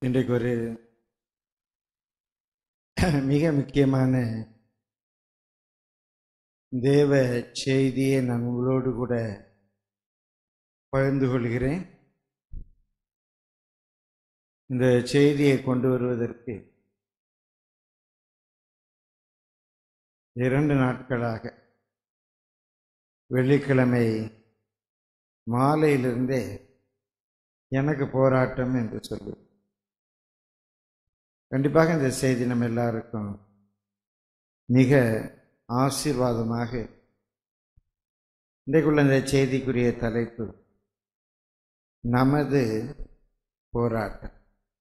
இன்றைக்கு ஒரு மிக முக்கியமான தேவ செய்தியை நான் உங்களோடு கூட பகிர்ந்து கொள்கிறேன் இந்த செய்தியை கொண்டு வருவதற்கு இரண்டு நாட்களாக வெள்ளிக்கிழமை மாலையிலிருந்தே எனக்கு போராட்டம் என்று சொல்லு கண்டிப்பாக இந்த செய்தி நம்ம எல்லாருக்கும் மிக ஆசீர்வாதமாக இன்றைக்குள்ள இந்த செய்திக்குரிய தலைப்பு நமது போராட்டம்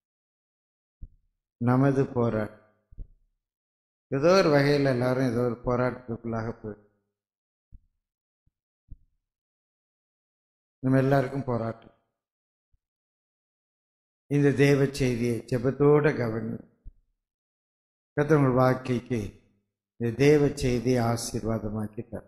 நமது போராட்டம் ஏதோ ஒரு வகையில் எல்லாரும் ஏதோ ஒரு போராட்டத்துக்குள்ளாக போய் நம்ம எல்லாருக்கும் போராட்டம் இந்த தேவ செய்தியை ஜெபத்தோட கவனி கத்தவங்கள் வாழ்க்கைக்கு இந்த தேவ செய்தியை ஆசீர்வாதமாக்கிட்டார்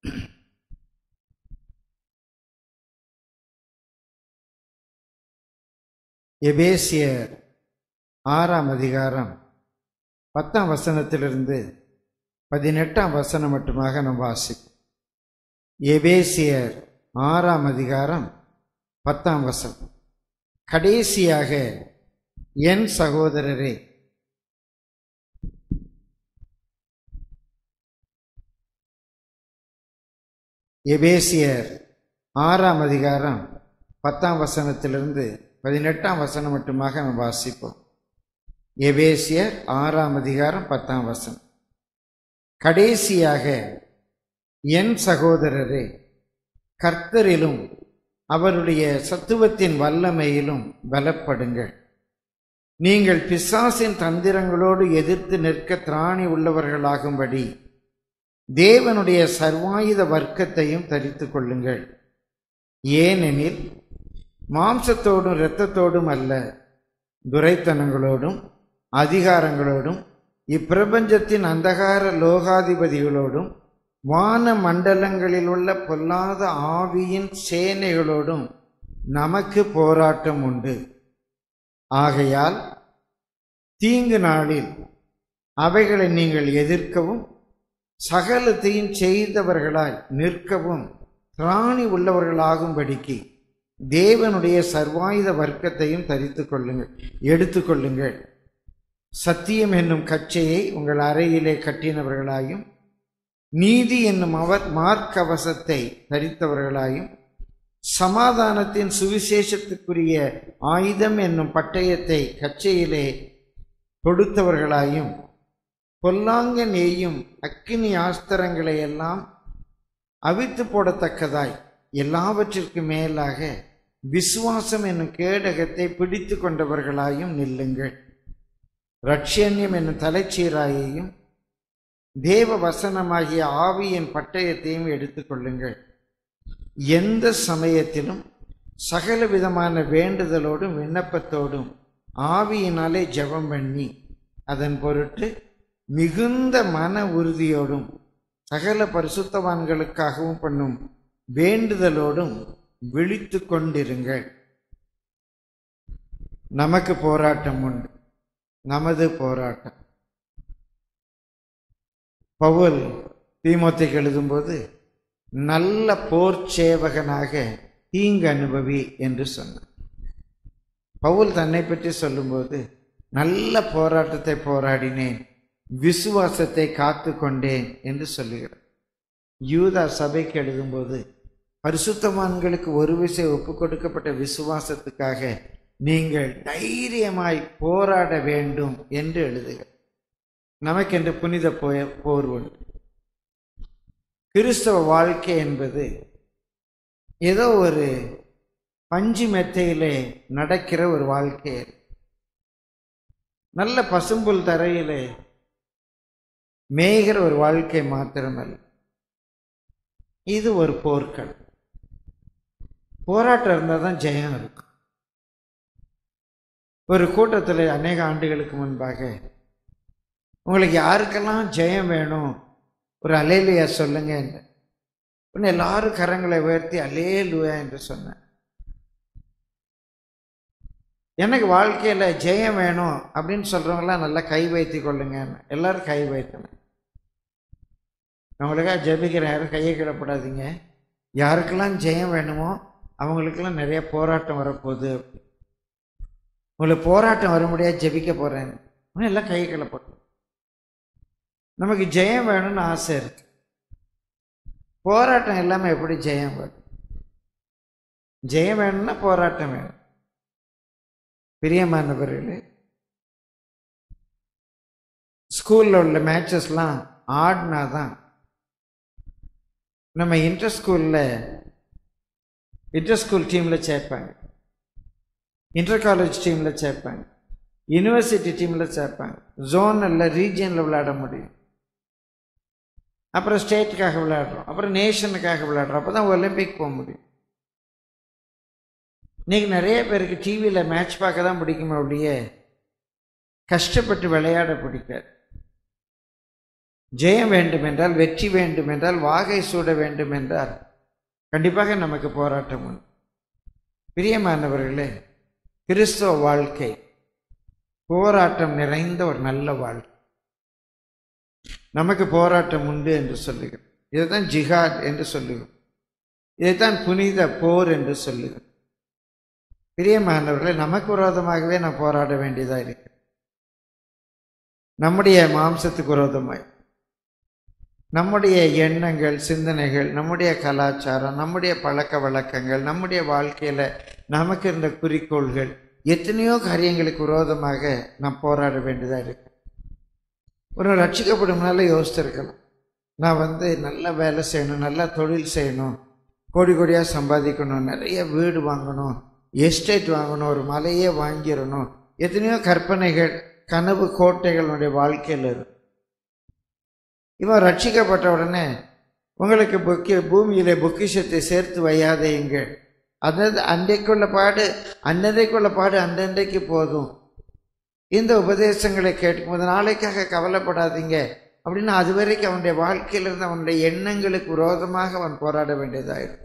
எபேசியர் ஆறாம் அதிகாரம் பத்தாம் வசனத்திலிருந்து பதினெட்டாம் வசனம் மட்டுமாக நாம் வாசிப்போம் எபேசியர் ஆறாம் அதிகாரம் பத்தாம் வசனம் கடைசியாக என் சகோதரரே எபேசியர் ஆறாம் அதிகாரம் பத்தாம் வசனத்திலிருந்து பதினெட்டாம் வசனம் மட்டுமாக நாம் வாசிப்போம் எபேசியர் ஆறாம் அதிகாரம் பத்தாம் வசனம் கடைசியாக என் சகோதரரே கர்த்தரிலும் அவருடைய சத்துவத்தின் வல்லமையிலும் பலப்படுங்கள் நீங்கள் பிசாசின் தந்திரங்களோடு எதிர்த்து நிற்க திராணி உள்ளவர்களாகும்படி தேவனுடைய சர்வாயுத வர்க்கத்தையும் தரித்து கொள்ளுங்கள் ஏனெனில் மாம்சத்தோடும் இரத்தத்தோடும் அல்ல துரைத்தனங்களோடும் அதிகாரங்களோடும் இப்பிரபஞ்சத்தின் அந்தகார லோகாதிபதிகளோடும் வான மண்டலங்களில் உள்ள பொல்லாத ஆவியின் சேனைகளோடும் நமக்கு போராட்டம் உண்டு ஆகையால் தீங்கு நாளில் அவைகளை நீங்கள் எதிர்க்கவும் சகலத்தையும் செய்தவர்களாய் நிற்கவும் திராணி உள்ளவர்களாகும்படிக்கு தேவனுடைய சர்வாயுத வர்க்கத்தையும் தரித்து கொள்ளுங்கள் எடுத்துக்கொள்ளுங்கள் சத்தியம் என்னும் கச்சையை உங்கள் அறையிலே கட்டினவர்களாயும் நீதி என்னும் அவர் மார்க்கவசத்தை தரித்தவர்களாயும் சமாதானத்தின் சுவிசேஷத்துக்குரிய ஆயுதம் என்னும் பட்டயத்தை கச்சையிலே தொடுத்தவர்களாயும் பொல்லாங்க நெய்யும் அக்கினி ஆஸ்திரங்களை எல்லாம் அவித்து போடத்தக்கதாய் எல்லாவற்றிற்கு மேலாக விசுவாசம் என்னும் கேடகத்தை பிடித்து கொண்டவர்களாயும் நில்லுங்கள் ரட்சண்யம் என்னும் தலைச்சீராயையும் தேவ வசனமாகிய ஆவியின் பட்டயத்தையும் எடுத்துக்கொள்ளுங்கள் எந்த சமயத்திலும் சகல விதமான வேண்டுதலோடும் விண்ணப்பத்தோடும் ஆவியினாலே ஜெபம் பண்ணி அதன் பொருட்டு மிகுந்த மன உறுதியோடும் சகல பரிசுத்தவான்களுக்காகவும் பண்ணும் வேண்டுதலோடும் விழித்து கொண்டிருங்கள் நமக்கு போராட்டம் உண்டு நமது போராட்டம் பவுல் தீமோத்தைக்கு எழுதும்போது நல்ல போர் சேவகனாக தீங்கு அனுபவி என்று சொன்னார் பவுல் தன்னை பற்றி சொல்லும்போது நல்ல போராட்டத்தை போராடினேன் விசுவாசத்தை காத்து கொண்டேன் என்று சொல்லுகிறார் யூதா சபைக்கு எழுதும்போது பரிசுத்தவான்களுக்கு ஒரு விசை ஒப்பு கொடுக்கப்பட்ட விசுவாசத்துக்காக நீங்கள் தைரியமாய் போராட வேண்டும் என்று எழுதுகிறார் நமக்கென்று புனித போய போர் உண்டு கிறிஸ்தவ வாழ்க்கை என்பது ஏதோ ஒரு பஞ்சு மெத்தையிலே நடக்கிற ஒரு வாழ்க்கை நல்ல பசும்புல் தரையிலே மேய்கிற ஒரு வாழ்க்கை மாத்திரமல்ல இது ஒரு போர்கள் போராட்டம் இருந்தால் தான் ஜெயம் இருக்கும் ஒரு கூட்டத்தில் அநேக ஆண்டுகளுக்கு முன்பாக உங்களுக்கு யாருக்கெல்லாம் ஜெயம் வேணும் ஒரு அலேலியா சொல்லுங்க உடனே எல்லாரும் கரங்களை உயர்த்தி அலேலுயா என்று சொன்னேன் எனக்கு வாழ்க்கையில் ஜெயம் வேணும் அப்படின்னு சொல்கிறவங்களாம் நல்லா கை வைத்து கொள்ளுங்கன்னு எல்லாரும் கை வைத்தணும் அவங்களுக்காக ஜெபிக்கிற யாரும் கையை கிடப்படாதீங்க யாருக்கெல்லாம் ஜெயம் வேணுமோ அவங்களுக்கெல்லாம் நிறைய போராட்டம் வரப்போகுது உங்களுக்கு போராட்டம் வர முடியாது ஜெபிக்க போகிறேன் எல்லாம் கை கிளப்பட்டும் நமக்கு ஜெயம் வேணும்னு ஆசை இருக்கு போராட்டம் இல்லாமல் எப்படி ஜெயம் வரும் ஜெயம் வேணும்னா போராட்டம் வேணும் பிரியமானவர்களே ஸ்கூலில் உள்ள மேட்சஸ்லாம் ஆடினா தான் நம்ம இன்டர் ஸ்கூலில் இன்டர் ஸ்கூல் டீமில் சேர்ப்பாங்க இன்டர் காலேஜ் டீமில் சேர்ப்பாங்க யூனிவர்சிட்டி டீமில் சேர்ப்பாங்க ஜோனில் ரீஜியனில் விளையாட முடியும் அப்புறம் ஸ்டேட்டுக்காக விளையாடுறோம் அப்புறம் நேஷனுக்காக விளையாடுறோம் அப்போ தான் ஒலிம்பிக் போக முடியும் இன்னைக்கு நிறைய பேருக்கு டிவியில் மேட்ச் பார்க்க தான் பிடிக்குமே அப்படியே கஷ்டப்பட்டு விளையாட பிடிக்காது ஜெயம் வேண்டும் என்றால் வெற்றி வேண்டும் என்றால் வாகை சூட வேண்டும் என்றால் கண்டிப்பாக நமக்கு போராட்டம் உண்டு பிரியமானவர்களே கிறிஸ்தவ வாழ்க்கை போராட்டம் நிறைந்த ஒரு நல்ல வாழ்க்கை நமக்கு போராட்டம் உண்டு என்று சொல்லுகிறோம் இதைத்தான் ஜிஹாத் என்று சொல்லுகிறோம் இதைத்தான் புனித போர் என்று சொல்லுகிறோம் பிரியமானவர்களே நமக்கு விரோதமாகவே நான் போராட வேண்டியதாக இருக்கு நம்முடைய மாம்சத்துக்கு விரோதமாய் நம்முடைய எண்ணங்கள் சிந்தனைகள் நம்முடைய கலாச்சாரம் நம்முடைய பழக்க வழக்கங்கள் நம்முடைய வாழ்க்கையில் நமக்கு இருந்த குறிக்கோள்கள் எத்தனையோ காரியங்களுக்கு விரோதமாக நாம் போராட வேண்டியதாக இருக்கு ஒரு ரட்சிக்கப்படும்னால யோசிச்சிருக்கலாம் நான் வந்து நல்ல வேலை செய்யணும் நல்ல தொழில் செய்யணும் கோடி கோடியாக சம்பாதிக்கணும் நிறைய வீடு வாங்கணும் எஸ்டேட் வாங்கணும் ஒரு மலையே வாங்கிடணும் எத்தனையோ கற்பனைகள் கனவு கோட்டைகளுடைய வாழ்க்கையில் இருக்கும் இவன் ரட்சிக்கப்பட்ட உடனே உங்களுக்கு புக்கி பூமியிலே பொக்கிஷத்தை சேர்த்து வையாதேயுங்கள் அந்தது அன்றைக்குள்ள பாடு அன்னதைக்குள்ள பாடு அந்தண்டைக்கு போதும் இந்த உபதேசங்களை கேட்கும்போது நாளைக்காக கவலைப்படாதீங்க அப்படின்னு அது வரைக்கும் அவனுடைய வாழ்க்கையிலிருந்து அவனுடைய எண்ணங்களுக்கு விரோதமாக அவன் போராட வேண்டியதாயிருக்கும்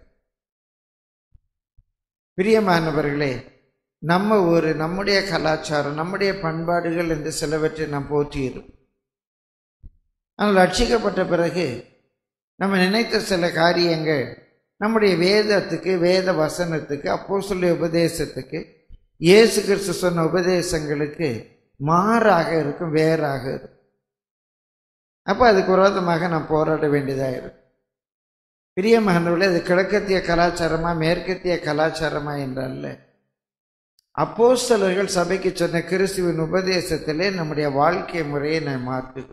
பிரியமானவர்களே நம்ம ஊர் நம்முடைய கலாச்சாரம் நம்முடைய பண்பாடுகள் என்று சிலவற்றை நாம் போற்றியிருக்கும் ஆனால் ரட்சிக்கப்பட்ட பிறகு நம்ம நினைத்த சில காரியங்கள் நம்முடைய வேதத்துக்கு வேத வசனத்துக்கு அப்போ சொல்லிய உபதேசத்துக்கு இயேசு கிறிஸ்து சொன்ன உபதேசங்களுக்கு மாறாக இருக்கும் வேறாக இருக்கும் அப்போ அதுக்கு விரோதமாக நான் போராட வேண்டியதாக இருக்கும் பிரியமானவர்களே அது கிழக்கத்திய கலாச்சாரமா மேற்கத்திய கலாச்சாரமா என்றல்ல அப்போஸ்தலர்கள் சபைக்கு சொன்ன கிறிஸ்துவின் உபதேசத்திலே நம்முடைய வாழ்க்கை முறையை நான் மாற்றுது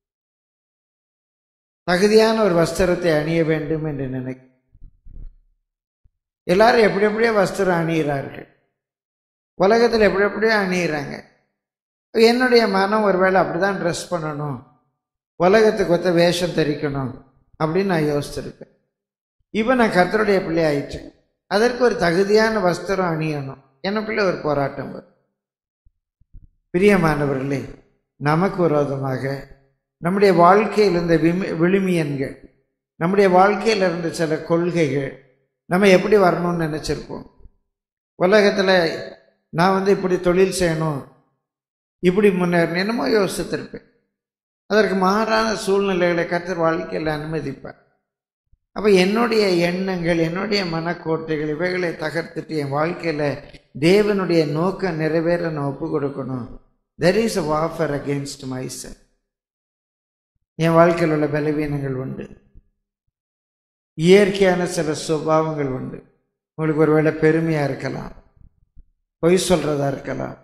தகுதியான ஒரு வஸ்திரத்தை அணிய வேண்டும் என்று நினைக்க எல்லாரும் எப்படி எப்படியோ வஸ்திரம் அணிகிறார்கள் உலகத்தில் எப்படி எப்படியோ அணியிறாங்க என்னுடைய மனம் ஒருவேளை அப்படிதான் ட்ரெஸ் பண்ணணும் உலகத்துக்கு ஒத்த வேஷம் தரிக்கணும் அப்படின்னு நான் யோசிச்சிருக்கேன் இப்போ நான் கர்த்தருடைய பிள்ளை ஆயிட்டேன் அதற்கு ஒரு தகுதியான வஸ்திரம் அணியணும் எனக்குள்ளே ஒரு போராட்டம் வரும் பிரியமானவர்களே நமக்கு விரோதமாக நம்முடைய வாழ்க்கையில் இருந்த விமி விழுமியன்கள் நம்முடைய வாழ்க்கையில் இருந்த சில கொள்கைகள் நம்ம எப்படி வரணும்னு நினச்சிருப்போம் உலகத்தில் நான் வந்து இப்படி தொழில் செய்யணும் இப்படி முன்னேறணும் என்னமோ யோசித்திருப்பேன் அதற்கு மாறான சூழ்நிலைகளை கத்தர் வாழ்க்கையில் அனுமதிப்பார் அப்போ என்னுடைய எண்ணங்கள் என்னுடைய மனக்கோட்டைகள் இவைகளை தகர்த்துட்டு என் வாழ்க்கையில் தேவனுடைய நோக்கம் நிறைவேற நான் ஒப்பு கொடுக்கணும் there is a warfare against my son என் வாழ்க்கையில் உள்ள பலவீனங்கள் உண்டு இயற்கையான சில சுபாவங்கள் உண்டு உங்களுக்கு ஒருவேளை பெருமையாக இருக்கலாம் பொய் சொல்கிறதா இருக்கலாம்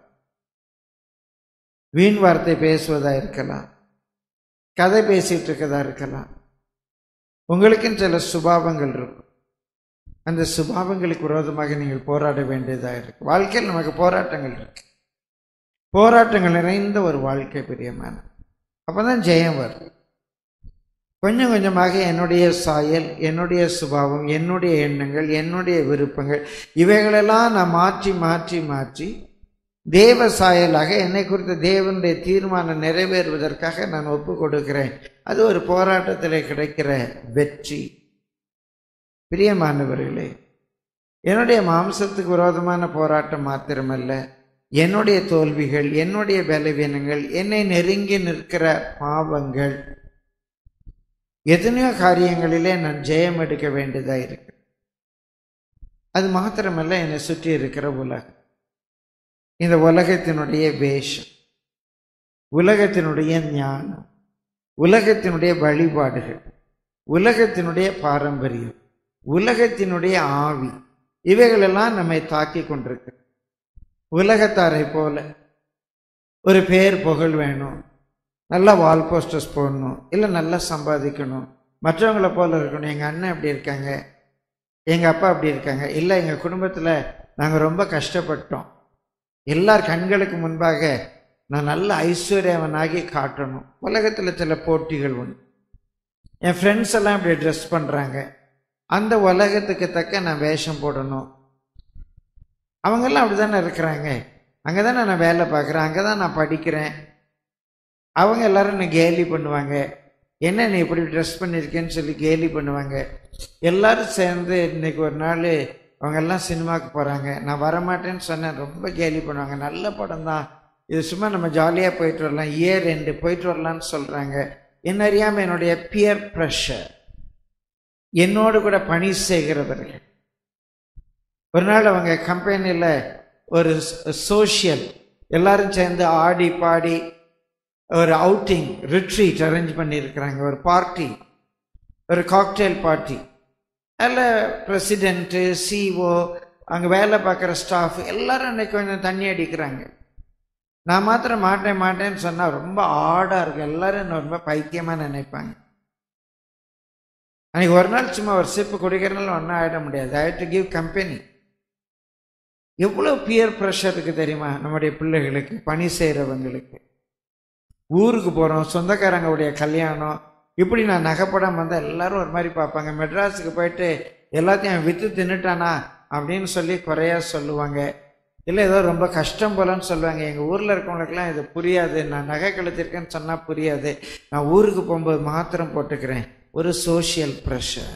வீண் வார்த்தை பேசுவதா இருக்கலாம் கதை பேசிட்டு இருக்கதா இருக்கலாம் உங்களுக்குன்னு சில சுபாவங்கள் இருக்கும் அந்த சுபாவங்களுக்கு விரோதமாக நீங்கள் போராட வேண்டியதாக இருக்கு வாழ்க்கையில் நமக்கு போராட்டங்கள் இருக்கு போராட்டங்கள் நிறைந்த ஒரு வாழ்க்கை பிரியமான அப்பதான் ஜெயம் வரும் கொஞ்சம் கொஞ்சமாக என்னுடைய சாயல் என்னுடைய சுபாவம் என்னுடைய எண்ணங்கள் என்னுடைய விருப்பங்கள் இவைகளெல்லாம் நான் மாற்றி மாற்றி மாற்றி தேவ சாயலாக என்னை குறித்த தேவனுடைய தீர்மானம் நிறைவேறுவதற்காக நான் ஒப்பு கொடுக்கிறேன் அது ஒரு போராட்டத்தில் கிடைக்கிற வெற்றி பிரியமானவர்களே என்னுடைய மாம்சத்துக்கு விரோதமான போராட்டம் மாத்திரமல்ல என்னுடைய தோல்விகள் என்னுடைய பலவீனங்கள் என்னை நெருங்கி நிற்கிற பாவங்கள் எத்தனையோ காரியங்களிலே நான் ஜெயம் எடுக்க வேண்டியதா இருக்கு அது மாத்திரமல்ல என்னை சுற்றி இருக்கிற உலகம் இந்த உலகத்தினுடைய வேஷம் உலகத்தினுடைய ஞானம் உலகத்தினுடைய வழிபாடுகள் உலகத்தினுடைய பாரம்பரியம் உலகத்தினுடைய ஆவி இவைகளெல்லாம் நம்மை தாக்கி கொண்டிருக்கு உலகத்தாரை போல ஒரு பேர் புகழ் வேணும் நல்லா வால் போஸ்டர்ஸ் போடணும் இல்லை நல்லா சம்பாதிக்கணும் மற்றவங்கள போல இருக்கணும் எங்கள் அண்ணன் அப்படி இருக்காங்க எங்கள் அப்பா அப்படி இருக்காங்க இல்லை எங்கள் குடும்பத்தில் நாங்கள் ரொம்ப கஷ்டப்பட்டோம் எல்லார் கண்களுக்கு முன்பாக நான் நல்ல ஐஸ்வர்யவனாகி காட்டணும் உலகத்தில் சில போட்டிகள் உண்டு என் ஃப்ரெண்ட்ஸ் எல்லாம் இப்படி ட்ரெஸ் பண்ணுறாங்க அந்த உலகத்துக்கு தக்க நான் வேஷம் போடணும் அவங்கெல்லாம் அப்படி தானே இருக்கிறாங்க அங்கே தானே நான் வேலை பார்க்குறேன் அங்கே தான் நான் படிக்கிறேன் அவங்க எல்லாரும் என்னை கேலி பண்ணுவாங்க என்ன நீ இப்படி ட்ரெஸ் பண்ணியிருக்கேன்னு சொல்லி கேலி பண்ணுவாங்க எல்லாரும் சேர்ந்து இன்னைக்கு ஒரு நாள் அவங்க எல்லாம் சினிமாவுக்கு போகிறாங்க நான் வரமாட்டேன்னு சொன்னேன் ரொம்ப கேலி பண்ணுவாங்க நல்ல படம் தான் இது சும்மா நம்ம ஜாலியாக போயிட்டு வரலாம் இயர் ரெண்டு போயிட்டு வரலான்னு சொல்கிறாங்க என்ன அறியாமல் என்னுடைய பியர் ப்ரெஷர் என்னோடு கூட பணி செய்கிறவர்கள் ஒரு நாள் அவங்க கம்பெனியில் ஒரு சோஷியல் எல்லாரும் சேர்ந்து ஆடி பாடி ஒரு அவுட்டிங் ரிட்ரீட் அரேஞ்ச் பண்ணியிருக்கிறாங்க ஒரு பார்ட்டி ஒரு காக்டெயில் பார்ட்டி அதில் பிரசிடெண்ட்டு சிஓ அங்கே வேலை பார்க்குற ஸ்டாஃப் எல்லாரும் அன்னைக்கு கொஞ்சம் தண்ணி அடிக்கிறாங்க நான் மாத்திரம் மாட்டேன் மாட்டேன்னு சொன்னால் ரொம்ப ஆடாக இருக்கும் எல்லாரும் என்ன ரொம்ப பைத்தியமாக நினைப்பாங்க அன்னைக்கு ஒரு நாள் சும்மா ஒரு சிப்பு குடிக்கிறனால ஒன்றும் ஆகிட முடியாது ஐ டு கிவ் கம்பெனி எவ்வளோ பியர் ப்ரெஷர் இருக்குது தெரியுமா நம்முடைய பிள்ளைகளுக்கு பணி செய்கிறவங்களுக்கு ஊருக்கு போகிறோம் சொந்தக்காரங்களுடைய கல்யாணம் இப்படி நான் நகைப்படம் வந்தால் எல்லாரும் ஒரு மாதிரி பார்ப்பாங்க மெட்ராஸுக்கு போயிட்டு எல்லாத்தையும் விற்று தின்னுட்டானா அப்படின்னு சொல்லி குறையா சொல்லுவாங்க இல்லை ஏதோ ரொம்ப கஷ்டம் போலன்னு சொல்லுவாங்க எங்கள் ஊரில் இருக்கவங்களுக்குலாம் இது புரியாது நான் நகை கழுத்திருக்கேன்னு சொன்னால் புரியாது நான் ஊருக்கு போகும்போது மாத்திரம் போட்டுக்கிறேன் ஒரு சோஷியல் ப்ரெஷர்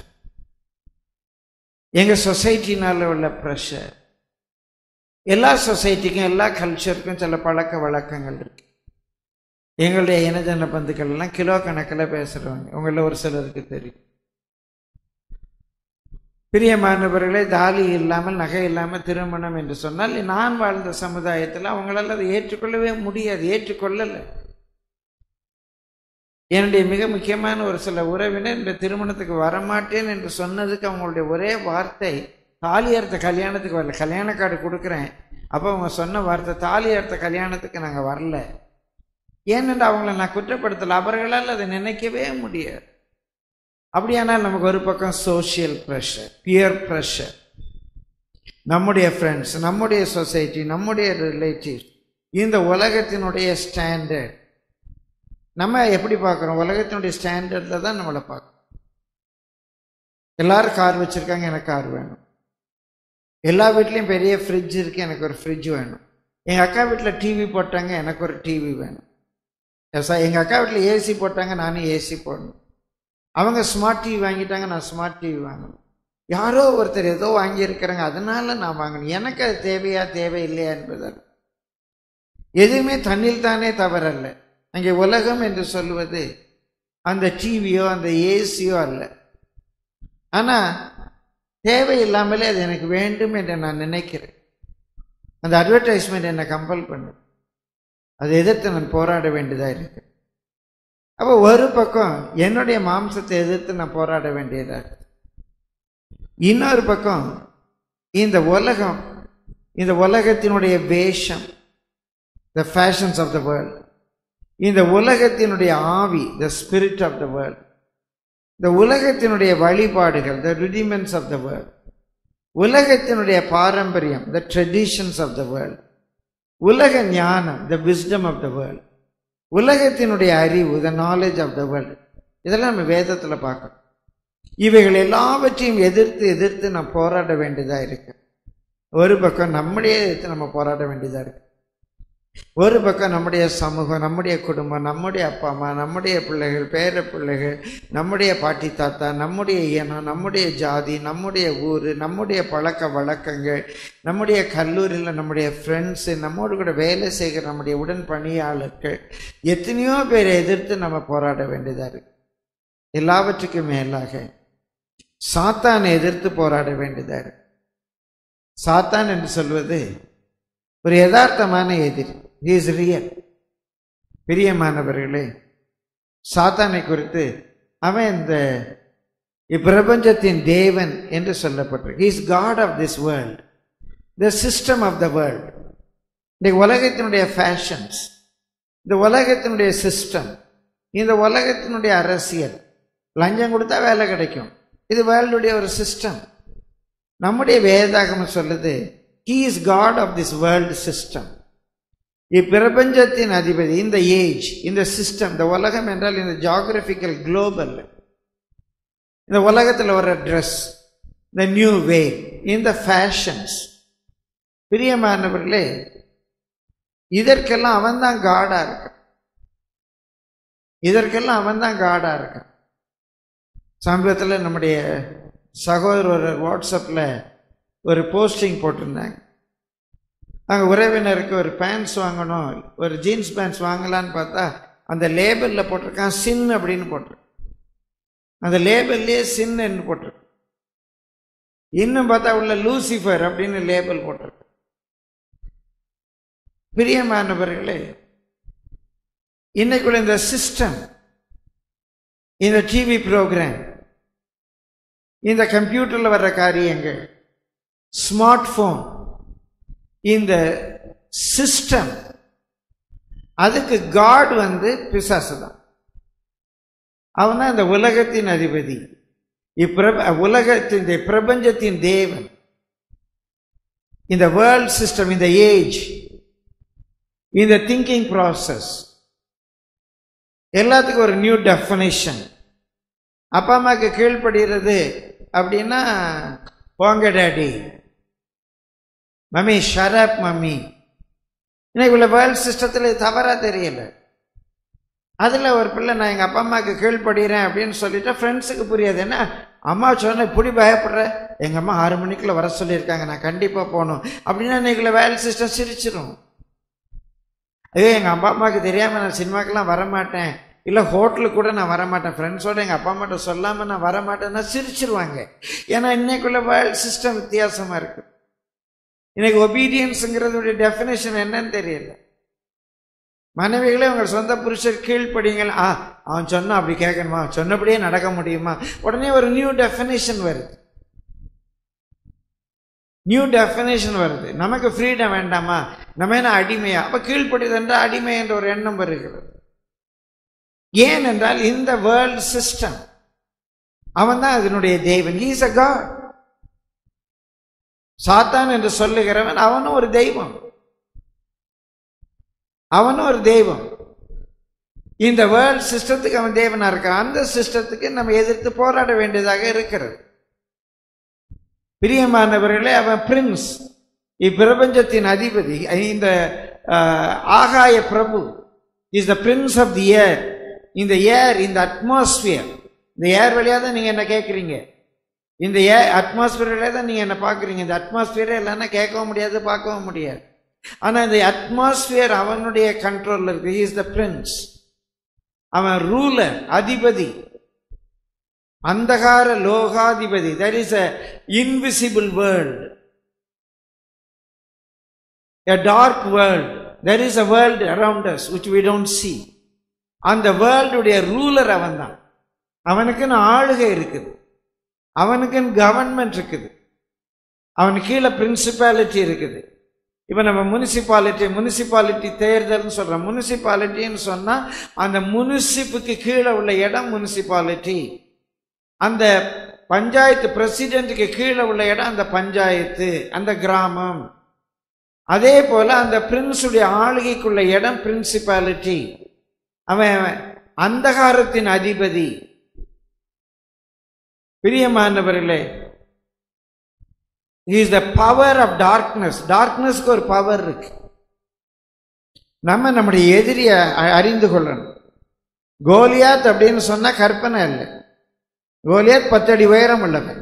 எங்கள் சொசைட்டினால உள்ள ப்ரெஷர் எல்லா சொசைட்டிக்கும் எல்லா கல்ச்சருக்கும் சில பழக்க வழக்கங்கள் இருக்கு எங்களுடைய இனஜன பந்துக்கள் எல்லாம் கிலோ கணக்கில் பேசுகிறவங்க உங்களில் ஒரு சிலருக்கு தெரியும் பிரியமானவர்களே தாலி இல்லாமல் நகை இல்லாமல் திருமணம் என்று சொன்னால் நான் வாழ்ந்த சமுதாயத்தில் அவங்களால அதை ஏற்றுக்கொள்ளவே முடியாது ஏற்றுக்கொள்ளலை என்னுடைய மிக முக்கியமான ஒரு சில உறவினர் இந்த திருமணத்துக்கு வரமாட்டேன் என்று சொன்னதுக்கு அவங்களுடைய ஒரே வார்த்தை தாலி அறுத்த கல்யாணத்துக்கு வரல கல்யாண கார்டு கொடுக்குறேன் அப்போ அவங்க சொன்ன வார்த்தை தாலி அறுத்த கல்யாணத்துக்கு நாங்கள் வரல ஏனென்று அவங்கள நான் குற்றப்படுத்தலை அவர்களால் அதை நினைக்கவே முடியாது அப்படியானால் நமக்கு ஒரு பக்கம் சோஷியல் ப்ரெஷர் பியர் ப்ரெஷர் நம்முடைய ஃப்ரெண்ட்ஸ் நம்முடைய சொசைட்டி நம்முடைய ரிலேட்டிவ்ஸ் இந்த உலகத்தினுடைய ஸ்டாண்டர்ட் நம்ம எப்படி பார்க்குறோம் உலகத்தினுடைய ஸ்டாண்டர்டில் தான் நம்மளை பார்க்குறோம் எல்லாரும் கார் வச்சுருக்காங்க எனக்கு கார் வேணும் எல்லா வீட்லேயும் பெரிய ஃப்ரிட்ஜ் இருக்குது எனக்கு ஒரு ஃப்ரிட்ஜ் வேணும் எங்கள் அக்கா வீட்டில் டிவி போட்டாங்க எனக்கு ஒரு டிவி வேணும் எங்கள் அக்கா வீட்டில் ஏசி போட்டாங்க நானும் ஏசி போடணும் அவங்க ஸ்மார்ட் டிவி வாங்கிட்டாங்க நான் ஸ்மார்ட் டிவி வாங்கணும் யாரோ ஒருத்தர் ஏதோ வாங்கியிருக்கிறாங்க அதனால நான் வாங்கணும் எனக்கு அது தேவையா தேவையில்லையா என்பதால் எதுவுமே தண்ணில் தானே தவறல்ல அங்கே உலகம் என்று சொல்லுவது அந்த டிவியோ அந்த ஏசியோ அல்ல ஆனால் தேவையில்லாமலே அது எனக்கு வேண்டும் என்று நான் நினைக்கிறேன் அந்த அட்வர்டைஸ்மெண்ட் என்னை கம்பல் பண்ணு அதை எதிர்த்து நான் போராட வேண்டியதாக இருக்கு அப்போ ஒரு பக்கம் என்னுடைய மாம்சத்தை எதிர்த்து நான் போராட வேண்டியதாக இருக்கு இன்னொரு பக்கம் இந்த உலகம் இந்த உலகத்தினுடைய வேஷம் the fashions of the world இந்த உலகத்தினுடைய ஆவி the spirit of the world இந்த உலகத்தினுடைய வழிபாடுகள் த ரிடிமெண்ட்ஸ் ஆஃப் த வேர்ல்ட் உலகத்தினுடைய பாரம்பரியம் the traditions of the world உலக ஞானம் the wisdom of the world உலகத்தினுடைய அறிவு the knowledge of the world இதெல்லாம் நம்ம வேதத்தில் பார்க்கணும் இவைகள் எல்லாவற்றையும் எதிர்த்து எதிர்த்து நான் போராட வேண்டியதாக இருக்கு ஒரு பக்கம் நம்மளே எதிர்த்து நம்ம போராட வேண்டியதாக இருக்கு ஒரு பக்கம் நம்முடைய சமூகம் நம்முடைய குடும்பம் நம்முடைய அப்பா அம்மா நம்முடைய பிள்ளைகள் பேர பிள்ளைகள் நம்முடைய பாட்டி தாத்தா நம்முடைய இனம் நம்முடைய ஜாதி நம்முடைய ஊர் நம்முடைய பழக்க வழக்கங்கள் நம்முடைய கல்லூரியில் நம்முடைய ஃப்ரெண்ட்ஸு நம்மோடு கூட வேலை செய்கிற நம்முடைய உடன் பணியாளர்கள் எத்தனையோ பேரை எதிர்த்து நம்ம போராட வேண்டியதாக இருக்கு எல்லாவற்றுக்கும் மேலாக சாத்தானை எதிர்த்து போராட வேண்டியதாக இருக்கு சாத்தான் என்று சொல்வது ஒரு யதார்த்தமான எதிரி இஸ் ரியல் பிரியமானவர்களே சாத்தானை குறித்து அவன் இந்த இப்பிரபஞ்சத்தின் தேவன் என்று சொல்லப்பட்டிருக்கு is God of this world the system of the world இந்த உலகத்தினுடைய ஃபேஷன்ஸ் இந்த உலகத்தினுடைய சிஸ்டம் இந்த உலகத்தினுடைய அரசியல் லஞ்சம் கொடுத்தா வேலை கிடைக்கும் இது வேர்ல்டுடைய ஒரு சிஸ்டம் நம்முடைய வேதாகமம் சொல்லுது he is God of this world system இப்பிரபஞ்சத்தின் அதிபதி இந்த ஏஜ் இந்த சிஸ்டம் இந்த உலகம் என்றால் இந்த ஜாகிரபிக்கல் குளோபல் இந்த உலகத்தில் வர ட்ரெஸ் இந்த நியூ வே இந்த ஃபேஷன்ஸ் பிரியமானவர்களே இதற்கெல்லாம் அவன் தான் காடா இருக்கான் இதற்கெல்லாம் அவன் தான் காடா இருக்கான் சமீபத்தில் நம்முடைய சகோதரர் வாட்ஸ்அப்பில் ஒரு போஸ்டிங் போட்டிருந்தாங்க அங்கே உறவினருக்கு ஒரு பேண்ட்ஸ் வாங்கணும் ஒரு ஜீன்ஸ் பேண்ட்ஸ் வாங்கலான்னு பார்த்தா அந்த லேபிளில் போட்டிருக்கான் சின் அப்படின்னு போட்டிருக்கு அந்த லேபிள்லேயே சின்னு போட்டிருக்கு இன்னும் பார்த்தா உள்ள லூசிஃபர் அப்படின்னு லேபிள் போட்டிருக்கு பிரியமானவர்களே இன்னைக்குள்ள இந்த சிஸ்டம் இந்த டிவி ப்ரோக்ராம் இந்த கம்ப்யூட்டரில் வர்ற காரியங்கள் ஸ்மார்ட் ஃபோன் இந்த சிஸ்டம் அதுக்கு காட் வந்து பிசாசு தான் அவன் தான் இந்த உலகத்தின் அதிபதி இப்பிரப உலகத்தின் இந்த பிரபஞ்சத்தின் தேவன் இந்த வேர்ல்ட் சிஸ்டம் இந்த ஏஜ் இந்த திங்கிங் ப்ராசஸ் எல்லாத்துக்கும் ஒரு நியூ டெஃபனேஷன் அப்பா அம்மாவுக்கு கீழ்ப்படுகிறது அப்படின்னா போங்க டேடி மம்மி ஷரப் மம்மி இன்னைக்கு உள்ள வேர்ல்ட் சிஸ்டத்தில் தவறா தெரியல அதில் ஒரு பிள்ளை நான் எங்கள் அப்பா அம்மாவுக்கு கீழ்ப்படுகிறேன் அப்படின்னு சொல்லிட்டு ஃப்ரெண்ட்ஸுக்கு புரியாது என்ன அம்மா சொன்ன இப்படி பயப்படுற எங்கள் அம்மா ஆறு மணிக்குள்ள வர சொல்லியிருக்காங்க நான் கண்டிப்பாக போகணும் அப்படின்னா இன்னைக்குள்ள வேர்ல்ட் சிஸ்டம் சிரிச்சிடும் ஐயோ எங்கள் அப்பா அம்மாவுக்கு தெரியாமல் நான் சினிமாக்கெல்லாம் வரமாட்டேன் இல்லை ஹோட்டலுக்கு கூட நான் வரமாட்டேன் ஃப்ரெண்ட்ஸோட எங்கள் அப்பா அம்மாட்ட சொல்லாமல் நான் வரமாட்டேன்னா சிரிச்சிருவாங்க ஏன்னா இன்னைக்குள்ள வேர்ல்ட் சிஸ்டம் வித்தியாசமாக இருக்கு இன்னைக்கு ஒபீடியன்ஸுங்கிறதுடைய டெஃபினேஷன் என்னன்னு தெரியல மனைவிகளே உங்கள் சொந்த புருஷர் கீழ்ப்படிங்கள் ஆ அவன் சொன்னா அப்படி கேட்கணுமா சொன்னபடியே நடக்க முடியுமா உடனே ஒரு நியூ டெஃபினேஷன் வருது நியூ டெஃபினேஷன் வருது நமக்கு ஃப்ரீடம் வேண்டாமா நம்ம என்ன அடிமையா அப்ப கீழ்ப்படிதென்ற அடிமை என்ற ஒரு எண்ணம் வருகிறது ஏனென்றால் இந்த வேர்ல்ட் சிஸ்டம் அவன் தான் அதனுடைய தேவன் ஈஸ் அ காட் சாத்தான் என்று சொல்லுகிறவன் அவனும் ஒரு தெய்வம் அவனும் ஒரு தெய்வம் இந்த வேர்ல்ட் சிஸ்டத்துக்கு அவன் தேவனா இருக்கான் அந்த சிஸ்டத்துக்கு நம்ம எதிர்த்து போராட வேண்டியதாக இருக்கிறது பிரியமானவர்களே அவன் பிரின்ஸ் இப்பிரபஞ்சத்தின் அதிபதி இந்த ஆகாய பிரபு is the prince of the air இந்த ஏர் இந்த அட்மாஸ்பியர் இந்த ஏர் வழியாக தான் நீங்கள் என்ன கேட்குறீங்க இந்த ஏ அட்மாஸ்பியர் வழியாக தான் நீங்கள் என்ன பார்க்குறீங்க இந்த அட்மாஸ்பியரே இல்லைன்னா கேட்கவும் முடியாது பார்க்கவும் முடியாது ஆனால் இந்த அட்மாஸ்பியர் அவனுடைய கண்ட்ரோலில் இருக்கு இஸ் த பிரின்ஸ் அவன் ரூலர் அதிபதி அந்தகார லோகாதிபதி that is a invisible world a dark world there is a world around us which we don't see அந்த வேர்ல்டுடைய ரூலர் அவன் தான் அவனுக்குன்னு ஆளுகை இருக்குது அவனுக்குன்னு கவர்மெண்ட் இருக்குது அவன் கீழே பிரின்சிபாலிட்டி இருக்குது இப்போ நம்ம முனிசிபாலிட்டி முனிசிபாலிட்டி தேர்தல்னு சொல்கிறோம் முனிசிபாலிட்டின்னு சொன்னால் அந்த முனிசிப்புக்கு கீழே உள்ள இடம் முனிசிபாலிட்டி அந்த பஞ்சாயத்து பிரசிடென்ட்டுக்கு கீழே உள்ள இடம் அந்த பஞ்சாயத்து அந்த கிராமம் அதே போல அந்த பிரின்ஸுடைய ஆளுகைக்குள்ள இடம் பிரின்சிபாலிட்டி அவன் அந்தகாரத்தின் அதிபதி பிரியமானவர்களே is the power of darkness டார்க்னஸ்க்கு ஒரு பவர் இருக்கு நம்ம நம்முடைய எதிரியை அ- அறிந்து கொள்ளணும் கோலியாத் அப்படின்னு சொன்னா கற்பனை இல்லை கோலியாத் பத்தடி உயரம் உள்ளவன்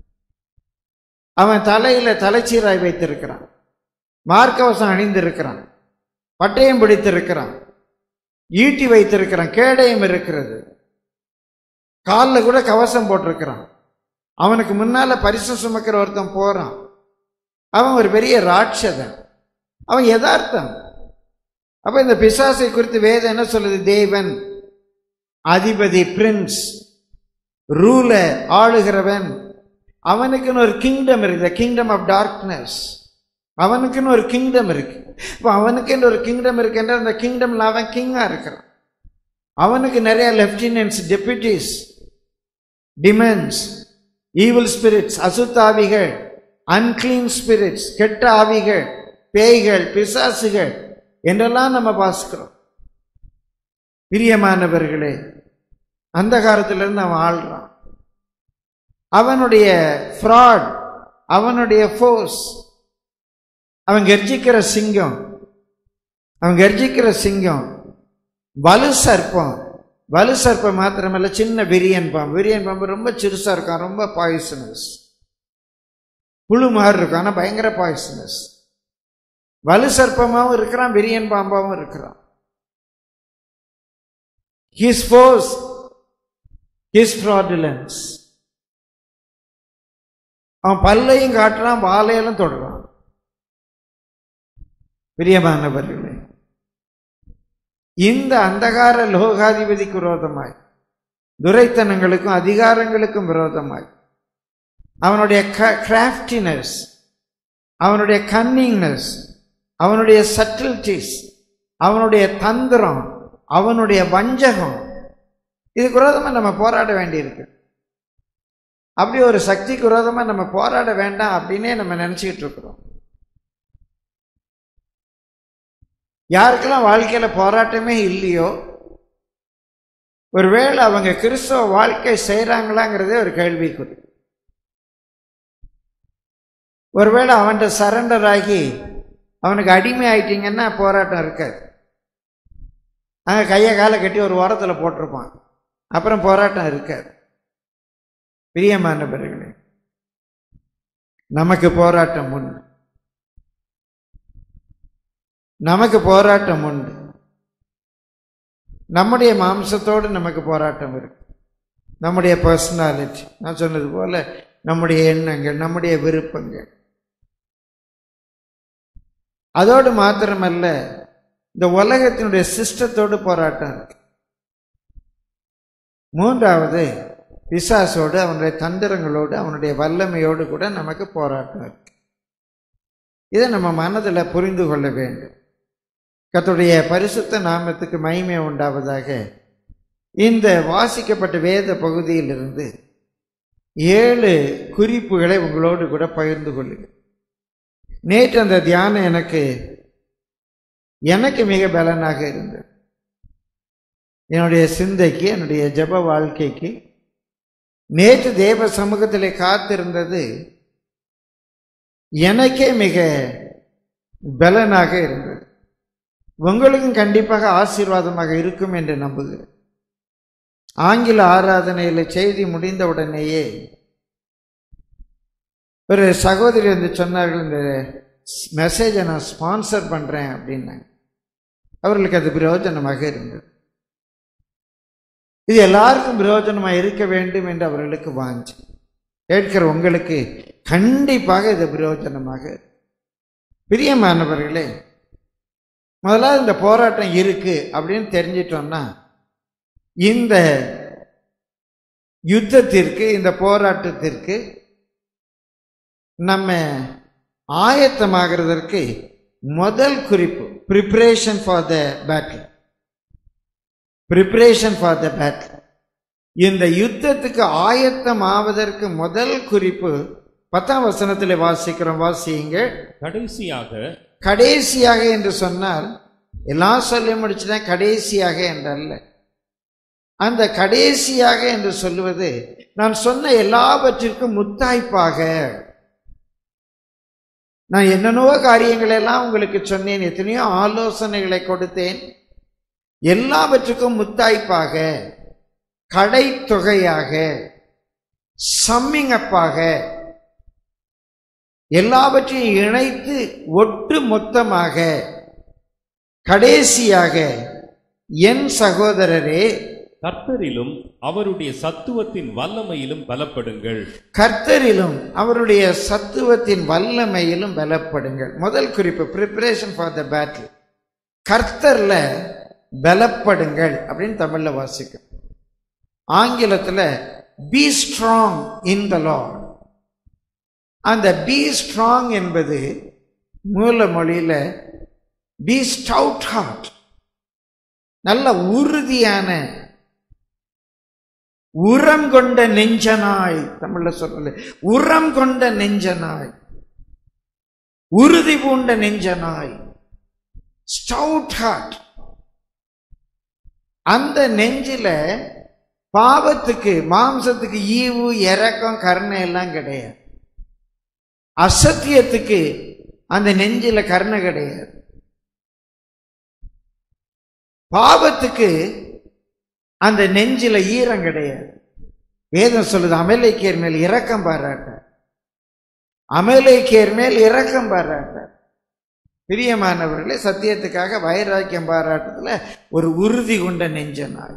அவன் தலையில தலைச்சீராய் வைத்திருக்கிறான் மார்க்கவசம் அணிந்திருக்கிறான் பட்டயம் பிடித்திருக்கிறான் ஈட்டி வைத்திருக்கிறான் கேடயம் இருக்கிறது காலில் கூட கவசம் போட்டிருக்கிறான் அவனுக்கு முன்னால பரிசு சுமக்கிற ஒருத்தன் போறான் அவன் ஒரு பெரிய ராட்சதன் அவன் யதார்த்தம் அப்ப இந்த பிசாசை குறித்து வேதம் என்ன சொல்லுது தேவன் அதிபதி பிரின்ஸ் ரூலர் ஆளுகிறவன் அவனுக்குன்னு ஒரு கிங்டம் இருக்கு கிங்டம் ஆஃப் டார்க்னஸ் அவனுக்குன்னு ஒரு கிங்டம் இருக்கு இப்போ அவனுக்குன்னு ஒரு கிங்டம் இருக்குன்ற அந்த கிங்டம்ல அவன் கிங்கா இருக்கிறான் அவனுக்கு நிறைய lieutenants deputies demons evil spirits அசுத்தாவிகள் அன்கிளீன் ஸ்பிரிட்ஸ் கெட்ட ஆவிகள் பேய்கள் பிசாசுகள் என்றெல்லாம் நம்ம வாசிக்கிறோம் பிரியமானவர்களே அந்த காலத்திலிருந்து அவன் ஆள்றான் அவனுடைய ஃப்ராட் அவனுடைய ஃபோர்ஸ் அவன் கர்ஜிக்கிற சிங்கம் அவன் கர்ஜிக்கிற சிங்கம் வலு சர்ப்பம் வலு சர்ப்பம் மாத்திரமல்ல சின்ன விரியன் பாம்பு விரியன் பாம்பு ரொம்ப சிறுசா இருக்கும் ரொம்ப பாய்சனஸ் புழு மாதிரி இருக்கும் ஆனால் பயங்கர பாய்சனஸ் வலு சர்ப்பமாகவும் இருக்கிறான் விரியன் பாம்பாவும் இருக்கிறான் ஹிஸ் ஃபோர்ஸ் ஹிஸ் ஃப்ராடுலன்ஸ் அவன் பல்லையும் காட்டுறான் வாழையெல்லாம் தொடுறான் பிரியமானவர்களே இந்த அந்தகார லோகாதிபதிக்கு விரோதமாய் துரைத்தனங்களுக்கும் அதிகாரங்களுக்கும் விரோதமாய் அவனுடைய கிராஃப்டினஸ் அவனுடைய கன்னிங்னஸ் அவனுடைய சட்டில்டிஸ் அவனுடைய தந்திரம் அவனுடைய வஞ்சகம் இதுக்கு விரோதமாக நம்ம போராட வேண்டியிருக்கு அப்படி ஒரு சக்திக்கு விரோதமாக நம்ம போராட வேண்டாம் அப்படின்னே நம்ம நினச்சிக்கிட்டு இருக்கிறோம் யாருக்கெல்லாம் வாழ்க்கையில போராட்டமே இல்லையோ ஒருவேளை அவங்க கிறிஸ்தவ வாழ்க்கை செய்கிறாங்களாங்கிறதே ஒரு கேள்விக்குறி ஒருவேளை அவன்கிட்ட சரண்டர் ஆகி அவனுக்கு அடிமை ஆயிட்டீங்கன்னா போராட்டம் இருக்காது அங்கே கையை காலை கட்டி ஒரு ஓரத்தில் போட்டிருப்பான் அப்புறம் போராட்டம் இருக்காது பிரியமானவர்களே நமக்கு போராட்டம் உண்டு நமக்கு போராட்டம் உண்டு நம்முடைய மாம்சத்தோடு நமக்கு போராட்டம் இருக்கு நம்முடைய பர்சனாலிட்டி நான் சொன்னது போல நம்முடைய எண்ணங்கள் நம்முடைய விருப்பங்கள் அதோடு மாத்திரமல்ல இந்த உலகத்தினுடைய சிஸ்டத்தோடு போராட்டம் இருக்கு மூன்றாவது பிசாசோடு அவனுடைய தந்திரங்களோடு அவனுடைய வல்லமையோடு கூட நமக்கு போராட்டம் இருக்கு இதை நம்ம மனதில் புரிந்து கொள்ள வேண்டும் கர்த்தருடைய பரிசுத்த நாமத்துக்கு மகிமை உண்டாவதாக இந்த வாசிக்கப்பட்ட வேத பகுதியிலிருந்து ஏழு குறிப்புகளை உங்களோடு கூட பகிர்ந்து கொள்ளுங்கள் நேற்று அந்த தியானம் எனக்கு எனக்கு மிக பலனாக இருந்தது என்னுடைய சிந்தைக்கு என்னுடைய ஜப வாழ்க்கைக்கு நேற்று தேவ சமூகத்திலே காத்திருந்தது எனக்கே மிக பலனாக இருந்தது உங்களுக்கும் கண்டிப்பாக ஆசீர்வாதமாக இருக்கும் என்று நம்புகிறேன் ஆங்கில ஆராதனையில் செய்தி முடிந்த உடனேயே ஒரு சகோதரி வந்து சொன்னார்கள் இந்த மெசேஜை நான் ஸ்பான்சர் பண்ணுறேன் அப்படின்னாங்க அவர்களுக்கு அது பிரயோஜனமாக இருந்தது இது எல்லாருக்கும் பிரயோஜனமாக இருக்க வேண்டும் என்று அவர்களுக்கு வாஞ்சி கேட்கிற உங்களுக்கு கண்டிப்பாக இது பிரயோஜனமாக இருக்கும். பிரியமானவர்களே முதலாவது இந்த போராட்டம் இருக்கு அப்படின்னு தெரிஞ்சிட்டோம்னா இந்த யுத்தத்திற்கு இந்த போராட்டத்திற்கு நம்ம ஆயத்தமாகிறதற்கு முதல் குறிப்பு preparation for the battle preparation for the battle இந்த யுத்தத்துக்கு ஆயத்தம் ஆவதற்கு முதல் குறிப்பு பத்தாம் வசனத்தில் வாசிக்கிறோம் வாசியுங்க கடைசியாக கடைசியாக என்று சொன்னால் எல்லாம் சொல்லி முடிச்சுட்டேன் கடைசியாக என்றல்ல அந்த கடைசியாக என்று சொல்லுவது நான் சொன்ன எல்லாவற்றிற்கும் முத்தாய்ப்பாக நான் என்னென்னவோ காரியங்கள் எல்லாம் உங்களுக்கு சொன்னேன் எத்தனையோ ஆலோசனைகளை கொடுத்தேன் எல்லாவற்றுக்கும் முத்தாய்ப்பாக கடைத்தொகையாக சம்மிங்கப்பாக எல்லாவற்றையும் இணைத்து ஒட்டு மொத்தமாக கடைசியாக என் சகோதரரே கர்த்தரிலும் அவருடைய சத்துவத்தின் வல்லமையிலும் பலப்படுங்கள் கர்த்தரிலும் அவருடைய சத்துவத்தின் வல்லமையிலும் பலப்படுங்கள் முதல் குறிப்பு ப்ரிப்பரேஷன் ஃபார் த பேட்டில் கர்த்தர்ல பலப்படுங்கள் அப்படின்னு தமிழ்ல வாசிக்க ஆங்கிலத்தில் be strong in the Lord அந்த பி ஸ்ட்ராங் என்பது மூல மொழியில பி ஸ்டவுட் ஹார்ட் நல்ல உறுதியான உரம் கொண்ட நெஞ்சனாய் தமிழ்ல சொல்லல உரம் கொண்ட நெஞ்சனாய் உறுதி பூண்ட நெஞ்சனாய் ஸ்டவுட் ஹார்ட் அந்த நெஞ்சில பாவத்துக்கு மாம்சத்துக்கு ஈவு இறக்கம் கருணை எல்லாம் கிடையாது அசத்தியத்துக்கு அந்த நெஞ்சில கருணை கிடையாது பாவத்துக்கு அந்த நெஞ்சில ஈரம் கிடையாது வேதம் சொல்லுது அமலேக்கியர் மேல் இரக்கம் பாராட்ட அமலேக்கியர் மேல் இரக்கம் பாராட்ட பிரியமானவர்களே சத்தியத்துக்காக வைராக்கியம் பாராட்டத்துல ஒரு உறுதி கொண்ட நெஞ்சனாய்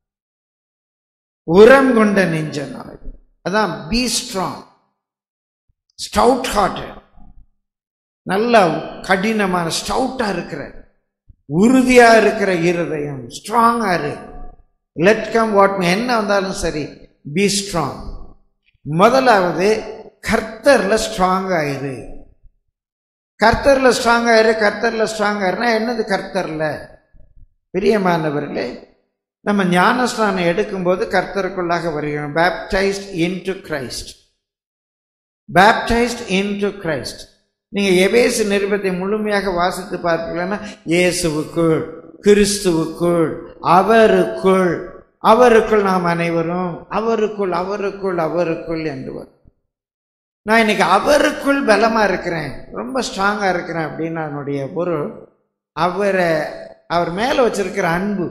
உரம் கொண்ட நெஞ்சனாய் அதான் பி ஸ்ட்ராங் ஸ்டவுட் ஹார்ட்டட் நல்ல கடினமான ஸ்டவுட்டா இருக்கிற உறுதியா இருக்கிற இருதயம் ஸ்ட்ராங்கா இரு லெட் கம் வாட் என்ன வந்தாலும் சரி பி ஸ்ட்ராங் முதலாவது கர்த்தர்ல ஸ்ட்ராங் ஆயிரு கர்த்தர்ல ஸ்ட்ராங் ஆயிரு கர்த்தர்ல ஸ்ட்ராங் ஆயிருனா என்னது கர்த்தர்ல பிரியமானவர்களே நம்ம ஞானஸ்நானம் எடுக்கும்போது கர்த்தருக்குள்ளாக வருகிறோம் baptised into Christ baptised into Christ நீங்க எபேசு நிருபத்தை முழுமையாக வாசித்து பார்ப்பீங்கன்னா இயேசுவுக்குள் கிறிஸ்துவுக்குள் அவருக்குள் அவருக்குள் நாம் அனைவரும் அவருக்குள் அவருக்குள் அவருக்குள் என்று வரும் நான் இன்னைக்கு அவருக்குள் பலமா இருக்கிறேன் ரொம்ப ஸ்ட்ராங்கா இருக்கிறேன் அப்படின்னு அதனுடைய பொருள் அவரை அவர் மேல வச்சிருக்கிற அன்பு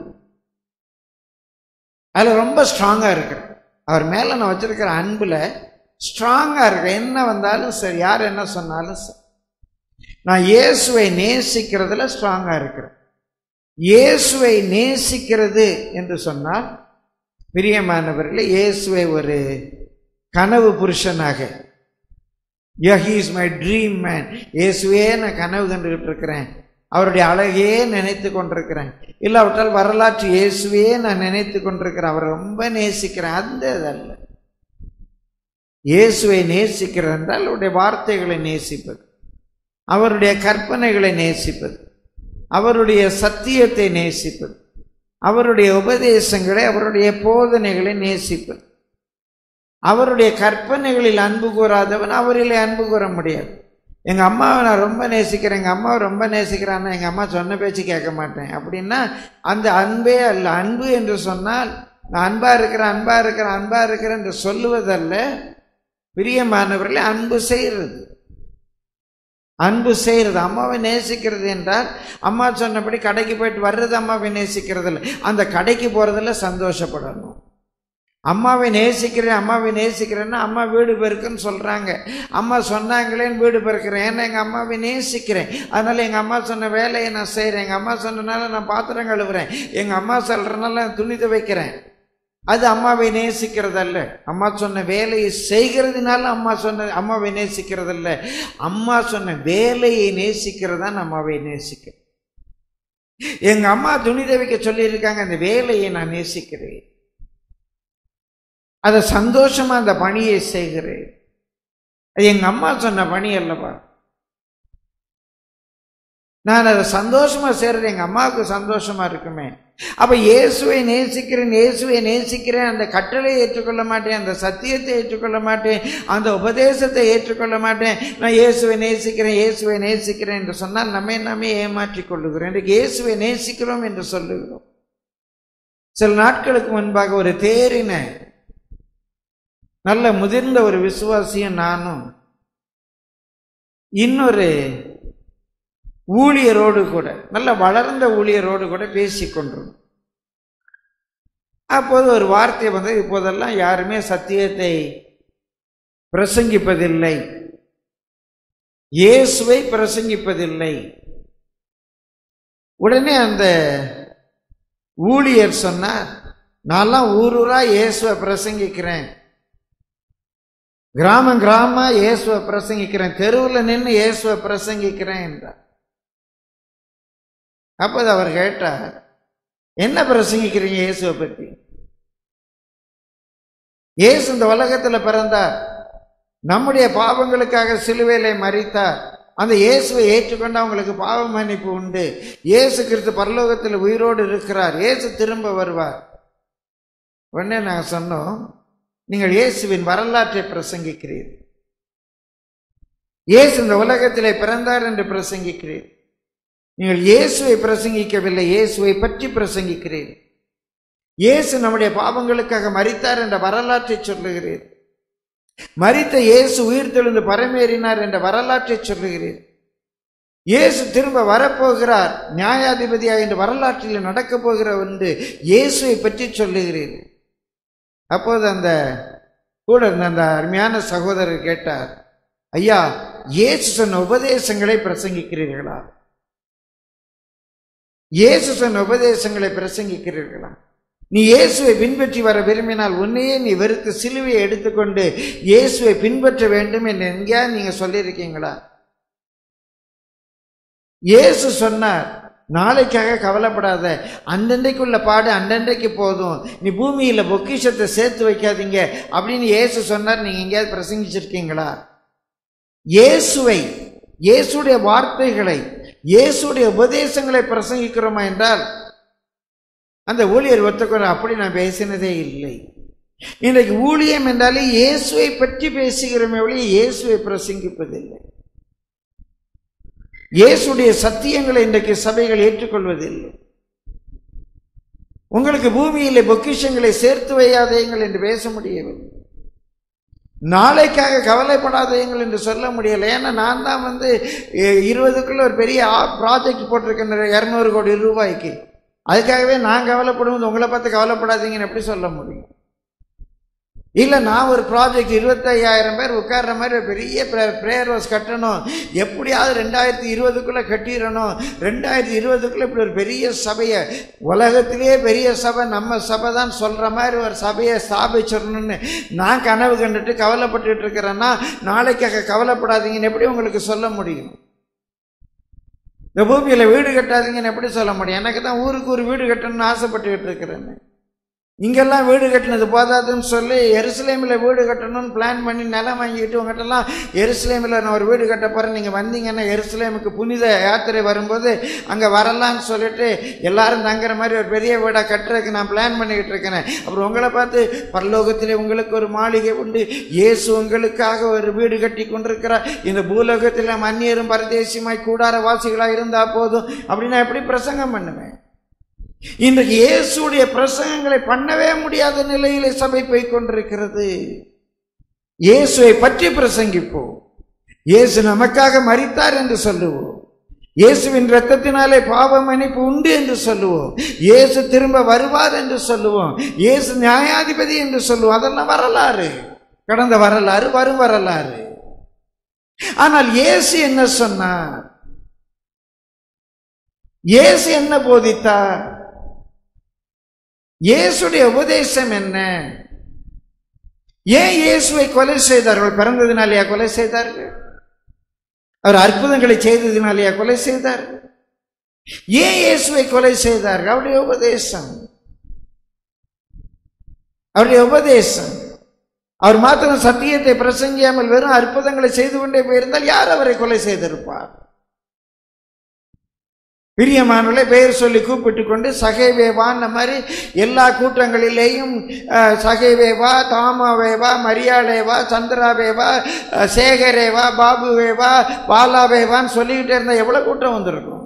அதுல ரொம்ப ஸ்ட்ராங்கா இருக்கிறேன் அவர் மேல நான் வச்சிருக்கிற அன்புல ஸ்ட்ராங்கா இருக்கிறேன் என்ன வந்தாலும் சரி யார் என்ன சொன்னாலும் சரி நான் இயேசுவை நேசிக்கிறதுல ஸ்ட்ராங்கா இருக்கிறேன் இயேசுவை நேசிக்கிறது என்று சொன்னால் பிரியமானவர்களே இயேசுவை ஒரு கனவு புருஷனாக இஸ் மை ட்ரீம் மேன் இயேசுவே நான் கனவு கண்டுகிட்டு இருக்கிறேன் அவருடைய அழகையே நினைத்து கொண்டிருக்கிறேன் இல்லாவிட்டால் வரலாற்று இயேசுவே நான் நினைத்து கொண்டிருக்கிறேன் அவரை ரொம்ப நேசிக்கிறேன் அந்த இதல்ல இயேசுவை நேசிக்கிறது என்றால் அவருடைய வார்த்தைகளை நேசிப்பது அவருடைய கற்பனைகளை நேசிப்பது அவருடைய சத்தியத்தை நேசிப்பது அவருடைய உபதேசங்களை அவருடைய போதனைகளை நேசிப்பது அவருடைய கற்பனைகளில் அன்பு கூறாதவன் அவரிலே அன்பு கூற முடியாது எங்கள் அம்மாவை நான் ரொம்ப நேசிக்கிறேன் எங்கள் அம்மாவை ரொம்ப நேசிக்கிறான்னா எங்கள் அம்மா சொன்ன பேச்சு கேட்க மாட்டேன் அப்படின்னா அந்த அன்பே அல்ல அன்பு என்று சொன்னால் நான் அன்பாக இருக்கிறேன் அன்பாக இருக்கிறேன் அன்பாக இருக்கிறேன் என்று சொல்லுவதல்ல பிரியமானவர்களே அன்பு செய்கிறது அன்பு செய்கிறது அம்மாவை நேசிக்கிறது என்றால் அம்மா சொன்னபடி கடைக்கு போயிட்டு வர்றது அம்மாவை நேசிக்கிறது இல்லை அந்த கடைக்கு போகிறதுல சந்தோஷப்படணும் அம்மாவை நேசிக்கிறேன் அம்மாவை நேசிக்கிறேன்னா அம்மா வீடு பெருக்குன்னு சொல்கிறாங்க அம்மா சொன்னாங்களேன்னு வீடு பெருக்கிறேன் ஏன்னா எங்கள் அம்மாவை நேசிக்கிறேன் அதனால் எங்கள் அம்மா சொன்ன வேலையை நான் செய்கிறேன் எங்கள் அம்மா சொன்னனால நான் பாத்திரம் கழுவுறேன் எங்கள் அம்மா சொல்கிறனால நான் துணி துவைக்கிறேன் அது அம்மாவை நேசிக்கிறதல்ல அம்மா சொன்ன வேலையை செய்கிறதுனால அம்மா சொன்ன அம்மாவை நேசிக்கிறதல்ல அம்மா சொன்ன வேலையை நேசிக்கிறதான் அம்மாவை நேசிக்க எங்க அம்மா துணி துவைக்க சொல்லியிருக்காங்க அந்த வேலையை நான் நேசிக்கிறேன் அதை சந்தோஷமா அந்த பணியை செய்கிறேன் அது எங்க அம்மா சொன்ன பணி அல்லவா நான் அதை சந்தோஷமா செய்யறது எங்க அம்மாவுக்கு சந்தோஷமா இருக்குமே அப்ப இயேசுவை நேசிக்கிறேன் இயேசுவை நேசிக்கிறேன் அந்த கட்டளை ஏற்றுக்கொள்ள மாட்டேன் அந்த சத்தியத்தை ஏற்றுக்கொள்ள மாட்டேன் அந்த உபதேசத்தை ஏற்றுக்கொள்ள மாட்டேன் நான் இயேசுவை நேசிக்கிறேன் இயேசுவை நேசிக்கிறேன் என்று சொன்னால் நம்மை நாமே ஏமாற்றிக் கொள்ளுகிறோம் இன்றைக்கு இயேசுவை நேசிக்கிறோம் என்று சொல்லுகிறோம் சில நாட்களுக்கு முன்பாக ஒரு தேரின நல்ல முதிர்ந்த ஒரு விசுவாசியும் நானும் இன்னொரு ஊழியரோடு கூட நல்ல வளர்ந்த ஊழியரோடு கூட பேசி கொண்டிருந்தோம் அப்போது ஒரு வார்த்தை வந்து இப்போதெல்லாம் யாருமே சத்தியத்தை பிரசங்கிப்பதில்லை இயேசுவை பிரசங்கிப்பதில்லை உடனே அந்த ஊழியர் சொன்னார் நான்லாம் ஊர் ஊரா இயேசுவை பிரசங்கிக்கிறேன் கிராமம் கிராமமா இயேசுவை பிரசங்கிக்கிறேன் தெருவில் நின்று இயேசுவை பிரசங்கிக்கிறேன் என்றார் அப்போது அவர் கேட்டார் என்ன பிரசங்கிக்கிறீங்க இயேசுவை பற்றி இயேசு இந்த உலகத்தில் பிறந்தார் நம்முடைய பாவங்களுக்காக சிலுவையிலே மறித்தார் அந்த இயேசுவை ஏற்றுக்கொண்டு அவங்களுக்கு பாவ மன்னிப்பு உண்டு இயேசு கிறிஸ்து பரலோகத்தில் உயிரோடு இருக்கிறார் இயேசு திரும்ப வருவார் உடனே நாங்கள் சொன்னோம் நீங்கள் இயேசுவின் வரலாற்றை பிரசங்கிக்கிறீர் இயேசு இந்த உலகத்திலே பிறந்தார் என்று பிரசங்கிக்கிறீர் நீங்கள் இயேசுவை பிரசங்கிக்கவில்லை இயேசுவை பற்றி பிரசங்கிக்கிறீர் இயேசு நம்முடைய பாவங்களுக்காக மரித்தார் என்ற வரலாற்றை சொல்லுகிறீர் மரித்த இயேசு உயிர்த்தெழுந்து பரமேறினார் என்ற வரலாற்றை சொல்லுகிறீர் இயேசு திரும்ப வரப்போகிறார் நியாயாதிபதியாக என்ற வரலாற்றில் நடக்கப் போகிற என்று இயேசுவை பற்றி சொல்லுகிறீர் அப்போது அந்த கூட இருந்த அந்த அருமையான சகோதரர் கேட்டார் ஐயா இயேசு சொன்ன உபதேசங்களை பிரசங்கிக்கிறீர்களா இயேசு சொன்ன உபதேசங்களை பிரசங்கிக்கிறீர்களா நீ இயேசுவை பின்பற்றி வர விரும்பினால் உன்னையே நீ வெறுத்து சிலுவையை எடுத்துக்கொண்டு இயேசுவை பின்பற்ற வேண்டும் என்று எங்கேயாவது நீங்க சொல்லியிருக்கீங்களா இயேசு சொன்னார் நாளைக்காக கவலைப்படாத அண்டண்டைக்குள்ள பாடு அண்டண்டைக்கு போதும் நீ பூமியில பொக்கிஷத்தை சேர்த்து வைக்காதீங்க அப்படின்னு இயேசு சொன்னார் நீங்க எங்கேயாவது பிரசங்கிச்சிருக்கீங்களா இயேசுவை இயேசுடைய வார்த்தைகளை இயேசுடைய உபதேசங்களை பிரசங்கிக்கிறோமா என்றால் அந்த ஊழியர் ஒத்துக்கொள்ள அப்படி நான் பேசினதே இல்லை இன்றைக்கு ஊழியம் என்றாலே இயேசுவை பற்றி பேசுகிறோமே ஒழிய இயேசுவை பிரசங்கிப்பதில்லை இயேசுடைய சத்தியங்களை இன்றைக்கு சபைகள் ஏற்றுக்கொள்வதில்லை உங்களுக்கு பூமியிலே பொக்கிஷங்களை சேர்த்து வையாதேங்கள் என்று பேச முடியவில்லை நாளைக்காக கவலைப்படாதீங்கள் என்று சொல்ல முடியலை ஏன்னா நான் தான் வந்து எ- இருபதுக்குள்ள ஒரு பெரிய ப்ராஜெக்ட் போட்டிருக்கேன் இரநூறு கோடி ரூபாய்க்கு அதுக்காகவே நான் கவலைப்படுவது உங்களை பார்த்து கவலைப்படாதீங்கன்னு எப்படி சொல்ல முடியும் இல்லை நான் ஒரு ப்ராஜெக்ட் இருபத்தையாயிரம் பேர் உட்கார்ற மாதிரி ஒரு பெரிய ப்ரேயர் ஹவுஸ் கட்டணும் எப்படியாவது ரெண்டாயிரத்தி இருபதுக்குள்ளே கட்டிடணும் ரெண்டாயிரத்தி இருபதுக்குள்ளே இப்படி ஒரு பெரிய சபையை உலகத்திலேயே பெரிய சபை நம்ம சபை தான் சொல்கிற மாதிரி ஒரு சபையை ஸ்தாபிச்சிடணும்னு நான் கனவு கண்டுட்டு கவலைப்பட்டுட்டு இருக்கிறேன்னா நாளைக்காக கவலைப்படாதீங்கன்னு எப்படி உங்களுக்கு சொல்ல முடியும் இந்த பூமியில் வீடு கட்டாதீங்கன்னு எப்படி சொல்ல முடியும் எனக்கு தான் ஊருக்கு ஒரு வீடு கட்டணும்னு ஆசைப்பட்டுக்கிட்டு இருக்கிறேன்னு இங்கெல்லாம் வீடு கட்டினது போதாதுன்னு சொல்லி எருசலேமில் வீடு கட்டணும்னு பிளான் பண்ணி நிலம் வாங்கிட்டு உங்கள்கிட்டலாம் எருசலேமில் நான் ஒரு வீடு கட்ட போகிறேன் நீங்கள் வந்தீங்கன்னா எருசலேமுக்கு புனித யாத்திரை வரும்போது அங்கே வரலான்னு சொல்லிட்டு எல்லாரும் தங்குற மாதிரி ஒரு பெரிய வீடாக கட்டுறதுக்கு நான் பிளான் பண்ணிக்கிட்டு இருக்கிறேன் அப்புறம் உங்களை பார்த்து பரலோகத்திலே உங்களுக்கு ஒரு மாளிகை உண்டு இயேசு உங்களுக்காக ஒரு வீடு கட்டி கொண்டிருக்கிறார் இந்த பூலோகத்தில் மன்னியரும் பரதேசியமாய் கூடார வாசிகளாக இருந்தால் போதும் அப்படின்னு நான் எப்படி பிரசங்கம் பண்ணுவேன் இன்றைக்கு இயேசுடைய பிரசங்கங்களை பண்ணவே முடியாத நிலையிலே சபை போய் கொண்டிருக்கிறது இயேசுவை பற்றி பிரசங்கிப்போம் இயேசு நமக்காக மரித்தார் என்று சொல்லுவோம் இயேசுவின் இரத்தத்தினாலே பாவ மன்னிப்பு உண்டு என்று சொல்லுவோம் இயேசு திரும்ப வருவார் என்று சொல்லுவோம் இயேசு நியாயாதிபதி என்று சொல்லுவோம் அதெல்லாம் வரலாறு கடந்த வரலாறு வரும் வரலாறு ஆனால் இயேசு என்ன சொன்னார் இயேசு என்ன போதித்தார் இயேசுடைய உபதேசம் என்ன ஏன் இயேசுவை கொலை செய்தார்கள் பிறந்ததினாலேயா கொலை செய்தார்கள் அவர் அற்புதங்களை செய்ததினாலேயா கொலை செய்தார்கள் ஏன் இயேசுவை கொலை செய்தார்கள் அவருடைய உபதேசம் அவருடைய உபதேசம் அவர் மாத்திரம் சத்தியத்தை பிரசங்கியாமல் வெறும் அற்புதங்களை செய்து கொண்டே போயிருந்தால் யார் அவரை கொலை செய்திருப்பார் பிரியமானவர்களை பெயர் சொல்லி கூப்பிட்டு கொண்டு சகைவேவான்ற மாதிரி எல்லா கூட்டங்களிலேயும் அஹ், சகைவேவா தாமாவேவா மரியாளேவா சந்திராவேவா அஹ், சேகரேவா பாபுவேவா பாலாவேவான்னு சொல்லிக்கிட்டே இருந்தால் எவ்வளோ கூட்டம் வந்திருக்கும்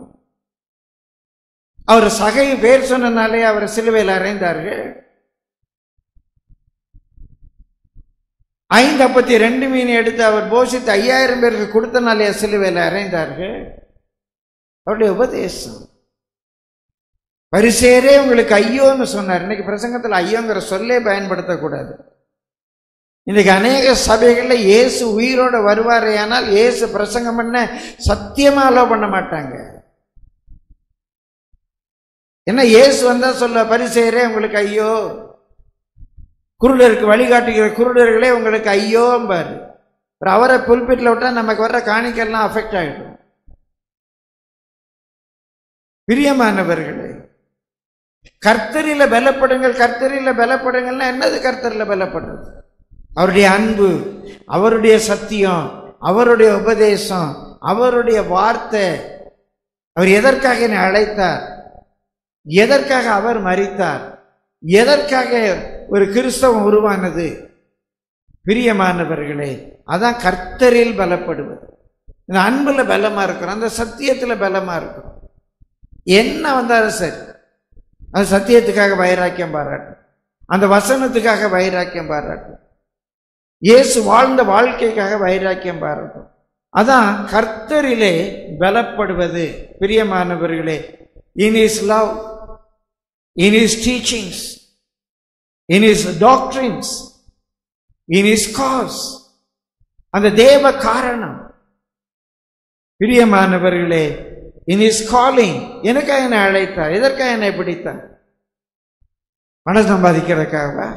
அவர் சகை பேர் சொன்னனாலே அவரை சிலுவையில் அறைந்தார்கள் ஐந்து அப்பத்தி ரெண்டு மீன் எடுத்து அவர் போஷித்து ஐயாயிரம் பேருக்கு கொடுத்தனாலே சிலுவையில் அறைந்தார்கள் அவருடைய உபதேசம் பரிசேரே உங்களுக்கு ஐயோன்னு சொன்னார் இன்னைக்கு பிரசங்கத்தில் ஐயோங்கிற சொல்லே பயன்படுத்தக்கூடாது இன்னைக்கு அநேக சபைகளில் இயேசு உயிரோட வருவாரே ஆனால் இயேசு பிரசங்கம் பண்ண சத்தியமா அலோ பண்ண மாட்டாங்க என்ன இயேசு வந்தா சொல்ல பரிசேரே உங்களுக்கு ஐயோ குருடருக்கு வழிகாட்டுகிற குருடர்களே உங்களுக்கு ஐயோம்பாரு அப்புறம் அவரை புல்பிட்டில் விட்டா நமக்கு வர்ற காணிக்கெல்லாம் அஃபெக்ட் ஆகிடும் பிரியமானவர்களே கர்த்தரில பலப்படுங்கள் கர்த்தரில பலப்படுங்கள்னா என்னது கர்த்தரில பலப்படுறது அவருடைய அன்பு அவருடைய சத்தியம் அவருடைய உபதேசம் அவருடைய வார்த்தை அவர் எதற்காக என்னை அழைத்தார் எதற்காக அவர் மறித்தார் எதற்காக ஒரு கிறிஸ்தவம் உருவானது பிரியமானவர்களே அதான் கர்த்தரில் பலப்படுவது இந்த அன்புல பலமா இருக்கிறோம் அந்த சத்தியத்துல பலமா இருக்கிறோம் என்ன வந்தாலும் சரி அது சத்தியத்துக்காக வைராக்கியம் பாராட்டும் அந்த வசனத்துக்காக வைராக்கியம் பாராட்டும் இயேசு வாழ்ந்த வாழ்க்கைக்காக வைராக்கியம் பாராட்டும் அதான் கர்த்தரிலே பலப்படுவது பிரியமானவர்களே in his love in his teachings in his doctrines in his cause அந்த தேவ காரணம் பிரியமானவர்களே இன் இஸ் காலிங் எனக்காக என்னை அழைத்தார் எதற்காக என்னை பிடித்தார் பணம் சம்பாதிக்கிறதுக்காகவா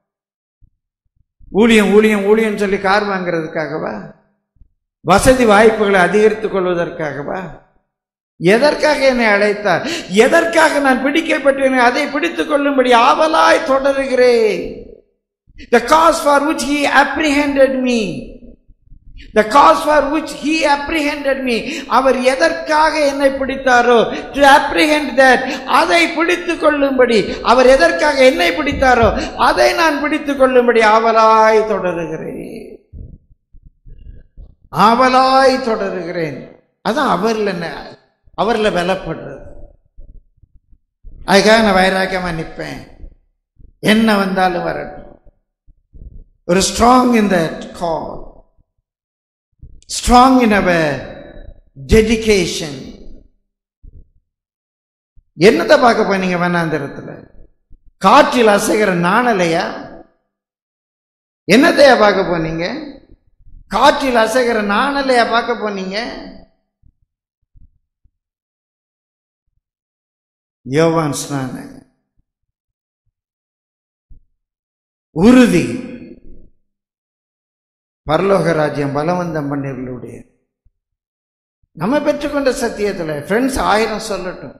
ஊழியம் ஊழியம் ஊழியம் சொல்லி கார் வாங்குறதுக்காகவா வசதி வாய்ப்புகளை அதிகரித்துக் கொள்வதற்காகவா எதற்காக என்னை அழைத்தார் எதற்காக நான் பிடிக்கப்பட்டேன் அதை பிடித்துக் கொள்ளும்படி ஆவலாய் தொடருகிறேன் the cause for which he apprehended me the cause for which he apprehended me அவர் எதற்காக என்னை பிடித்தாரோ to apprehend that அதை பிடித்துக் கொள்ளும்படி அவர் எதற்காக என்னை பிடித்தாரோ அதை நான் பிடித்துக் கொள்ளும்படி ஆவலாய் தொடருகிறேன் ஆவலாய் தொடருகிறேன் அதான் அவர்ல என்ன அவர்ல பலப்படுறது அதுக்காக நான் வைராக்கியமா நிற்பேன் என்ன வந்தாலும் வரட்டும் ஒரு strong in that call strong in our dedication என்னத்தை பார்க்க போனீங்க வனாந்திரத்துல காற்றில் அசைகிற நாணலையா என்னத்தையா பார்க்க போனீங்க காற்றில் அசைகிற நாணலையா பார்க்க போனீங்க யோவான் ஸ்நானங்க உறுதி பரலோக ராஜ்யம் பலவந்தம் பண்ணிர்களுடைய நம்ம பெற்றுக்கொண்ட சத்தியத்தில் ஃப்ரெண்ட்ஸ் ஆயிரம் சொல்லட்டும்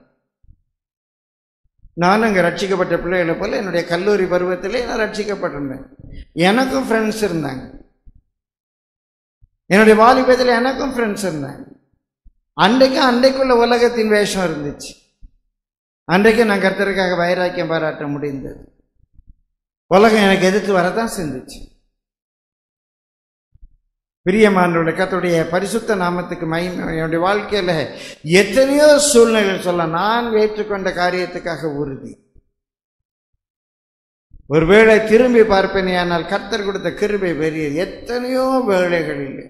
நானும் இங்கே ரட்சிக்கப்பட்ட பிள்ளைகளை போல என்னுடைய கல்லூரி பருவத்திலே நான் ரட்சிக்கப்பட்டிருந்தேன் எனக்கும் ஃப்ரெண்ட்ஸ் இருந்தாங்க என்னுடைய வாலிபத்தில் எனக்கும் ஃப்ரெண்ட்ஸ் இருந்தாங்க அன்றைக்கும் அன்றைக்குள்ள உலகத்தின் வேஷம் இருந்துச்சு அன்றைக்கு நான் கர்த்தருக்காக வைராக்கியம் பாராட்ட முடிந்தது உலகம் எனக்கு எதிர்த்து வரதான் செஞ்சுச்சு பிரியமானவருடைய கத்துடைய பரிசுத்த நாமத்துக்கு மகிமை என்னுடைய வாழ்க்கையில எத்தனையோ சூழ்நிலைகள் சொல்ல நான் ஏற்றுக்கொண்ட காரியத்துக்காக உறுதி ஒருவேளை திரும்பி பார்ப்பேனே ஆனால் கர்த்தர் கொடுத்த கிருபை பெரிய எத்தனையோ வேளைகளில்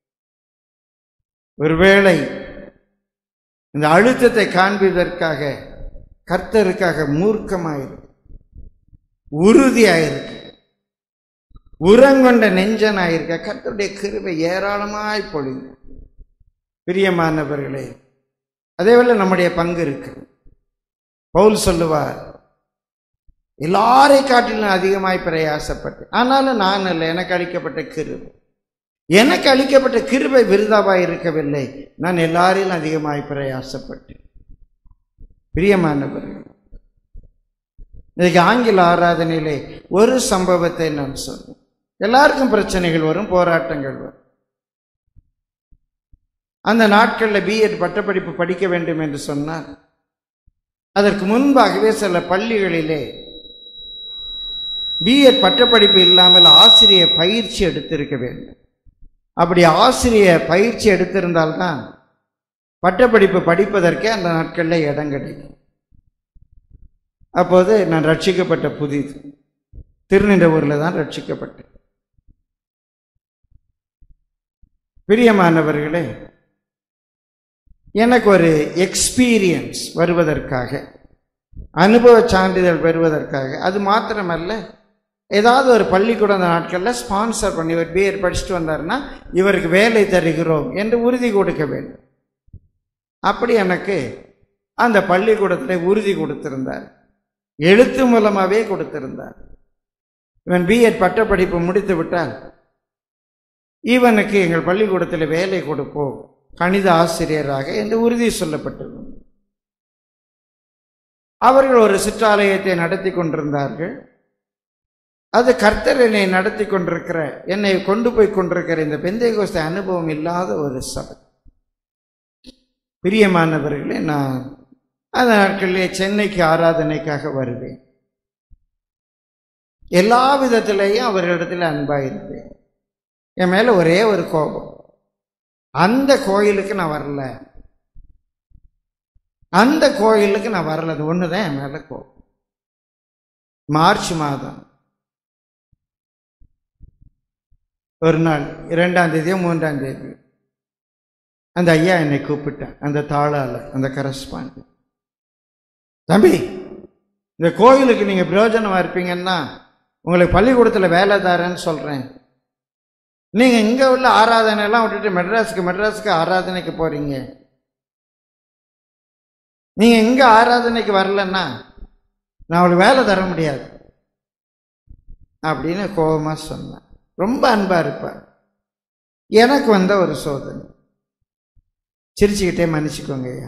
ஒருவேளை இந்த அழுத்தத்தை காண்பதற்காக கர்த்தருக்காக மூர்க்கமாயிருக்கு உறுதியாயிருக்கு உரங்கொண்ட நெஞ்சனாயிருக்க கர்த்தருடைய கிருபை ஏராளமாய் பொழிந்து பிரியமானவர்களே அதேவேளை நம்முடைய பங்கு இருக்கு பவுல் சொல்லுவார் எல்லாரை காட்டிலும் அதிகமாய் பிரயாசப்பட்டு ஆனாலும் நான் அல்ல எனக்கு அளிக்கப்பட்ட கிருபை எனக்கு அளிக்கப்பட்ட கிருபை விருதாவாய் இருக்கவில்லை நான் எல்லாரிலும் அதிகமாய் பிரயாசப்பட்டேன் பிரியமானவர்கள் இன்னைக்கு ஆங்கில ஆராதனையிலே ஒரு சம்பவத்தை நான் சொல்றேன் எல்லாருக்கும் பிரச்சனைகள் வரும் போராட்டங்கள் வரும் அந்த நாட்களில் பிஎட் பட்டப்படிப்பு படிக்க வேண்டும் என்று சொன்னார் அதற்கு முன்பாகவே சில பள்ளிகளிலே பிஎட் பட்டப்படிப்பு இல்லாமல் ஆசிரிய பயிற்சி எடுத்திருக்க வேண்டும் அப்படி ஆசிரிய பயிற்சி எடுத்திருந்தால்தான் பட்டப்படிப்பு படிப்பதற்கே அந்த நாட்களில் இடம் கிடைக்கும் அப்போது நான் ரட்சிக்கப்பட்ட புதிது திருநின்ற ஊரில் தான் ரட்சிக்கப்பட்டேன் பிரியமானவர்களே எனக்கு ஒரு எக்ஸ்பீரியன்ஸ் வருவதற்காக அனுபவ சான்றிதழ் பெறுவதற்காக அது மாத்திரமல்ல ஏதாவது ஒரு பள்ளிக்கூட அந்த நாட்களில் ஸ்பான்சர் பண்ணி இவர் பிஎட் படிச்சுட்டு வந்தாருன்னா இவருக்கு வேலை தருகிறோம் என்று உறுதி கொடுக்க வேண்டும் அப்படி எனக்கு அந்த பள்ளிக்கூடத்தில் உறுதி கொடுத்திருந்தார் எழுத்து மூலமாகவே கொடுத்திருந்தார் இவன் பிஎட் பட்டப்படிப்பு முடித்து விட்டால் இவனுக்கு எங்கள் பள்ளிக்கூடத்தில் வேலை கொடுப்போம் கணித ஆசிரியராக என்று உறுதி சொல்லப்பட்டிருந்தது அவர்கள் ஒரு சிற்றாலயத்தை நடத்தி கொண்டிருந்தார்கள் அது கர்த்தர் என்னை நடத்தி கொண்டிருக்கிற என்னை கொண்டு போய் கொண்டிருக்கிற இந்த பெந்தைகோஸ்த அனுபவம் இல்லாத ஒரு சபை பிரியமானவர்களே நான் அந்த நாட்களிலே சென்னைக்கு ஆராதனைக்காக வருவேன் எல்லா விதத்திலேயும் அவர்களிடத்தில் அன்பாக இருப்பேன் என் மேல ஒரே ஒரு கோபம் அந்த கோயிலுக்கு நான் வரல அந்த கோயிலுக்கு நான் வரல அது ஒண்ணுதான் என் மேல கோபம் மார்ச் மாதம் ஒரு நாள் இரண்டாம் தேதியோ மூன்றாம் தேதி அந்த ஐயா என்னை கூப்பிட்டான் அந்த தாளால அந்த கரஸ்பாண்ட் தம்பி இந்த கோயிலுக்கு நீங்க பிரயோஜனமா இருப்பீங்கன்னா உங்களுக்கு பள்ளிக்கூடத்தில் வேலை தாரேன்னு சொல்றேன் நீங்க இங்க உள்ள ஆராதனை எல்லாம் விட்டுட்டு மெட்ராஸுக்கு மெட்ராஸுக்கு ஆராதனைக்கு போறீங்க நீங்க இங்க ஆராதனைக்கு வரலன்னா நான் அவளுக்கு வேலை தர முடியாது அப்படின்னு கோபமா சொன்னேன் ரொம்ப அன்பா இருப்பார் எனக்கு வந்த ஒரு சோதனை சிரிச்சுக்கிட்டே மன்னிச்சுக்கோங்க ஐயா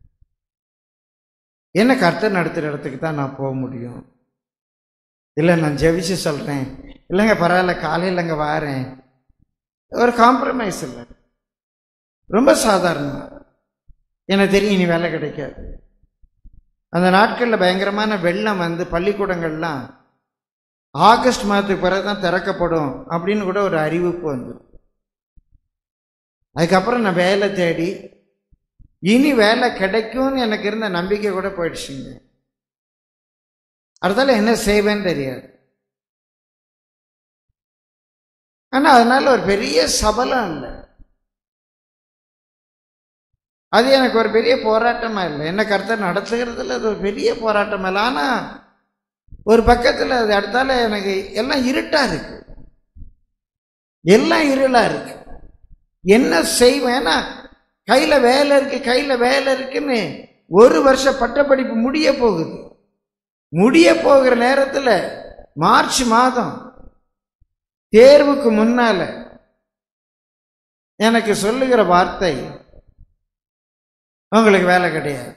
என்ன கர்த்தர் நடத்துகிற இடத்துக்கு தான் நான் போக முடியும் இல்லை நான் ஜெபிச்சு சொல்கிறேன் இல்லைங்க பரவாயில்ல காலையில் அங்கே வாரேன் ஒரு காம்ப்ரமைஸ் இல்லை ரொம்ப சாதாரணமாக எனக்கு தெரியும் இனி வேலை கிடைக்காது அந்த நாட்களில் பயங்கரமான வெள்ளம் வந்து பள்ளிக்கூடங்கள்லாம் ஆகஸ்ட் மாதத்துக்கு பிறகு தான் திறக்கப்படும் அப்படின்னு கூட ஒரு அறிவிப்பு வந்து அதுக்கப்புறம் நான் வேலை தேடி இனி வேலை கிடைக்கும்னு எனக்கு இருந்த நம்பிக்கை கூட போயிடுச்சுங்க அடுத்தால என்ன செய்வேன்னு தெரியாது ஆனா அதனால ஒரு பெரிய சபலம் இல்லை அது எனக்கு ஒரு பெரிய போராட்டமா இல்லை என்ன கருத்தை நடத்துகிறதுல அது ஒரு பெரிய போராட்டம் இல்லை ஆனா ஒரு பக்கத்துல அது அடுத்தால எனக்கு எல்லாம் இருட்டா இருக்கு எல்லாம் இருளா இருக்கு என்ன செய்வேன் ஏன்னா கையில வேலை இருக்கு கையில வேலை இருக்குன்னு ஒரு வருஷம் பட்டப்படிப்பு முடிய போகுது முடிய போகிற நேரத்தில் மார்ச் மாதம் தேர்வுக்கு முன்னால எனக்கு சொல்லுகிற வார்த்தை உங்களுக்கு வேலை கிடையாது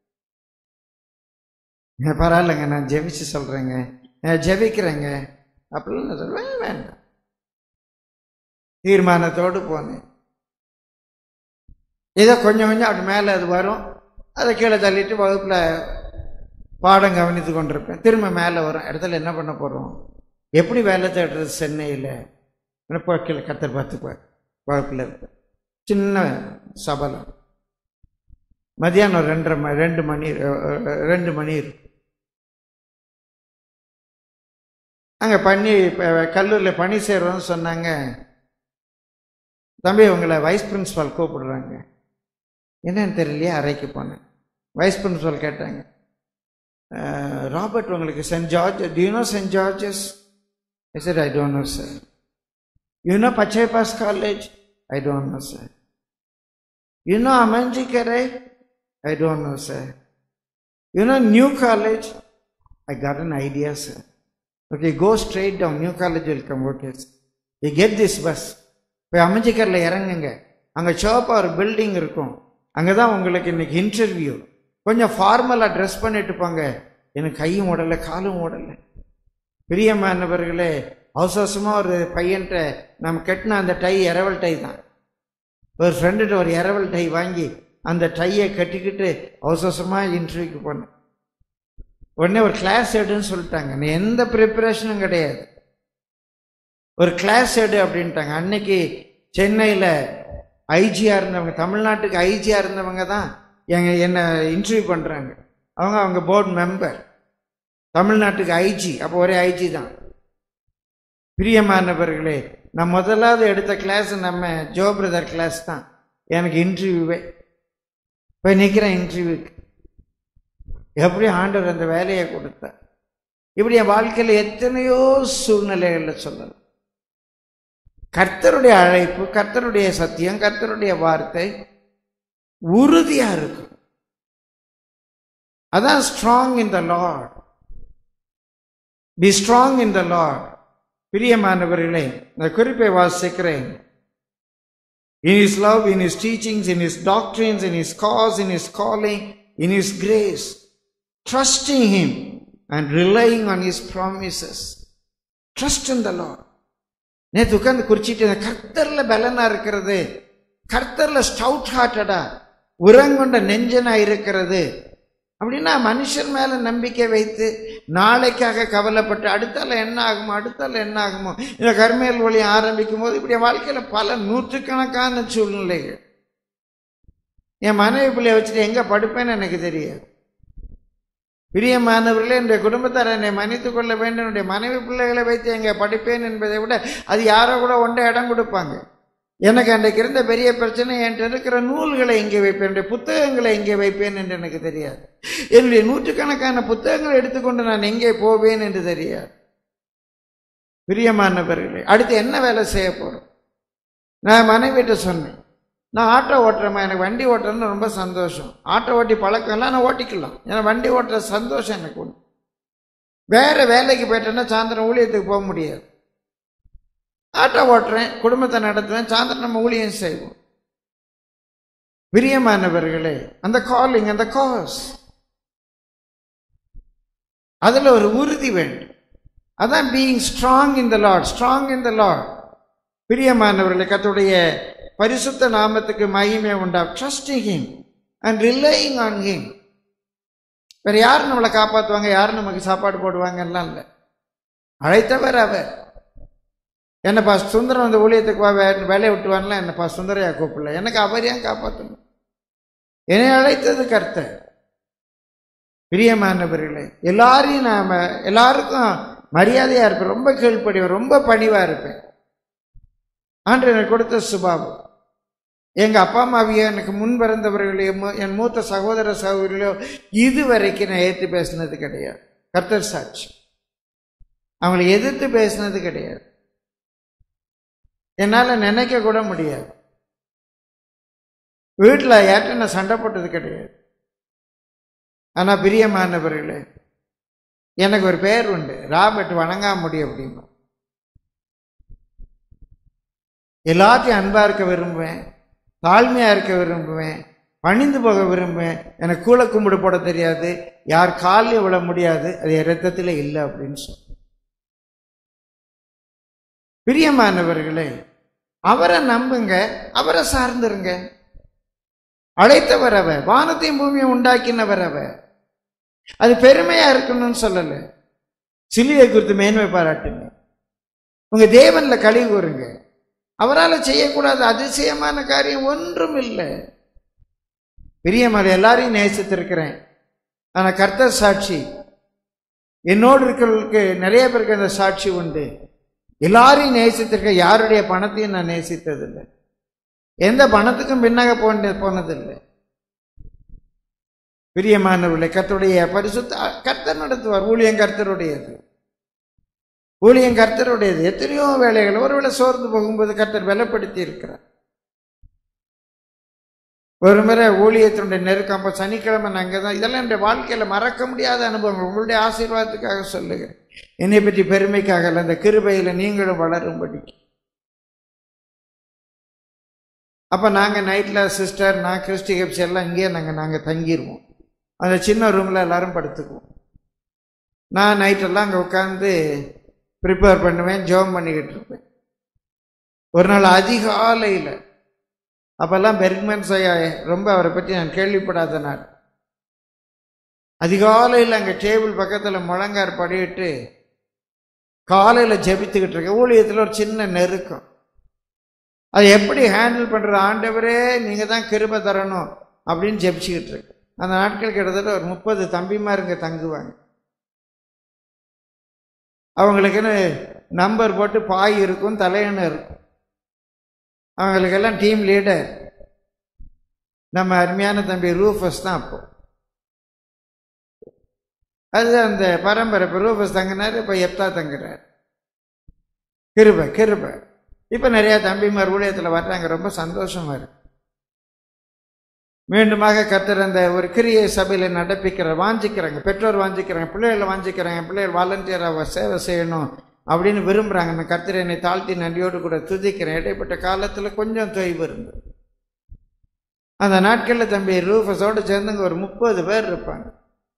பரவாயில்லைங்க நான் ஜெபிச்சு சொல்றேங்க நான் ஜெபிக்கிறேங்க அப்படின்னு நான் சொல்லுவேன் வேண்டாம் தீர்மானத்தோடு போனேன் ஏதோ கொஞ்சம் கொஞ்சம் அப்படி மேலே அது வரும் அதை கீழே தள்ளிட்டு வகுப்பில் பாடம் கவனித்து கொண்டிருப்பேன் திரும்ப மேலே வரும் இடத்துல என்ன பண்ண போகிறோம் எப்படி வேலை தேடுறது சென்னையில் கீழே கத்தர் பார்த்துக்குவார் வகுப்பில் இருப்பேன் சின்ன சபலம் மதியானம் ஒரு ரெண்டரை மணி ரெண்டு மணி ரெண்டு மணி இருக்கும் அங்கே பண்ணி கல்லூரியில் பணி செய்கிறோன்னு சொன்னாங்க தம்பி உங்களை வைஸ் பிரின்ஸிபால் கூப்பிடுறாங்க என்னன்னு தெரியலையே அறைக்கு போனேன் வைஸ் பிரின்ஸிபால் கேட்டாங்க ராபர்ட் உங்களுக்கு saint George do you know saint George's sir I don't know sir you know Pachaiyappa's college I don't know sir you know Aminjikarai I don't know sir you know new college I got an idea sir okay go straight down new college welcome okay sir you get this bus போய் அமைச்சிக்கரில் இறங்குங்க அங்கே சோப்பாக ஒரு building இருக்கும் அங்கே தான் உங்களுக்கு இன்னைக்கு இன்டர்வியூ கொஞ்சம் ஃபார்மலாக ட்ரெஸ் பண்ணிட்டு போங்க எனக்கு கையும் ஓடலை காலும் ஓடலை பிரியமானவர்களே அவசரமாக ஒரு பையன்கிட்ட நம்ம கட்டின அந்த டை இரவல் டை தான் ஒரு ஃப்ரெண்டுகிட்ட ஒரு இரவல் டை வாங்கி அந்த டையை கட்டிக்கிட்டு அவசரமாக இன்டர்வியூக்கு போனேன் உடனே ஒரு கிளாஸ் எடுன்னு சொல்லிட்டாங்க நீ எந்த ப்ரிப்பரேஷனும் கிடையாது ஒரு கிளாஸ் எடு அப்படின்ட்டாங்க அன்னைக்கு சென்னையில் ஐஜியாக இருந்தவங்க தமிழ்நாட்டுக்கு ஐஜியாக இருந்தவங்க தான் எங்க என்னை இன்டர்வியூ பண்ணுறாங்க அவங்க அவங்க போர்டு மெம்பர் தமிழ்நாட்டுக்கு ஐஜி அப்போ ஒரே ஐஜி தான் பிரியமானவர்களே நான் முதலாவது எடுத்த கிளாஸ் நம்ம ஜோ பிரதர் கிளாஸ் தான் எனக்கு இன்டர்வியூவே போய் நிற்கிறேன் இன்டர்வியூக்கு எப்படி ஆண்டவர் அந்த வேலையை கொடுத்தார் இப்படி என் வாழ்க்கையில் எத்தனையோ சூழ்நிலைகளில் சொல்லலாம் கர்த்தருடைய அழைப்பு கர்த்தருடைய சத்தியம் கர்த்தருடைய வார்த்தை உறுதியா இருக்கும் அதான் strong in the Lord be strong in the Lord பிரியமானவர்களே இந்த குறிப்பை வாசிக்கிறேன் in his love, in his teachings, in his doctrines, in his cause, in his calling, in his grace, trusting him and relying on his promises. Trust in the Lord. நேற்று உட்காந்து குறிச்சிட்டு கர்த்தர்ல பலனா இருக்கிறது கர்த்தர்ல Stout ஹார்ட்டடா உரங்கொண்ட நெஞ்சனா இருக்கிறது அப்படின்னா மனுஷன் மேல நம்பிக்கை வைத்து நாளைக்காக கவலைப்பட்டு அடுத்தால என்ன ஆகுமோ அடுத்தால என்ன ஆகுமோ இந்த கர்மேல் வழி ஆரம்பிக்கும் போது இப்படி வாழ்க்கையில பல நூற்றுக்கணக்கான சூழ்நிலைகள் என் மனைவி பிள்ளைய வச்சுட்டு எங்க படுப்பேன்னு எனக்கு தெரியாது பிரியமானவர்களே என்னுடைய குடும்பத்தார் என்னை மன்னித்துக் கொள்ள வேண்டும் என்னுடைய மனைவி பிள்ளைகளை வைத்து எங்க படிப்பேன் என்பதை விட அது யாரோ கூட ஒன்றை இடம் கொடுப்பாங்க எனக்கு அன்றைக்கு இருந்த பெரிய பிரச்சனை என்கிட்ட இருக்கிற நூல்களை எங்கே வைப்பேன் என்னுடைய புத்தகங்களை எங்கே வைப்பேன் என்று எனக்கு தெரியாது என்னுடைய நூற்றுக்கணக்கான புத்தகங்களை எடுத்துக்கொண்டு நான் எங்கே போவேன் என்று தெரியாது பிரியமானவர்களே அடுத்து என்ன வேலை செய்ய போறோம் நான் மனைவிட்ட சொன்னேன் நான் ஆட்டோ ஓட்டுறேம்மா எனக்கு வண்டி ஓட்டுறேன்னு ரொம்ப சந்தோஷம் ஆட்டோ ஓட்டி பழக்கம் இல்லை நான் ஓட்டிக்கலாம் ஏன்னா வண்டி ஓட்டுற சந்தோஷம் எனக்கு ஒன்று வேற வேலைக்கு போயிட்டேன்னா சாயந்தரம் ஊழியத்துக்கு போக முடியாது ஆட்டோ ஓட்டுறேன் குடும்பத்தை நடத்துவேன் சாயந்தரம் நம்ம ஊழியம் செய்வோம் பிரியமானவர்களே அந்த காலிங் அந்த காஸ் அதுல ஒரு உறுதி வேண்டும் அதான் being strong in the Lord strong in the Lord பிரியமானவர்களே கத்துடைய பரிசுத்த நாமத்துக்கு மகிமை உண்டா trusting him and relying on him வேற யார் நம்மளை காப்பாற்றுவாங்க யார் நமக்கு சாப்பாடு போடுவாங்க எல்லாம் இல்லை அழைத்தவர் அவர் என்னப்பா சுந்தரம் அந்த ஊழியத்துக்கு வா வே- வேலையை விட்டுவான்லாம் என்னப்பா சுந்தரையா கூப்பிடல எனக்கு அவர் ஏன் காப்பாற்றணும் என்னை அழைத்தது கர்த்தர் பிரியமானவர்களே எல்லாரையும் நாம எல்லாருக்கும் மரியாதையா இருப்பேன் ரொம்ப கீழ்ப்படிவேன் ரொம்ப பணிவா இருப்பேன் ஆண்டு எனக்கு கொடுத்த சுபாவம் எங்க அப்பா அம்மாவையோ எனக்கு முன் பிறந்தவர்களையோ மூ- என் மூத்த சகோதர சகோதரிகளோ இதுவரைக்கும் நான் ஏற்று பேசினது கிடையாது கர்த்தர் சாட்சி அவங்களை எதிர்த்து பேசினது கிடையாது என்னால் நினைக்க கூட முடியாது வீட்டில் யார்கிட்ட நான் சண்டை போட்டது கிடையாது ஆனால் பிரியமானவர்களே எனக்கு ஒரு பேர் உண்டு ராபர்ட் வணங்காமுடி அப்படின்னு எல்லாத்தையும் அன்பா இருக்க விரும்புவேன் தாழ்மையா இருக்க விரும்புவேன் பணிந்து போக விரும்புவேன் எனக்கு கூழ கும்பிடு போட தெரியாது யார் காலையும் விழ முடியாது அது என் ரத்தத்தில் இல்லை அப்படின்னு சொல்லி பிரியமானவர்களே அவரை நம்புங்க அவரை சார்ந்துருங்க அழைத்தவர் அவர் வானத்தையும் பூமியை உண்டாக்கினவர் அவர் அது பெருமையா இருக்கணும்னு சொல்லல சிலுவை குறித்து மேன்மை பாராட்டுங்க உங்க தேவன்ல கழி கூறுங்க அவரால் செய்யக்கூடாத அதிசயமான காரியம் ஒன்றும் இல்லை பிரியமான எல்லாரையும் நேசித்திருக்கிறேன் ஆனா கர்த்தர் சாட்சி என்னோடு இருக்கிறவர்களுக்கு நிறைய பேருக்கு அந்த சாட்சி உண்டு எல்லாரையும் நேசித்திருக்க யாருடைய பணத்தையும் நான் நேசித்ததில்லை எந்த பணத்துக்கும் பின்னாக போன போனதில்லை பிரியமானவர்களே கர்த்தருடைய பரிசுத்த கர்த்தர் நடத்துவார் ஊழியம் கர்த்தருடையது ஊழியம் கர்த்தருடையது எத்தனையோ வேலைகள் ஒருவேளை சோர்ந்து போகும்போது கர்த்தர் பலப்படுத்தி இருக்கிறார் ஒரு முறை ஊழியத்தினுடைய நெருக்கம் அப்போ சனிக்கிழமை நான் அங்கே தான் இதெல்லாம் என்னுடைய வாழ்க்கையில் மறக்க முடியாத அனுபவங்கள் உங்களுடைய ஆசீர்வாதத்துக்காக சொல்லுகிறேன் என்னை பற்றி பெருமைக்காக அல்ல அந்த கிருபையில் நீங்களும் வளரும்படி அப்போ நாங்கள் நைட்டில் சிஸ்டர் நான் கிறிஸ்டி கப்ஸ் எல்லாம் இங்கேயே நாங்கள் நாங்கள் தங்கிடுவோம் அந்த சின்ன ரூமில் எல்லாரும் படுத்துக்குவோம் நான் நைட்டெல்லாம் அங்கே உட்காந்து ப்ரிப்பேர் பண்ணுவேன் ஜெபம் பண்ணிக்கிட்டு இருப்பேன் ஒரு நாள் அதிகாலையில் அப்போல்லாம் பெர்க்மன் சையா ரொம்ப அவரை பற்றி நான் கேள்விப்படாத நாள் அதிகாலையில் அங்கே டேபிள் பக்கத்தில் முழங்கார் படியிட்டு காலையில் ஜெபித்துக்கிட்டு இருக்கேன் ஊழியத்தில் ஒரு சின்ன நெருக்கம் அதை எப்படி ஹேண்டில் பண்ணுறது ஆண்டவரே நீங்கள் தான் கிருபை தரணும் அப்படின்னு ஜெபிச்சுக்கிட்டு இருக்கு அந்த நாட்கள் கிட்டத்தட்ட ஒரு முப்பது தம்பிமாருங்க தங்குவாங்க அவங்களுக்குன்னு நம்பர் போட்டு பாய் இருக்கும் தலையணை இருக்கும் அவங்களுக்கெல்லாம் டீம் லீடர் நம்ம அருமையான தம்பி ரூஃபஸ் தான் அப்போ அது அந்த பரம்பரை இப்போ ரூஃபஸ் தங்கினார் இப்போ எப்தா தங்குறார் கிருப கிருப இப்போ நிறையா தம்பிமார் ஊழியத்தில் வர்றாங்க ரொம்ப சந்தோஷமா இருக்கு மீண்டுமாக கர்த்தர் அந்த ஒரு கிரியை சபையில் நடப்பிக்கிற வாஞ்சிக்கிறாங்க பெற்றோர் வாஞ்சிக்கிறாங்க பிள்ளைகளை வாஞ்சிக்கிறாங்க பிள்ளைகள் வாலண்டியராக சேவை செய்யணும் அப்படின்னு விரும்புகிறாங்க நான் கர்த்தர் என்னை தாழ்த்தி நன்றியோடு கூட துதிக்கிறேன் இடைப்பட்ட காலத்தில் கொஞ்சம் தொய்வு இருந்தது அந்த நாட்களில் தம்பி ரூஃபஸோடு சேர்ந்துங்க ஒரு முப்பது பேர் இருப்பாங்க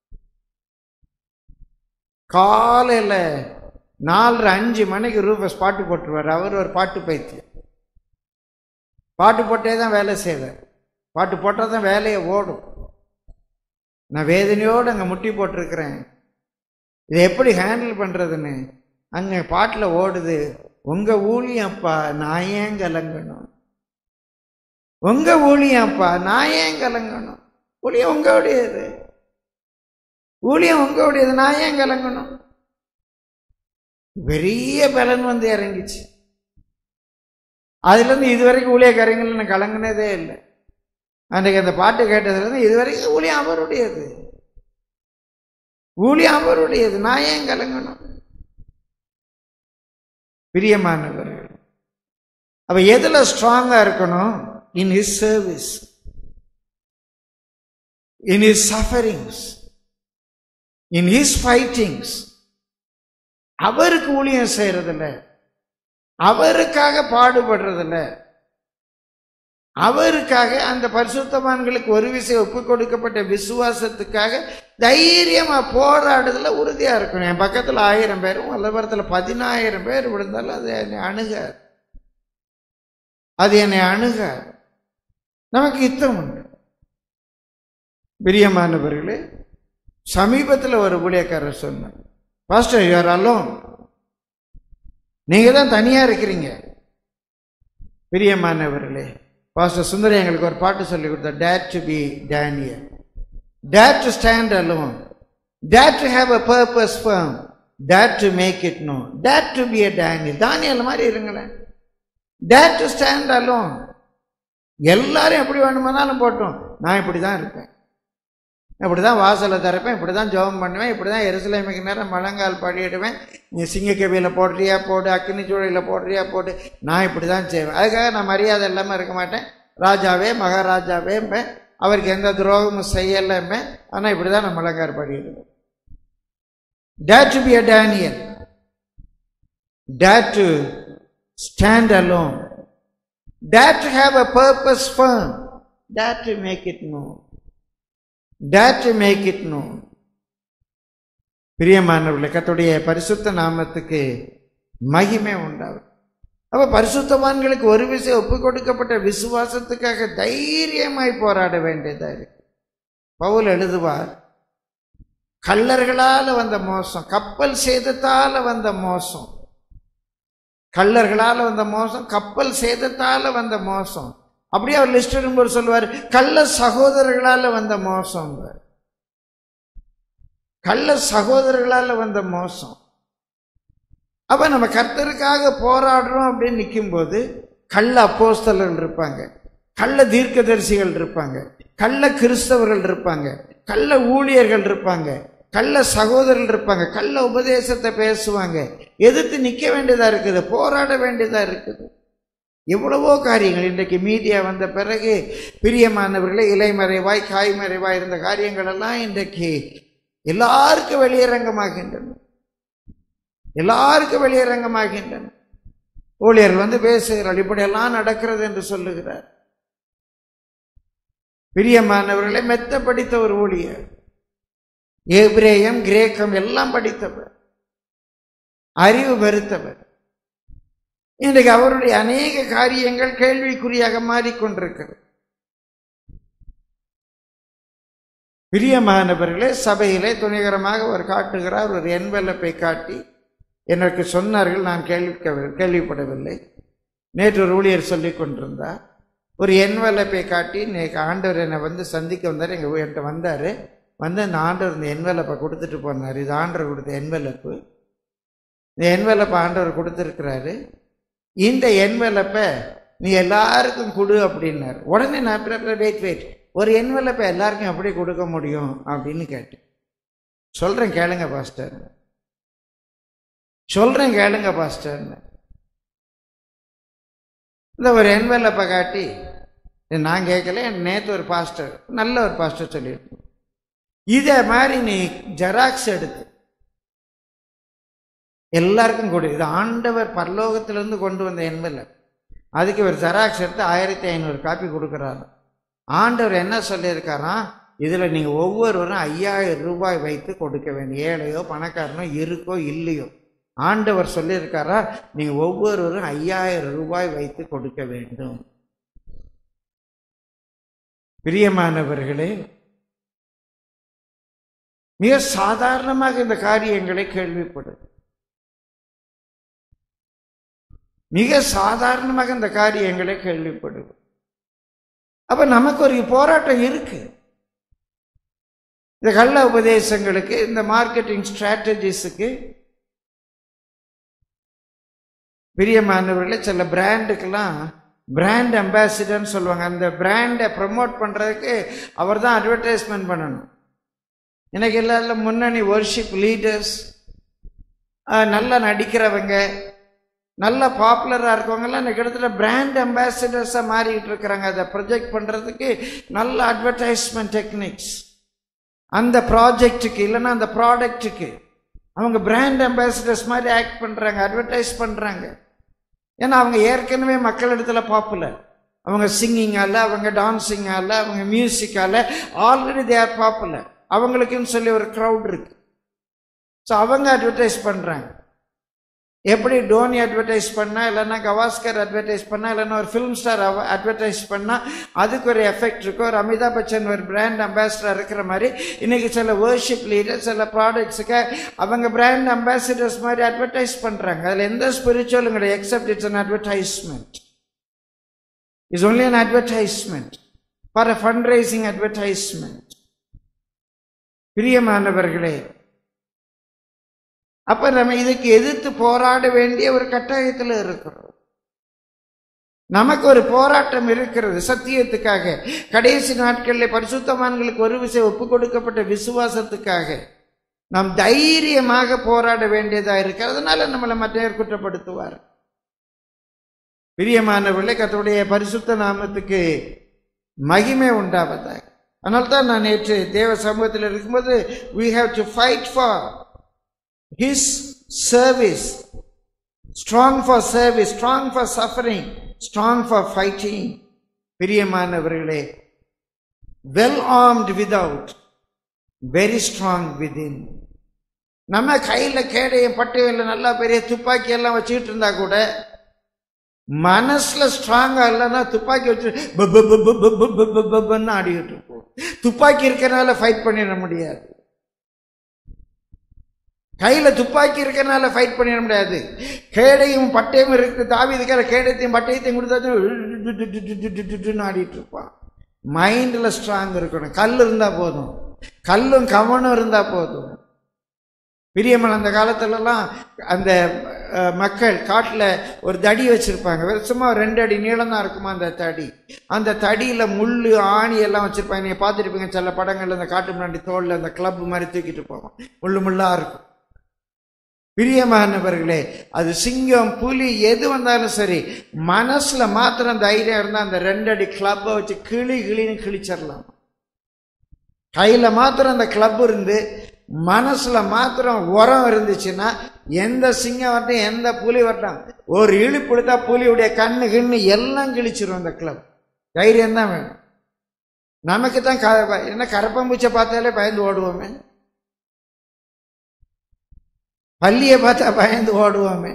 காலையில் நாலரை அஞ்சு மணிக்கு ரூபஸ் பாட்டு போட்டுருவார் அவர் ஒரு பாட்டு பைத்தியம் பாட்டு போட்டே தான் வேலை செய்வார் பாட்டு போட்டால் தான் வேலையை ஓடும் நான் வேதனையோடு அங்கே முட்டி போட்டிருக்கிறேன் இதை எப்படி ஹேண்டில் பண்ணுறதுன்னு அங்கே பாட்டில் ஓடுது உங்கள் ஊழியப்பா நான் ஏன் கலங்கணும் உங்கள் ஊழியப்பா நான் ஏன் கலங்கணும் ஊழியம் உங்களுடையது ஊழியம் உங்களுடையது நான் ஏன் கலங்கணும் பெரிய பலன் வந்து இறங்கிச்சு அதுலேருந்து இதுவரைக்கும் ஊழியக்காரங்கள் நான் கலங்கினதே இல்லை அன்றைக்கு அந்த பாட்டு கேட்டதுலேருந்து இதுவரைக்கும் ஊழியம் அவருடையது ஊழியம் அவருடையது நான் ஏன் கலங்கணும் பிரியமானவர்கள் அப்ப எதுல ஸ்ட்ராங்கா இருக்கணும் in his service in his sufferings in his fightings அவருக்கு ஊழியம் செய்யறதில்ல அவருக்காக பாடுபடுறதில்ல அவருக்காக அந்த பரிசுத்தவான்களுக்கு ஒரு விஷயம் ஒப்பு கொடுக்கப்பட்ட விசுவாசத்துக்காக தைரியமா போராடுறதுல உறுதியா இருக்கணும் என் பக்கத்துல ஆயிரம் பேரும் வல்லபுரத்துல பதினாயிரம் பேர் விழுந்தாலும் அது என்னை அணுக அது என்னை அணுக நமக்கு யுத்தம் உண்டு பிரியமானவர்களே சமீபத்தில் ஒரு ஊழியக்காரர் சொன்னார் பாஸ்டர் யூஆர் அலோன் நீங்க தான் தனியா இருக்கிறீங்க பிரியமானவர்களே பாஸ்டர் சுந்தரி எங்களுக்கு ஒரு பாட்டு சொல்லி கொடுத்தா dare to be Daniel dare to stand alone dare to have a purpose firm dare to make it known dare to be a Daniel தானியல் மாதிரி இருங்களேன் டேட் டு ஸ்டாண்ட் அலோன் எல்லாரும் எப்படி வேணுமானாலும் போட்டோம் நான் இப்படி தான் இருப்பேன் இப்படி தான் வாசலை திறப்பேன் இப்படி தான் ஜெபம் பண்ணுவேன் இப்படி தான் எருசலேமுக்கு நேரம் முழங்கால் படியிடுவேன் நீ சிங்கக்கவியில் போடுறியா போடு அக்கினி சூழலில் போடுறியா போடு நான் இப்படி தான் செய்வேன் அதுக்காக நான் மரியாதை இல்லாமல் இருக்க மாட்டேன் ராஜாவே மகாராஜாவே அவருக்கு எந்த துரோகமும் செய்யலைமே ஆனால் இப்படி தான் நான் முழங்கால் படியிடுவேன் dare to be a Daniel dare to stand alone dare to have a purpose firm dare to make it known dare to make it known பிரியமானவர்களே கத்துடைய பரிசுத்த நாமத்துக்கு மகிமை உண்டாகும் அப்ப பரிசுத்தவான்களுக்கு ஒரு விஷயம் ஒப்பு கொடுக்கப்பட்ட விசுவாசத்துக்காக தைரியமாய் போராட வேண்டியதா இருக்கு பவுல் எழுதுவார் கள்ளர்களால வந்த மோசம் கப்பல் சேதத்தால வந்த மோசம் கள்ளர்களால வந்த மோசம் கப்பல் சேதத்தால வந்த மோசம் அப்படியே அவர் லிஸ்ட் எடுக்கும்போது சொல்லுவார் கள்ள சகோதரர்களால வந்த மோசம் கள்ள சகோதரர்களால வந்த மோசம் அப்ப நம்ம கர்த்தருக்காக போராடுறோம் அப்படின்னு நிற்கும்போது கள்ள அப்போஸ்தலர்கள் இருப்பாங்க கள்ள தீர்க்கதரிசிகள் இருப்பாங்க கள்ள கிறிஸ்தவர்கள் இருப்பாங்க கள்ள ஊழியர்கள் இருப்பாங்க கள்ள சகோதரர்கள் இருப்பாங்க கள்ள உபதேசத்தை பேசுவாங்க எதிர்த்து நிற்க வேண்டியதா இருக்குது போராட வேண்டியதா இருக்குது எவ்வளவோ காரியங்கள் இன்றைக்கு மீடியா வந்த பிறகு பிரியமானவர்களே இலைமறைவாய் காய்மறைவாய் இருந்த காரியங்கள் எல்லாம் இன்றைக்கு எல்லாருக்கும் வெளியரங்கமாகின்றன எல்லாருக்கும் வெளியரங்கமாகின்றன ஊழியர்கள் வந்து பேசுகிறார் இப்படியெல்லாம் நடக்கிறது என்று சொல்லுகிறார் பிரியமானவர்களை மெத்த படித்த ஒரு ஊழியர் ஏப்ரேயம் கிரேக்கம் எல்லாம் படித்தவர் அறிவு பெருத்தவர் இன்றைக்கு அவருடைய அநேக காரியங்கள் கேள்விக்குறியாக மாறிக்கொண்டிருக்கிறது பிரியமானவர்களே சபையிலே துணிகரமாக அவர் காட்டுகிறார் ஒரு என்வெலப்பை காட்டி எனக்கு சொன்னார்கள் நான் கேள்விக்க கேள்விப்படவில்லை நேற்று ஒரு ஊழியர் சொல்லி கொண்டிருந்தார் ஒரு என்வெலப்பை காட்டி இன்னைக்கு ஆண்டவர் என்னை வந்து சந்திக்க வந்தார் எங்கள் என்கிட்ட வந்தார் வந்து அந்த ஆண்டவர் இந்த என்வெலப்பை கொடுத்துட்டு போனார் இது ஆண்டவர் கொடுத்த என்வெலப்பு இந்த என்வெலப்பை ஆண்டவர் கொடுத்துருக்கிறாரு இந்த என்வெலப்பை நீ எல்லாருக்கும் கொடு அப்படின்னாரு உடனே நான் வெயிட் வெயிட் ஒரு என்வெலப்பை எல்லாருக்கும் எப்படி கொடுக்க முடியும் அப்படின்னு கேட்டேன் சொல்கிறேன் கேளுங்க பாஸ்டர் சொல்கிறேன் கேளுங்க பாஸ்டர் இந்த ஒரு என்வெலப்பை காட்டி இது நான் கேட்கல நேற்று ஒரு பாஸ்டர் நல்ல ஒரு பாஸ்டர் சொல்லியிருக்கோம் இதே மாதிரி நீ ஜெராக்ஸ் எடுத்து எல்லாருக்கும் கொடு இது ஆண்டவர் பரலோகத்திலிருந்து கொண்டு வந்த என்வெலப் அதுக்கு ஒரு ஜெராக்ஸ் எடுத்து ஆயிரத்தி ஐநூறு காப்பி கொடுக்குறாரு ஆண்டவர் என்ன சொல்லியிருக்காராம் இதில் நீங்கள் ஒவ்வொருவரும் ஐயாயிரம் ரூபாய் வைத்து கொடுக்க வேண்டும் ஏழையோ பணக்காரனோ இருக்கோ இல்லையோ ஆண்டவர் சொல்லியிருக்காரா நீங்கள் ஒவ்வொருவரும் ஐயாயிரம் ரூபாய் வைத்து கொடுக்க வேண்டும் பிரியமானவர்களே மிக சாதாரணமாக இந்த காரியங்களை கேள்விப்படும் மிக சாதாரணமாக இந்த காரியங்களை கேள்விப்படுது அப்ப நமக்கு ஒரு போராட்டம் இருக்கு இந்த கள்ள உபதேசங்களுக்கு இந்த மார்க்கெட்டிங் ஸ்ட்ராட்டஜிஸுக்கு பிரியமானவர்களே சில பிராண்டுக்கெல்லாம் பிராண்ட் அம்பாசிடர்னு சொல்லுவாங்க அந்த பிராண்டை ப்ரமோட் பண்ணுறதுக்கு அவர் தான் அட்வர்டைஸ்மெண்ட் பண்ணணும் எனக்கு எல்லாரும் முன்னணி ஒர்ஷிப் லீடர்ஸ் நல்லா நடிக்கிறவங்க நல்ல பாப்புலராக இருக்கவங்கெல்லாம் இந்த கிட்டத்தட்ட பிராண்ட் அம்பாசிடர்ஸாக மாறிக்கிட்டு இருக்கிறாங்க அதை ப்ரொஜெக்ட் பண்ணுறதுக்கு நல்ல அட்வர்டைஸ்மெண்ட் டெக்னிக்ஸ் அந்த ப்ராஜெக்ட்டுக்கு இல்லைன்னா அந்த ப்ராடக்ட்டுக்கு அவங்க பிராண்ட் அம்பாசிடர்ஸ் மாதிரி ஆக்ட் பண்ணுறாங்க அட்வர்டைஸ் பண்ணுறாங்க ஏன்னா அவங்க ஏற்கனவே மக்களிடத்தில் பாப்புலர் அவங்க சிங்கிங்கால அவங்க டான்ஸிங்கால அவங்க மியூசிக்கால ஆல்ரெடி தே ஆர் பாப்புலர் அவங்களுக்குன்னு சொல்லி ஒரு க்ரௌட் இருக்கு ஸோ அவங்க அட்வர்டைஸ் பண்ணுறாங்க எப்படி டோனி அட்வர்டைஸ் பண்ணா இல்லைன்னா கவாஸ்கர் அட்வர்டைஸ் பண்ணா இல்லைன்னா ஒரு ஃபிலிம் ஸ்டார் அட்வர்டைஸ் பண்ணா அதுக்கு ஒரு எஃபெக்ட் இருக்கும் ஒரு அமிதாப் பச்சன் ஒரு பிராண்ட் அம்பாசிடர் இருக்கிற மாதிரி இன்னைக்கு சில வேர்ஷிப் லீடர் சில ப்ராடக்ட்ஸுக்கு அவங்க பிராண்ட் அம்பாசிடர்ஸ் மாதிரி அட்வர்டைஸ் பண்றாங்க அதில் எந்த ஸ்பிரிச்சுவலும் கிடையாது except it's an advertisement is only an advertisement for a fundraising advertisement பிரியமானவர்களே அப்ப நம்ம இதுக்கு எதிர்த்து போராட வேண்டிய ஒரு கட்டாயத்தில் இருக்கிறோம் நமக்கு ஒரு போராட்டம் இருக்கிறது சத்தியத்துக்காக கடைசி நாட்களில் பரிசுத்தமான்களுக்கு ஒரு விஷயம் ஒப்பு கொடுக்கப்பட்ட விசுவாசத்துக்காக நாம் தைரியமாக போராட வேண்டியதா இருக்கு அதனால நம்மளை மற்றையர் குற்றப்படுத்துவார் பிரியமானவர்களே கத்தருடைய பரிசுத்த நாமத்துக்கு மகிமை உண்டாவதாக அதனால்தான் நான் நேற்று தேவ சமூகத்தில் இருக்கும்போது we have to fight for his service strong for service strong for suffering strong for fighting பிரியமானவர்களே well armed without very strong within நம்ம கையில கேடையும் பட்டையும் நல்லா பெரிய துப்பாக்கி எல்லாம் வச்சுக்கிட்டு இருந்தா கூட மனசுல ஸ்ட்ராங்கா இல்லைன்னா துப்பாக்கி வச்சு ஆடிக்கிட்டு இருப்போம் துப்பாக்கி இருக்கிறனால ஃபைட் பண்ணிட முடியாது கையில துப்பாக்கி இருக்கனால ஃபைட் பண்ணிட முடியாது கேடையும் பட்டயம் இருக்கு தாவி இருக்கிற கேடயத்தையும் பட்டயத்தையும் கொடுத்தாச்சும் ஆடிட்டு இருப்பான் மைண்ட்ல ஸ்ட்ராங் இருக்கணும் கல் இருந்தா போதும் கல்லும் கவனம் இருந்தா போதும் பிரியமன் அந்த காலத்துலலாம் அந்த மக்கள் காட்டில் ஒரு தடி வச்சுருப்பாங்க சும்மா ரெண்டு அடி நீளம் தான் இருக்குமா அந்த தடி அந்த தடியில் முள் ஆணி எல்லாம் வச்சுருப்பாங்க நீங்கள் பார்த்துருப்பீங்க சில படங்கள்ல அந்த காட்டு முன்னாடி தோளில் அந்த கிளப் மாதிரி தூக்கிட்டு போவோம் முள்ளு முள்ளாக இருக்கும் பிரியமானவர்களே அது சிங்கம் புலி எது வந்தாலும் சரி மனசுல மாத்திரம் தைரியம் இருந்தால் அந்த ரெண்டு அடி கிளப்பை வச்சு கிளி கிளின்னு கிழிச்சிடலாம் கையில மாத்திரம் அந்த கிளப் இருந்து மனசுல மாத்திரம் உரம் இருந்துச்சுன்னா எந்த சிங்கம் வரட்டும் எந்த புலி வரட்டும் ஒரு இழுப்பு எடுத்தா புலியுடைய கண்ணு கிண்ணு எல்லாம் கிழிச்சிரும் அந்த கிளப் தைரியம் தான் வேணும் நமக்கு தான் என்ன கரப்பம்பூச்சை பார்த்தாலே பயந்து ஓடுவோமே பள்ளியை பார்த்தா பயந்து ஓடுவோமே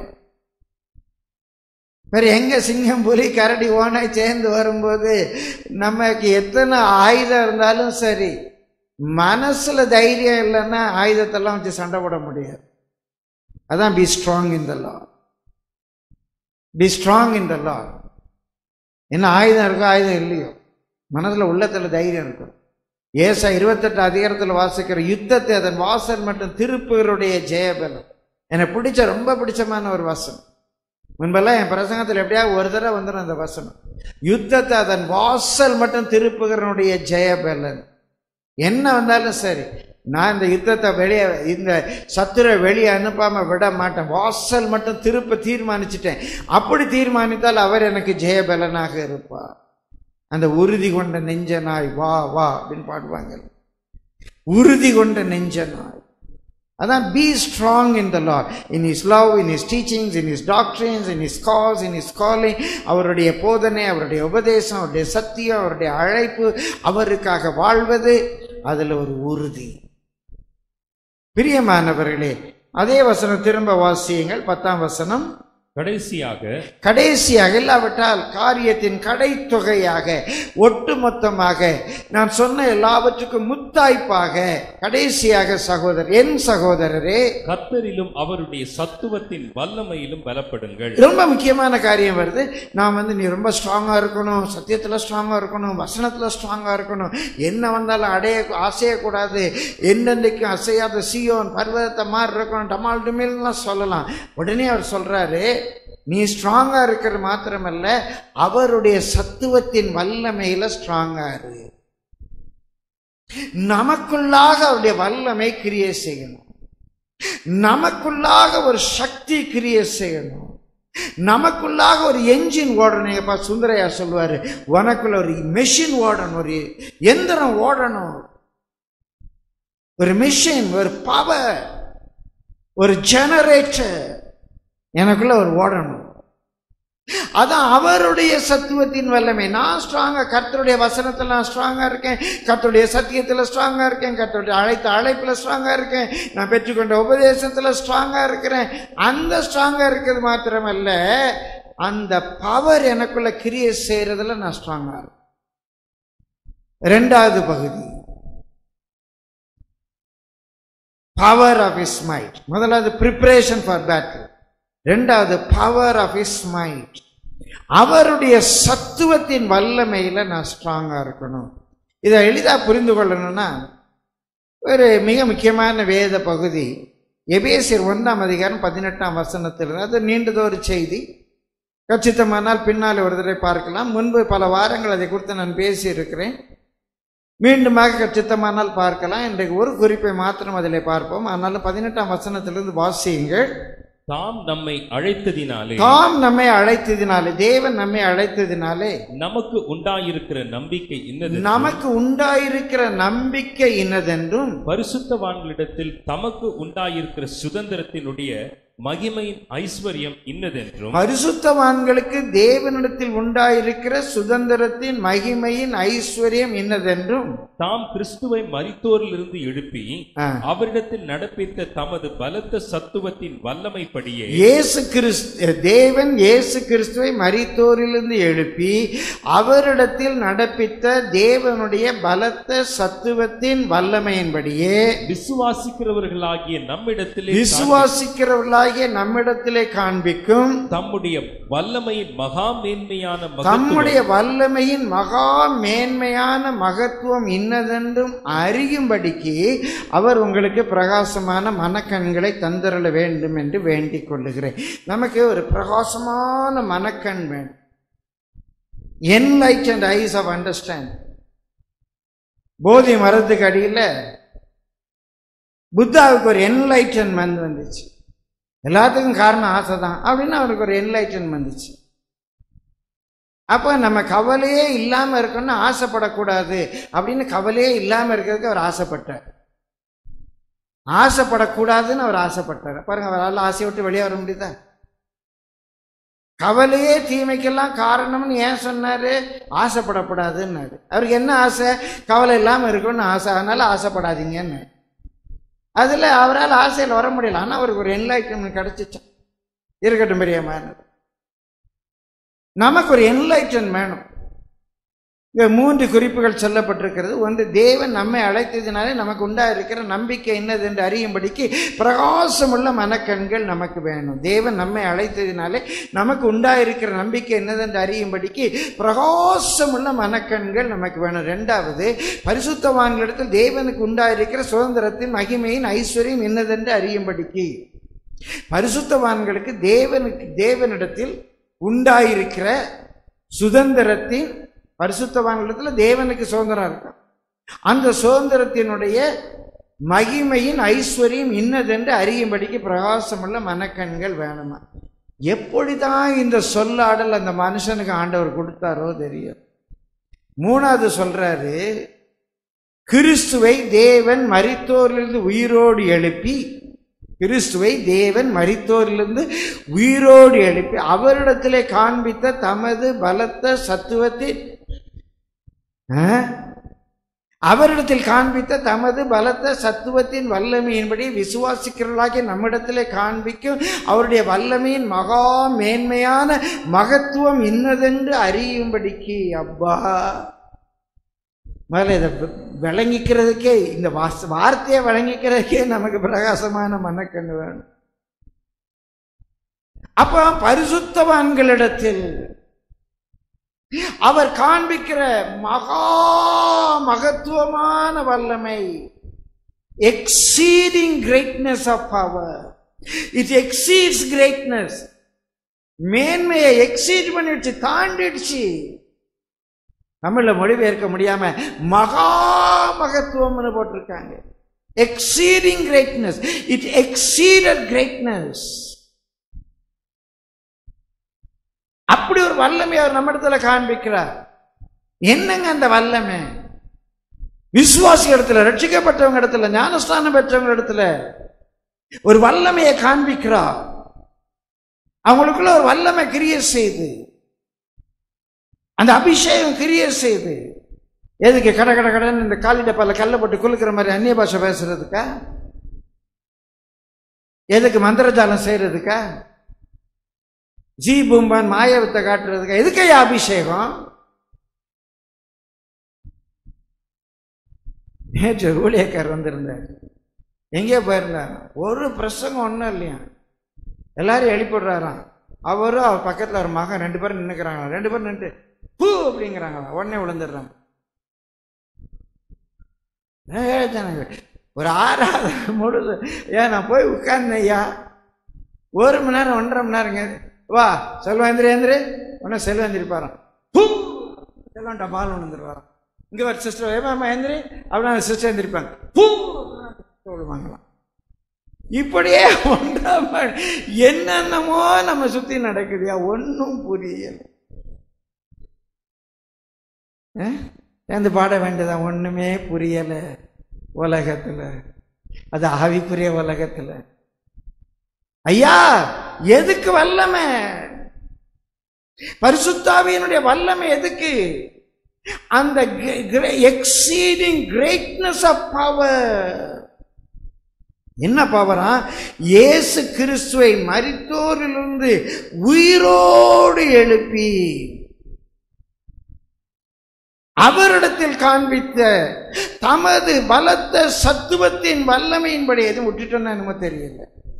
வேற எங்க சிங்கம் புலி கரடி ஓனாய் சேர்ந்து வரும்போது நமக்கு எத்தனை ஆயுதம் இருந்தாலும் சரி மனசுல தைரியம் இல்லைன்னா ஆயுதத்தெல்லாம் வச்சு சண்டை போட முடியாது அதான் be strong in the Lord be strong in the Lord என்ன ஆயுதம் இருக்கோ ஆயுதம் இல்லையோ மனதில் உள்ளத்துல தைரியம் இருக்கும் ஏசா இருபத்தெட்டு அதிகாரத்தில் வாசிக்கிற யுத்தத்தை அதன் வாசல் மற்றும் திருப்புகளுடைய ஜெயபலம் எனக்கு பிடிச்ச ரொம்ப பிடிச்சமான ஒரு வசனம் முன்பெல்லாம் என் பிரசங்கத்தில் எப்படியாவது ஒரு தடவை வந்துடும் அந்த வசனம் யுத்தத்தை அதன் வாசல் மட்டும் திருப்புகிறனுடைய ஜெயபலன் என்ன வந்தாலும் சரி நான் இந்த யுத்தத்தை வெளியே இந்த சத்துரை வெளியே அனுப்பாம விட மாட்டேன் வாசல் மட்டும் திருப்ப தீர்மானிச்சிட்டேன் அப்படி தீர்மானித்தால் அவர் எனக்கு ஜெயபலனாக இருப்பார் அந்த உறுதி கொண்ட நெஞ்ச நாய் வா வா அப்படின்னு பாடுவாங்க உறுதி கொண்ட நெஞ்ச நாய் அதான் be strong in the Lord in his love in his teachings in his doctrines in his cause in his calling அவருடைய போதனை அவருடைய உபதேசம் அவருடைய சத்தியம் அவருடைய அழைப்பு அவருக்காக வாழ்வது அதில் ஒரு உறுதி பிரியமானவர்களே அதே வசனம் திரும்ப வாசியுங்கள் பத்தாம் வசனம் கடைசியாக கடைசியாக இல்லாவிட்டால் காரியத்தின் கடைத்தொகையாக ஒட்டுமொத்தமாக நான் சொன்ன எல்லாவற்றுக்கும் முத்தாய்ப்பாக கடைசியாக சகோதரர் என் சகோதரரே கர்த்தரிலும் அவருடைய சத்துவத்தின் வல்லமையிலும் பலப்படுங்கள் ரொம்ப முக்கியமான காரியம் வருது நான் வந்து நீ ரொம்ப ஸ்ட்ராங்காக இருக்கணும் சத்தியத்தில் ஸ்ட்ராங்காக இருக்கணும் வசனத்தில் ஸ்ட்ராங்காக இருக்கணும் என்ன வந்தாலும் அடைய அசையக்கூடாது என்னென்னைக்கும் அசையாத சியோன் பர்வதத்தை மாதிரி இருக்கணும் டமால் டுமில்லாம் சொல்லலாம் உடனே அவர் சொல்றாரு நீ ஸ்ட்ராங்காக இருக்கிறது மாத்திரமல்ல அவருடைய சத்துவத்தின் வல்லமையில ஸ்ட்ராங்கா இரு நமக்குள்ளாக அவருடைய வல்லமை கிரியை செய்யணும் நமக்குள்ளாக ஒரு சக்தி கிரியை செய்யணும் நமக்குள்ளாக ஒரு என்ஜின் ஓடணும் எப்பா சுந்தரையா சொல்லுவாரு உனக்குள்ள ஒரு மெஷின் ஓடணும் ஒரு எந்திரம் ஓடணும் ஒரு மிஷின் ஒரு பவர் ஒரு ஜெனரேட்டர் எனக்குள்ள ஒரு ஓடணும் அதான் அவருடைய சத்துவத்தின் வல்லமை நான் ஸ்ட்ராங்கா கர்த்தருடைய வசனத்தில் நான் ஸ்ட்ராங்கா இருக்கேன் கர்த்தருடைய சத்தியத்தில் ஸ்ட்ராங்கா இருக்கேன் கர்த்தருடைய அழைத்த அழைப்பில் ஸ்ட்ராங்கா இருக்கேன் நான் பெற்றுக்கொண்ட உபதேசத்தில் ஸ்ட்ராங்கா இருக்கிறேன் அந்த ஸ்ட்ராங்கா இருக்கிறது மாத்திரமல்ல அந்த பவர் எனக்குள்ள கிரியை செய்யறதுல நான் ஸ்ட்ராங்கா இருக்கேன் ரெண்டாவது பகுதி பவர் ஆஃப் இஸ் மைட் முதலாவது ப்ரிப்பரேஷன் ஃபார் பேட்டில் ரெண்டாவது பவர் ஆஃப் இஸ் மைட் அவருடைய சத்துவத்தின் வல்லமையில் நான் ஸ்ட்ராங்காக இருக்கணும் இதை எளிதாக புரிந்து கொள்ளணும்னா ஒரு மிக முக்கியமான வேத பகுதி எபேசியர் ஒன்றாம் அதிகாரம் பதினெட்டாம் வசனத்தில் அது நீண்டதொரு செய்தி கச்சித்தமானால் பின்னால் ஒரு தடவை பார்க்கலாம் முன்பு பல வாரங்கள் அதை குறித்து நான் பேசியிருக்கிறேன் மீண்டுமாக கச்சித்தமானால் பார்க்கலாம் இன்றைக்கு ஒரு குறிப்பை மாத்திரம் அதில் பார்ப்போம் ஆனாலும் பதினெட்டாம் வசனத்திலிருந்து வாசியுங்கள் தாம் நம்மை அழைத்ததினாலே தாம் நம்மை அழைத்ததினாலே தேவன் நம்மை அழைத்ததினாலே நமக்கு உண்டாயிருக்கிற நம்பிக்கை இன்னது நமக்கு உண்டாயிருக்கிற நம்பிக்கை இன்னதென்றும் பரிசுத்தவான்களிடத்தில் தமக்கு உண்டாயிருக்கிற சுதந்திரத்தினுடைய மகிமையின் ஐஸ்வர்யம் இன்னதென்றும் பரிசுத்தவான்களுக்கு தேவனிடத்தில் உண்டாயிருக்கிற சுதந்திரத்தின் மகிமையின் ஐஸ்வர்யம் இன்னதென்றும் தாம் கிறிஸ்துவை மரித்தோரிலிருந்து எழுப்பி ஆ. அவரிடத்தில் நடப்பித்த தமது பலத்த சத்துவத்தின் வல்லமைப்படியே இயேசு கிறிஸ்து தேவன் இயேசு கிறிஸ்துவை மரித்தோரிலிருந்து எழுப்பி அவரிடத்தில் நடப்பித்த தேவனுடைய பலத்த சத்துவத்தின் வல்லமையின்படியே விசுவாசிக்கிறவர்களாகிய நம்மிடத்திலே விசுவாசிக்கிறவர்களாகிய நம்மிடத்திலே காண்பிக்கும் தம்முடைய வல்லமையின் மகா மேன்மையான மகத்துவம் தம்முடைய வல்லமையின் மகா மேன்மையான மகத்துவம் இன்னதென்றும் அறியும்படிக்கு அவர் உங்களுக்கு பிரகாசமான மனக்கண்களை தந்திரல வேண்டும் என்று வேண்டிக் கொள்ளுகிறேன் நமக்கு ஒரு பிரகாசமான மனக்கண் வேண்டும் enlightened eyes of understand போதி மரத்துக்கு அடியில் புத்தாவுக்கு ஒரு என்லைட்டன்மெண்ட் வந்துச்சு எல்லாத்துக்கும் காரணம் ஆசை தான் அப்படின்னு அவருக்கு ஒரு என்லைட்டன் வந்துச்சு அப்போ நம்ம கவலையே இல்லாமல் இருக்கணும்னு ஆசைப்படக்கூடாது அப்படின்னு கவலையே இல்லாமல் இருக்கிறதுக்கு அவர் ஆசைப்பட்டார் ஆசைப்படக்கூடாதுன்னு அவர் ஆசைப்பட்டார் பாருங்க அவரால் ஆசையை விட்டு வெளியே வர முடியுதா கவலையே தீமைக்கெல்லாம் காரணம்னு ஏன் சொன்னாரு ஆசைப்படக்கூடாதுன்னாரு அவருக்கு என்ன ஆசை கவலை இல்லாமல் இருக்கணும்னு ஆசை அதனால ஆசைப்படாதீங்கன்னு அதில் அவரால் ஆசையில் வர முடியல ஆனால் அவருக்கு ஒரு என்லைட்மெண்ட் கிடைச்சிச்சான் இருக்கட்டும் பெரியம்மான்னு நமக்கு ஒரு என்லைட்டன் வேணும் இங்க மூன்று குறிப்புகள் சொல்லப்பட்டிருக்கிறது ஒன்று தேவன் நம்மை அழைத்ததினாலே நமக்கு உண்டா இருக்கிற நம்பிக்கை என்னது என்று அறியும்படிக்கு பிரகாசமுள்ள மனக்கண்கள் நமக்கு வேணும் தேவன் நம்மை அழைத்ததினாலே நமக்கு உண்டா இருக்கிற நம்பிக்கை என்னதென்று அறியும்படிக்கு பிரகாசமுள்ள மனக்கண்கள் நமக்கு வேணும் ரெண்டாவது பரிசுத்தவான்களிடத்தில் தேவனுக்கு உண்டா இருக்கிற சுதந்திரத்தின் மகிமையின் ஐஸ்வர்யம் என்னதென்று அறியும்படிக்கு பரிசுத்தவான்களுக்கு தேவனுக்கு தேவனிடத்தில் உண்டாயிருக்கிற சுதந்திரத்தின் பரிசுத்தவான்களிடத்தில் தேவனுக்கு சுதந்திரம் இருக்கும் அந்த சுதந்திரத்தினுடைய மகிமையின் ஐஸ்வர்யம் இன்னதென்று அறியும்படிக்கு பிரகாசமுள்ள மனக்கண்கள் வேணுமா எப்படிதான் இந்த சொல்லாடல் அந்த மனுஷனுக்கு ஆண்டவர் கொடுத்தாரோ தெரியும் மூணாவது சொல்றாரு கிறிஸ்துவை தேவன் மரித்தோரிலிருந்து உயிரோடு எழுப்பி கிறிஸ்துவை தேவன் மரித்தோரிலிருந்து உயிரோடு எழுப்பி அவரிடத்திலே காண்பித்த தமது பலத்த சத்துவத்தின் ஆ? அவரிடத்தில் காண்பித்த தமது பலத்த சத்துவத்தின் வல்லமையின்படி விசுவாசிக்கிறவர்களாகிய நம்மிடத்திலே காண்பிக்கும் அவருடைய வல்லமையின் மகா மேன்மையான மகத்துவம் இன்னதென்று அறியும்படிக்கு அப்பா முதல்ல இதை வி- விளங்கிக்கிறதுக்கே இந்த வாஸ் வார்த்தையை விளங்கிக்கிறதுக்கே நமக்கு பிரகாசமான மனக்கண்ணு வேணும் அப்ப பரிசுத்தவான்களிடத்தில் அவர் காண்பிக்கிற மகா மகத்துவமான வல்லமை exceeding greatness of power it exceeds greatness மேன்மையை எக்ஸீட் பண்ணிடுச்சு தாண்டிடுச்சு தமிழ்ல மொழிபெயர்க்க முடியாம மகா மகத்துவம்னு போட்டிருக்காங்க exceeding greatness it exceeded greatness அப்படி ஒரு வல்லமை அவர் நம்ம இடத்துல காண்பிக்கிறார் என்னங்க அந்த வல்லமை விசுவாசி இடத்துல ரட்சிக்கப்பட்டவங்க இடத்துல ஞானஸ்தானம் பெற்றவங்க இடத்துல ஒரு வல்லமையை காண்பிக்கிறார் அவங்களுக்குள்ள ஒரு வல்லமை கிரிய செய்து அந்த அபிஷேகம் கிரிய செய்து எதுக்கு கட கட கடன்னு இந்த காலிட பல கல்ல போட்டு குலுக்கிற மாதிரி அந்நிய பாஷை பேசுறதுக்கா எதுக்கு மந்திரஜாலம் செய்யறதுக்கா ஜி பூம்பான் மாயவத்தை காட்டுறதுக்கா எதுக்கையா அபிஷேகம் நேற்று ஊழியக்காரர் வந்திருந்தார் எங்கே போயிருந்தார் ஒரு பிரசங்கம் ஒன்றும் இல்லையா எல்லாரும் எழுப்பிடுறாராம் அவரும் அவர் பக்கத்தில் ஒரு மகன் ரெண்டு பேரும் நின்றுக்கிறாங்க ரெண்டு பேரும் நின்று பூ அப்படிங்கிறாங்களா உடனே விழுந்துடுறாங்க ஏய், ஜனங்க, ஒரு ஆறாவது முழுது ஏன் நான் போய் உட்கார்ந்தேன் ஐயா ஒரு மணி நேரம் ஒன்றரை மணி நேரங்க வா செல்வேந்திரி ஏந்திரி உடனே செல்வேந்திரி பாறான் பூ செல்வன் டபால் விழுந்துருவாராம் இங்கே ஒரு சிஸ்டர் ஏமா ஏந்திரி அப்படின்னா சிஸ்டர் எந்திரிப்பாங்க பூ விழுவாங்களாம் இப்படியே ஒன்றாம் என்னென்னமோ நம்ம சுத்தி நடக்குதுயா ஒன்றும் புரியல அஹ்? சேர்ந்து பாட வேண்டியதான் ஒண்ணுமே புரியல உலகத்துல அது ஆவிக்குரிய உலகத்துல ஐயா எதுக்கு வல்லமை பரிசுத்தாவியனுடைய வல்லமை எதுக்கு அந்த எக்ஸீடிங் கிரேட்னஸ் ஆஃப் பவர் என்ன பவரா இயேசு கிறிஸ்துவை மரித்தோரிலிருந்து உயிரோடு எழுப்பி அவரிடத்தில் காண்பித்த தமது பலத்த சத்துவத்தின் வல்லமையின்படி எதுவும் விட்டுட்டோன்னா என்னமோ தெரியல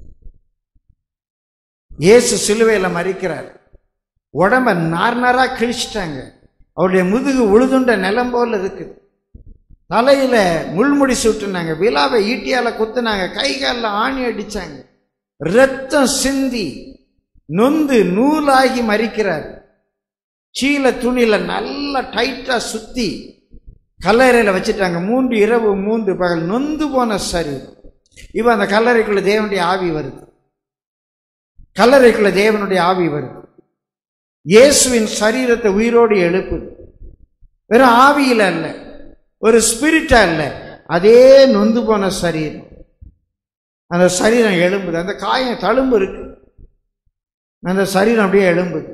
இயேசு சிலுவையில மறிக்கிறார் உடம்ப நார் நாரா கிழிச்சிட்டாங்க அவருடைய முதுகு உழுதுண்ட நிலம் போல இருக்குது தலையில முள்முடி சுட்டுனாங்க விழாவை ஈட்டியால குத்துனாங்க கை காலில் ஆணி அடிச்சாங்க ரத்தம் சிந்தி நொந்து நூலாகி மறிக்கிறார் சீல துணியில நல்லா டைட்டா சுத்தி கல்லறையில வச்சுட்டாங்க மூன்று இரவு மூன்று பகல் நொந்து போன சரீரம் இப்ப அந்த கல்லறைக்குள்ள தேவனுடைய ஆவி வருது கல்லறைக்குள்ள தேவனுடைய ஆவி வருது இயேசுவின் சரீரத்தை உயிரோடு எழுப்புது வெறும் ஆவியில அல்ல ஒரு ஸ்பிரிட்டா அல்ல அதே நொந்து போன சரீரம் அந்த சரீரம் எழும்புது அந்த காயம் தழும்பு இருக்கு அந்த சரீரம் அப்படியே எழும்புது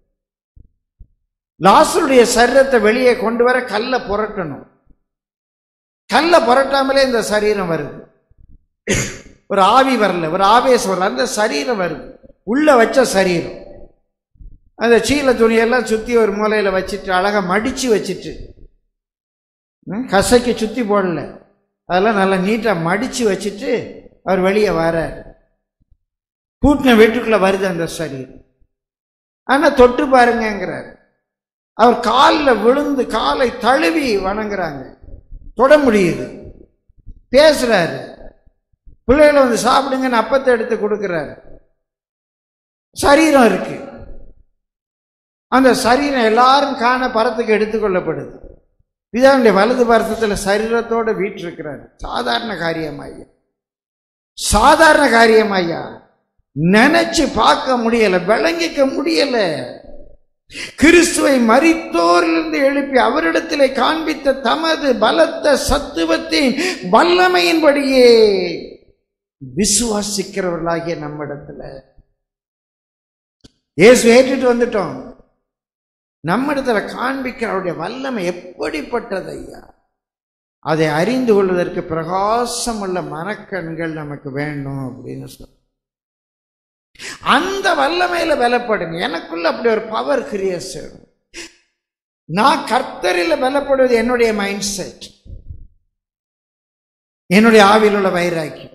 லாசருடைய சரீரத்தை வெளியே கொண்டு வர கல்லை புரட்டணும் கல்லை புரட்டாமலே இந்த சரீரம் வருது ஒரு ஆவி வரல ஒரு ஆவேசம் வரல அந்த சரீரம் வருது உள்ள வச்ச சரீரம் அந்த சீல துணியெல்லாம் சுத்தி ஒரு மூலையில வச்சுட்டு அழகா மடிச்சு வச்சுட்டு ம், கசைக்கு சுத்தி போடல அதெல்லாம் நல்லா நீட்டா மடிச்சு வச்சுட்டு அவர் வெளியே வர கூட்டின வீட்டுக்குள்ள வருது அந்த சரீரம் ஆனா தொட்டு பாருங்கங்கிறார் அவர் காலில் விழுந்து காலை தழுவி வணங்குறாங்க தொட முடியுது பேசுறாரு பிள்ளைகளை வந்து சாப்பிடுங்கன்னு அப்பத்தை எடுத்து கொடுக்கிறார் சரீரம் இருக்கு அந்த சரீரம் எல்லாரும் காண பரத்துக்கு எடுத்துக்கொள்ளப்படுது பிதாவுடைய வலது பரத்தத்தில் சரீரத்தோட வீற்றிருக்கிறார் சாதாரண காரியம் ஐயா சாதாரண காரியம் ஐயா நினைச்சு பார்க்க முடியல விளங்கிக்க முடியல கிறிஸ்துவை மரித்தோரிலிருந்து எழுப்பி அவரிடத்திலே காண்பித்த தமது பலத்த சத்துவத்தின் வல்லமையின்படியே விசுவாசிக்கிறவர்களாகிய நம்மிடத்துல இயேசு ஏற்றுட்டு வந்துட்டோம் நம்மிடத்துல காண்பிக்கிற அவருடைய வல்லமை எப்படிப்பட்டது ஐயா அதை அறிந்து கொள்வதற்கு பிரகாசமுள்ள மனக்கண்கள் நமக்கு வேணும் அப்படின்னு சொல்ல அந்த வல்லமையில பலப்படுங்க எனக்குள்ள அப்படி ஒரு பவர் கிரியேஷன் நான் கர்த்தரில் பலப்படுவது என்னுடைய மைண்ட் செட் என்னுடைய ஆவியில் உள்ள வைராக்கியம்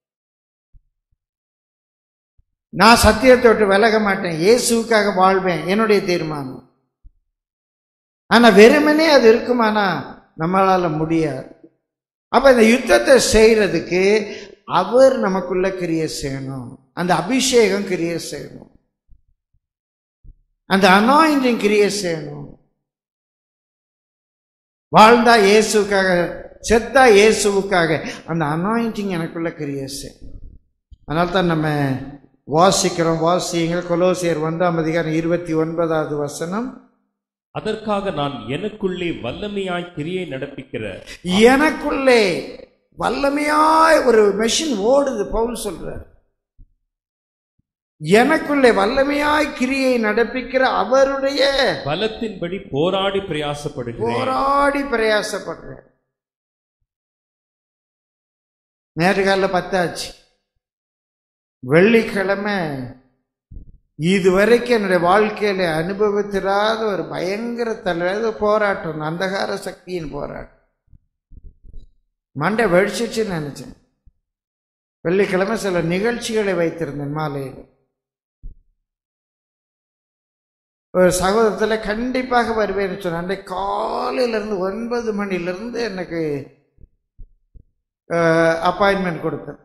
நான் சத்தியத்தை விட்டு விலக மாட்டேன் இயேசுவுக்காக வாழ்வேன் என்னுடைய தீர்மானம் ஆனா வெறுமனே அது இருக்குமானா நம்மளால முடியாது அப்ப இந்த யுத்தத்தை செய்யறதுக்கு அவர் நமக்குள்ள கிரிய செய்யணும் அந்த அபிஷேகம் கிரிய செய்யணும் அந்த அனாயிண்டிங் கிரிய செய்யணும் வாழ்ந்தா இயேசுக்காக செத்தா இயேசுவுக்காக அந்த அனாயிண்டிங் எனக்குள்ள கிரிய செய்யணும் அதனால தான் நம்ம வாசிக்கிறோம் வாசியுங்கள் கொலோசியர் ஒன்றாம் அதிகாரம் இருபத்தி ஒன்பதாவது வசனம் அதற்காக நான் எனக்குள்ளே வல்லமையாய் கிரியை நடப்பிக்கிற எனக்குள்ளே வல்லமையாய் ஒரு மெஷின் ஓடுது பவுல் சொல்றார் எனக்குள்ளே வல்லமையாய் கிரியை நடப்பிக்கிற அவருடைய பலத்தின்படி போராடி பிரயாசப்படுகிறேன் போராடி பிரயாசப்படுறேன் நேற்று காலைல பத்தாச்சு வெள்ளிக்கிழமை இதுவரைக்கும் என்னுடைய வாழ்க்கையில அனுபவித்திராத ஒரு பயங்கர தலைவர் போராட்டம் அந்தகார சக்தியின் போராட்டம் மண்டை வெடிச்சிச்சுன்னு நினைச்சேன் வெள்ளிக்கிழமை சில நிகழ்ச்சிகளை வைத்திருந்தேன் மாலையில் ஒரு சகோதரத்தில் கண்டிப்பாக வருவேன்னு சொன்னேன் அன்றைக்கு காலையிலேருந்து ஒன்பது மணிலேருந்து எனக்கு அப்பாயின்மெண்ட் கொடுத்தேன்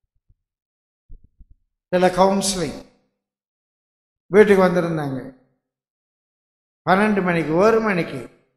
இதில் கவுன்சிலிங் வீட்டுக்கு வந்திருந்தாங்க பன்னெண்டு மணிக்கு ஒரு மணிக்கு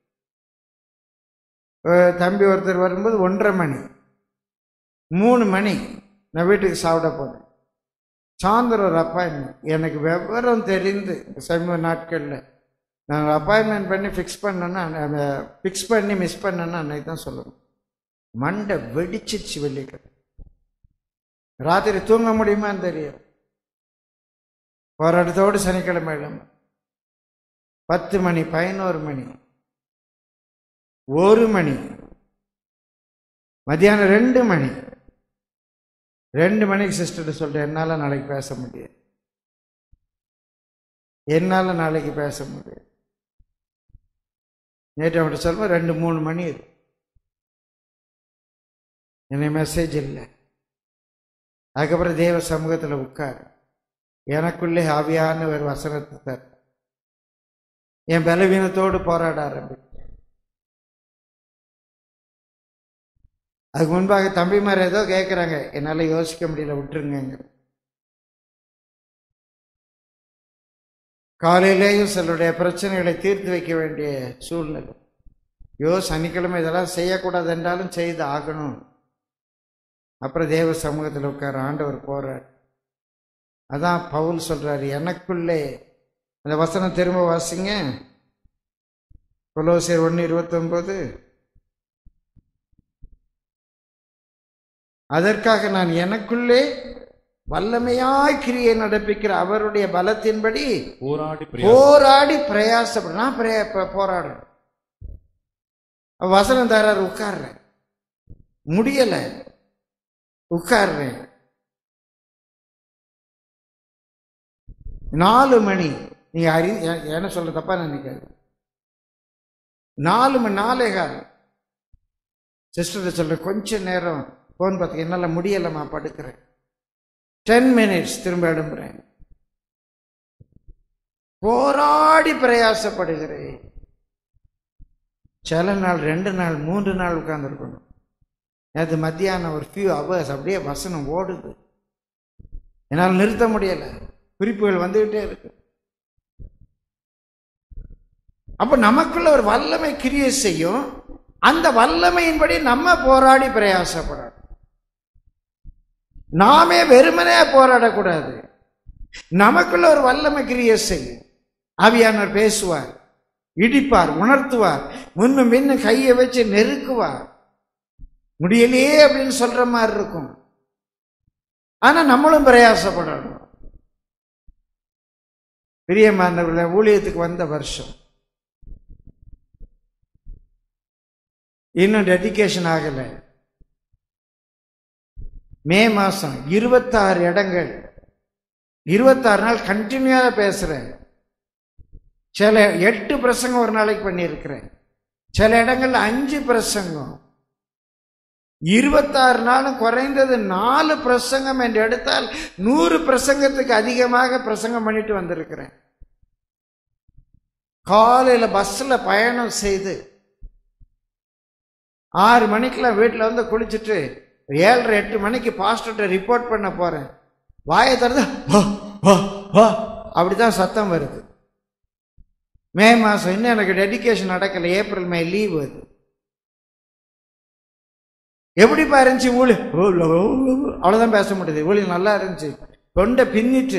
அஹ் தம்பி ஒருத்தர் வரும்போது ஒன்றரை மணி மூணு மணி நான் வீட்டுக்கு சாப்பிட போனேன் சாயந்தரம் ஒரு அப்பாயின்மெண்ட் எனக்கு விவரம் தெரிந்து சமீப நாட்களில் நான் அப்பாயின்மெண்ட் பண்ணி ஃபிக்ஸ் பண்ணேன்னா ஃபிக்ஸ் பண்ணி மிஸ் பண்ணேன்னா அன்னைக்கு தான் சொல்லணும் மண்டை வெடிச்சிச்சு வெள்ளிக்கிழமை ராத்திரி தூங்க முடியுமான்னு தெரியும் போராட்டத்தோடு சனிக்கிழமை கிழமை பத்து மணி பதினோரு மணி ஒரு மணி மத்தியானம் ரெண்டு மணி ரெண்டு மணிக்கு சிஸ்டர்கிட்ட சொல்லிட்டேன் என்னால் நாளைக்கு பேச முடியாது என்னால் நாளைக்கு பேச முடியாது நேற்று அவன்கிட்ட சொல்லுவோம் ரெண்டு மூணு மணி இது என்னை மெசேஜ் இல்லை அதுக்கப்புறம் தேவ சமூகத்தில் உட்கார் எனக்குள்ளே ஆவியான ஒரு வசனத்தை தர என் பலவீனத்தோடு போராட ஆரம்பித்தேன் அதுக்கு முன்பாக தம்பிமார் ஏதோ கேட்குறாங்க என்னால் யோசிக்க முடியல விட்டுருங்க காலையிலேயும் சிலருடைய பிரச்சனைகளை தீர்த்து வைக்க வேண்டிய சூழ்நிலை ஐயோ சனிக்கிழமை இதெல்லாம் செய்யக்கூடாது என்றாலும் செய்து ஆகணும் அப்புறம் தேவ சமூகத்தில் உட்கார ஆண்டவர் போறார் அதான் பவுல் சொல்றாரு எனக்குள்ளே அந்த வசனம் திரும்ப வாசிங்க கொலோசியர் ஒன்று இருபத்தொன்பது அதற்காக நான் எனக்குள்ளே வல்லமையாய் கிரியை நடப்பிக்கிற அவருடைய பலத்தின்படி போராடி பிரயாச போராடி பிரயாசப்படு நான் பிரயா- ப- போராடுறேன் அப்ப வசனம் தராரு உட்கார்றேன் முடியல உட்கார்றேன் நாலு மணி நீங்க அறி எ- என்ன சொல்ற தப்பா நினைக்காது நாலு மணி நாலே கால் சிஸ்டர் சொல்ற கொஞ்ச நேரம் போன் பார்த்து என்னால் முடியலம்மா படுக்கிறேன் டென் மினிட்ஸ் திரும்ப எழும்புறேன் போராடி பிரயாசப்படுகிறேன் சில நாள் ரெண்டு நாள் மூன்று நாள் உட்கார்ந்துருக்கணும் நேற்று மத்தியானம் ஒரு ஃபியூ ஹவர்ஸ் அப்படியே வசனம் ஓடுது என்னால் நிறுத்த முடியலை குறிப்புகள் வந்துகிட்டே இருக்கு அப்ப நமக்குள்ள ஒரு வல்லமை கிரியை செய்யும் அந்த வல்லமையின்படி நம்ம போராடி பிரயாசப்படணும் நாமே வெறுமனே போராடக்கூடாது நமக்குள்ள ஒரு வல்லமை கிரியை செய்யும் ஆவியானவர் பேசுவார் இடிப்பார் உணர்த்துவார் முன்னும் பின்னும் கையை வச்சு நெருக்குவார் முடியலையே அப்படின்னு சொல்ற மாதிரி இருக்கும் ஆனா நம்மளும் பிரயாசப்படணும் பிரியமானவர்கள ஊழியத்துக்கு வந்த வருஷம் இன்னும் டெடிகேஷன் ஆகல மே மாசம் இருபத்தாறு இடங்கள் இருபத்தாறு நாள் கண்டினியூவா பேசுறேன் சில எட்டு பிரசங்கம் ஒரு நாளைக்கு பண்ணியிருக்கிறேன் சில இடங்கள்ல அஞ்சு பிரசங்கம் இருபத்தாறு நாளும் குறைந்தது நாலு பிரசங்கம் என்று எடுத்தால் நூறு பிரசங்கத்துக்கு அதிகமாக பிரசங்கம் பண்ணிட்டு வந்திருக்கிறேன் காலையில பஸ்ல பயணம் செய்து ஆறு மணிக்கெல்லாம் வீட்டில் வந்து குளிச்சுட்டு ஏழரை எட்டு மணிக்கு பாஸ்டர்கிட்ட ரிப்போர்ட் பண்ண போறேன் வாயை திறந்து வா வா வா அப்படிதான் சத்தம் வருது மே மாசம் இன்னும் எனக்கு டெடிகேஷன் நடக்கல ஏப்ரல் மே லீவ் அது எப்படிப்பா இருந்துச்சு ஊழி அவ்வளவுதான் பேச முடியுது ஊழி நல்லா இருந்துச்சு தொண்டை பின்னிட்டு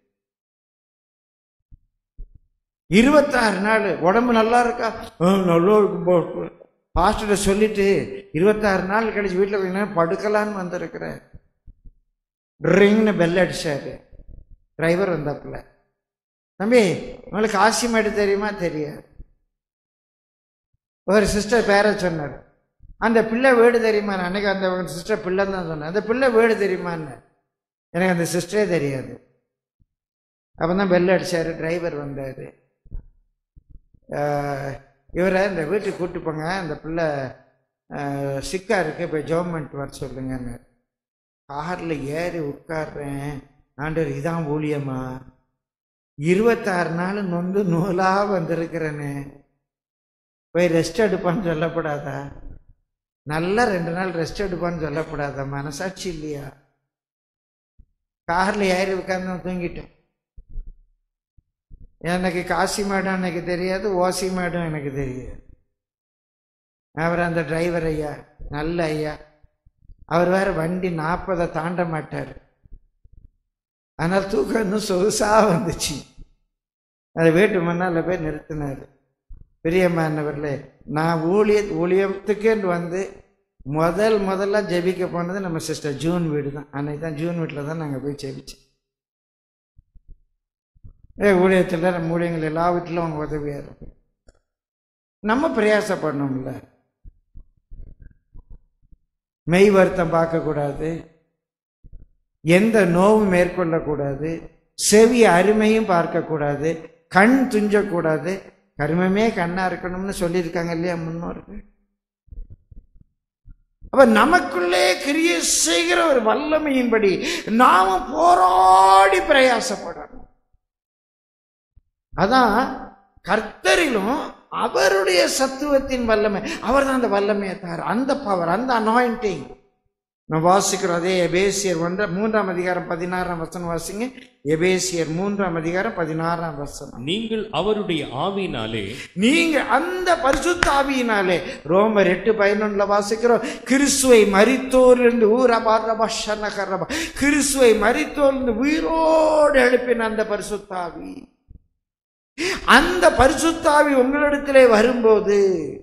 இருபத்தாறு நாள் உடம்பு நல்லா இருக்கா "ஆ, நல்லா இருக்கு பாஸ்டர்கிட்ட சொல்லிட்டு இருபத்தாறு நாள் கழிச்சு வீட்டில் கொஞ்ச நேரம் படுக்கலான்னு வந்திருக்கிறேன் ட்ரிங்னு பெல் அடிச்சாரு டிரைவர் வந்தாப்புல தம்பி உங்களுக்கு ஆசிமேடு தெரியுமா தெரியாது ஒரு சிஸ்டர் பேர சொன்னார் அந்த பிள்ளை வீடு தெரியுமா அன்னைக்கு அந்த சிஸ்டர் பிள்ளை தான் சொன்னேன் அந்த பிள்ளை வீடு தெரியுமான்னு எனக்கு அந்த சிஸ்டரே தெரியாது அப்போ தான் பெல் அடிச்சாரு டிரைவர் வந்தார் இவரை இந்த வீட்டுக்கு கூட்டு போங்க அந்த பிள்ளை சிக்கா இருக்கு இப்போ கவர்மெண்ட் வர சொல்லுங்கன்னு காரில் ஏறி உட்கார்றேன் ஆண்டவர் இதான் ஊழியமா இருபத்தாறு நாள் நொந்து நூலாக வந்திருக்கிறேன்னு போய் ரெஸ்ட் எடுப்பான்னு சொல்லக்கூடாதா நல்லா ரெண்டு நாள் ரெஸ்ட் எடுப்பான்னு சொல்லக்கூடாதா மனசாட்சி இல்லையா காரில் ஏறி உட்கார்ந்து தூங்கிட்டேன் எனக்கு காசி மேடம் எனக்கு தெரியாது ஓசி மேடம் எனக்கு தெரியாது அவர் அந்த டிரைவர் ஐயா நல்ல ஐயா அவர் வேற வண்டி நாற்பதை தாண்ட மாட்டார் ஆனால் தூக்கம் இன்னும் சொகுசா வந்துச்சு அதை வீட்டு முன்னால் போய் நிறுத்தினார் பிரியமானவர்களே நான் ஊழிய ஊழியத்துக்கேண்டு வந்து முதல் முதல்ல ஜெபிக்க போனது நம்ம சிஸ்டர் ஜூன் வீடு தான் அன்னைக்கு தான் ஜூன் வீட்டில் தான் நாங்கள் போய் ஜெபிச்சோம் ஏ ஊழியத்தில் நம்ம ஊழியங்கள் எல்லா வீட்டிலும் அவங்க உதவியாக இருக்கு நம்ம பிரயாசப்படணும்ல மெய் வருத்தம் பார்க்கக்கூடாது எந்த நோவும் மேற்கொள்ளக்கூடாது செவி அருமையும் பார்க்கக்கூடாது கண் துஞ்சக்கூடாது கருமமே கண்ணா இருக்கணும்னு சொல்லியிருக்காங்க இல்லையா முன்னோர்கள் அப்ப நமக்குள்ளே கிரியை செய்கிற ஒரு வல்லமையின்படி நாம போராடி பிரயாசப்படணும் அதான் கர்த்தரிலும் அவருடைய சத்துவத்தின் வல்லமை அவர் தான் அந்த வல்லமையை தார் அந்த பவர் அந்த அனாயிண்டிங் நான் வாசிக்கிறோம் அதே எபேசியர் ஒன்ற மூன்றாம் அதிகாரம் பதினாறாம் வசனம் வாசிங்க எபேசியர் மூன்றாம் அதிகாரம் பதினாறாம் வசனம் நீங்கள் அவருடைய ஆவியினாலே நீங்க அந்த பரிசுத்த ஆவியினாலே ரோமர் எட்டு பதினொன்னுல வாசிக்கிறோம் கிறிஸ்துவை மரித்தோர் என்று ஊரபா கிறிஸ்துவை மரித்தோர் என்று உயிரோடு எழுப்பின அந்த பரிசுத்தாவி அந்த பரிசுத்தாவி உங்களிடத்திலே வரும்போது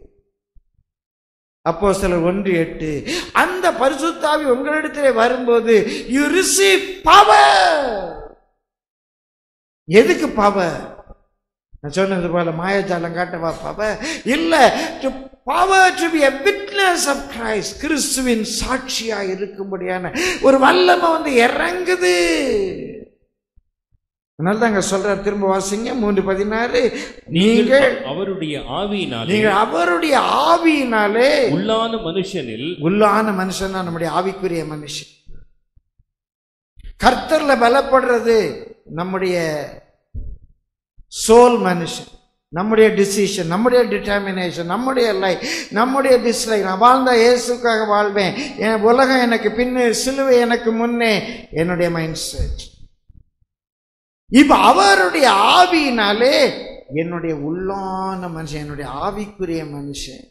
அப்போ சிலர் ஒன்று எட்டு அந்த பரிசுத்தாவி உங்களிடத்திலே வரும்போது யூ ரிசீவ் பவர் எதுக்கு பவர் நான் சொன்னது போல மாயாஜாலம் காட்டவா பவர் இல்ல to power to be a witness of Christ கிறிஸ்துவின் சாட்சியா இருக்கும்படியான ஒரு வல்லமை வந்து இறங்குது அதனால தாங்க சொல்றார் திரும்ப வாசிங்க மூன்று பதினாறு நீங்கள் அவருடைய ஆவியினாலே நீங்கள் அவருடைய ஆவியினாலே உள்ளான மனுஷனில் உள்ளான மனுஷன் தான் நம்முடைய ஆவிக்குரிய மனுஷன் கர்த்தர்ல பலப்படுறது நம்முடைய சோல் மனுஷன் நம்முடைய டிசிஷன் நம்முடைய டிட்டர்மினேஷன் நம்முடைய லைஃப் நம்முடைய டிஸ்லைக் நான் வாழ்ந்த இயேசுக்காக வாழ்வேன் என் உலகம் எனக்கு பின்னு சிலுவை எனக்கு முன்னே என்னுடைய மைண்ட் செட் இப்ப அவருடைய ஆவியினாலே என்னுடைய உள்ளான மனுஷன் என்னுடைய ஆவிக்குரிய மனுஷன்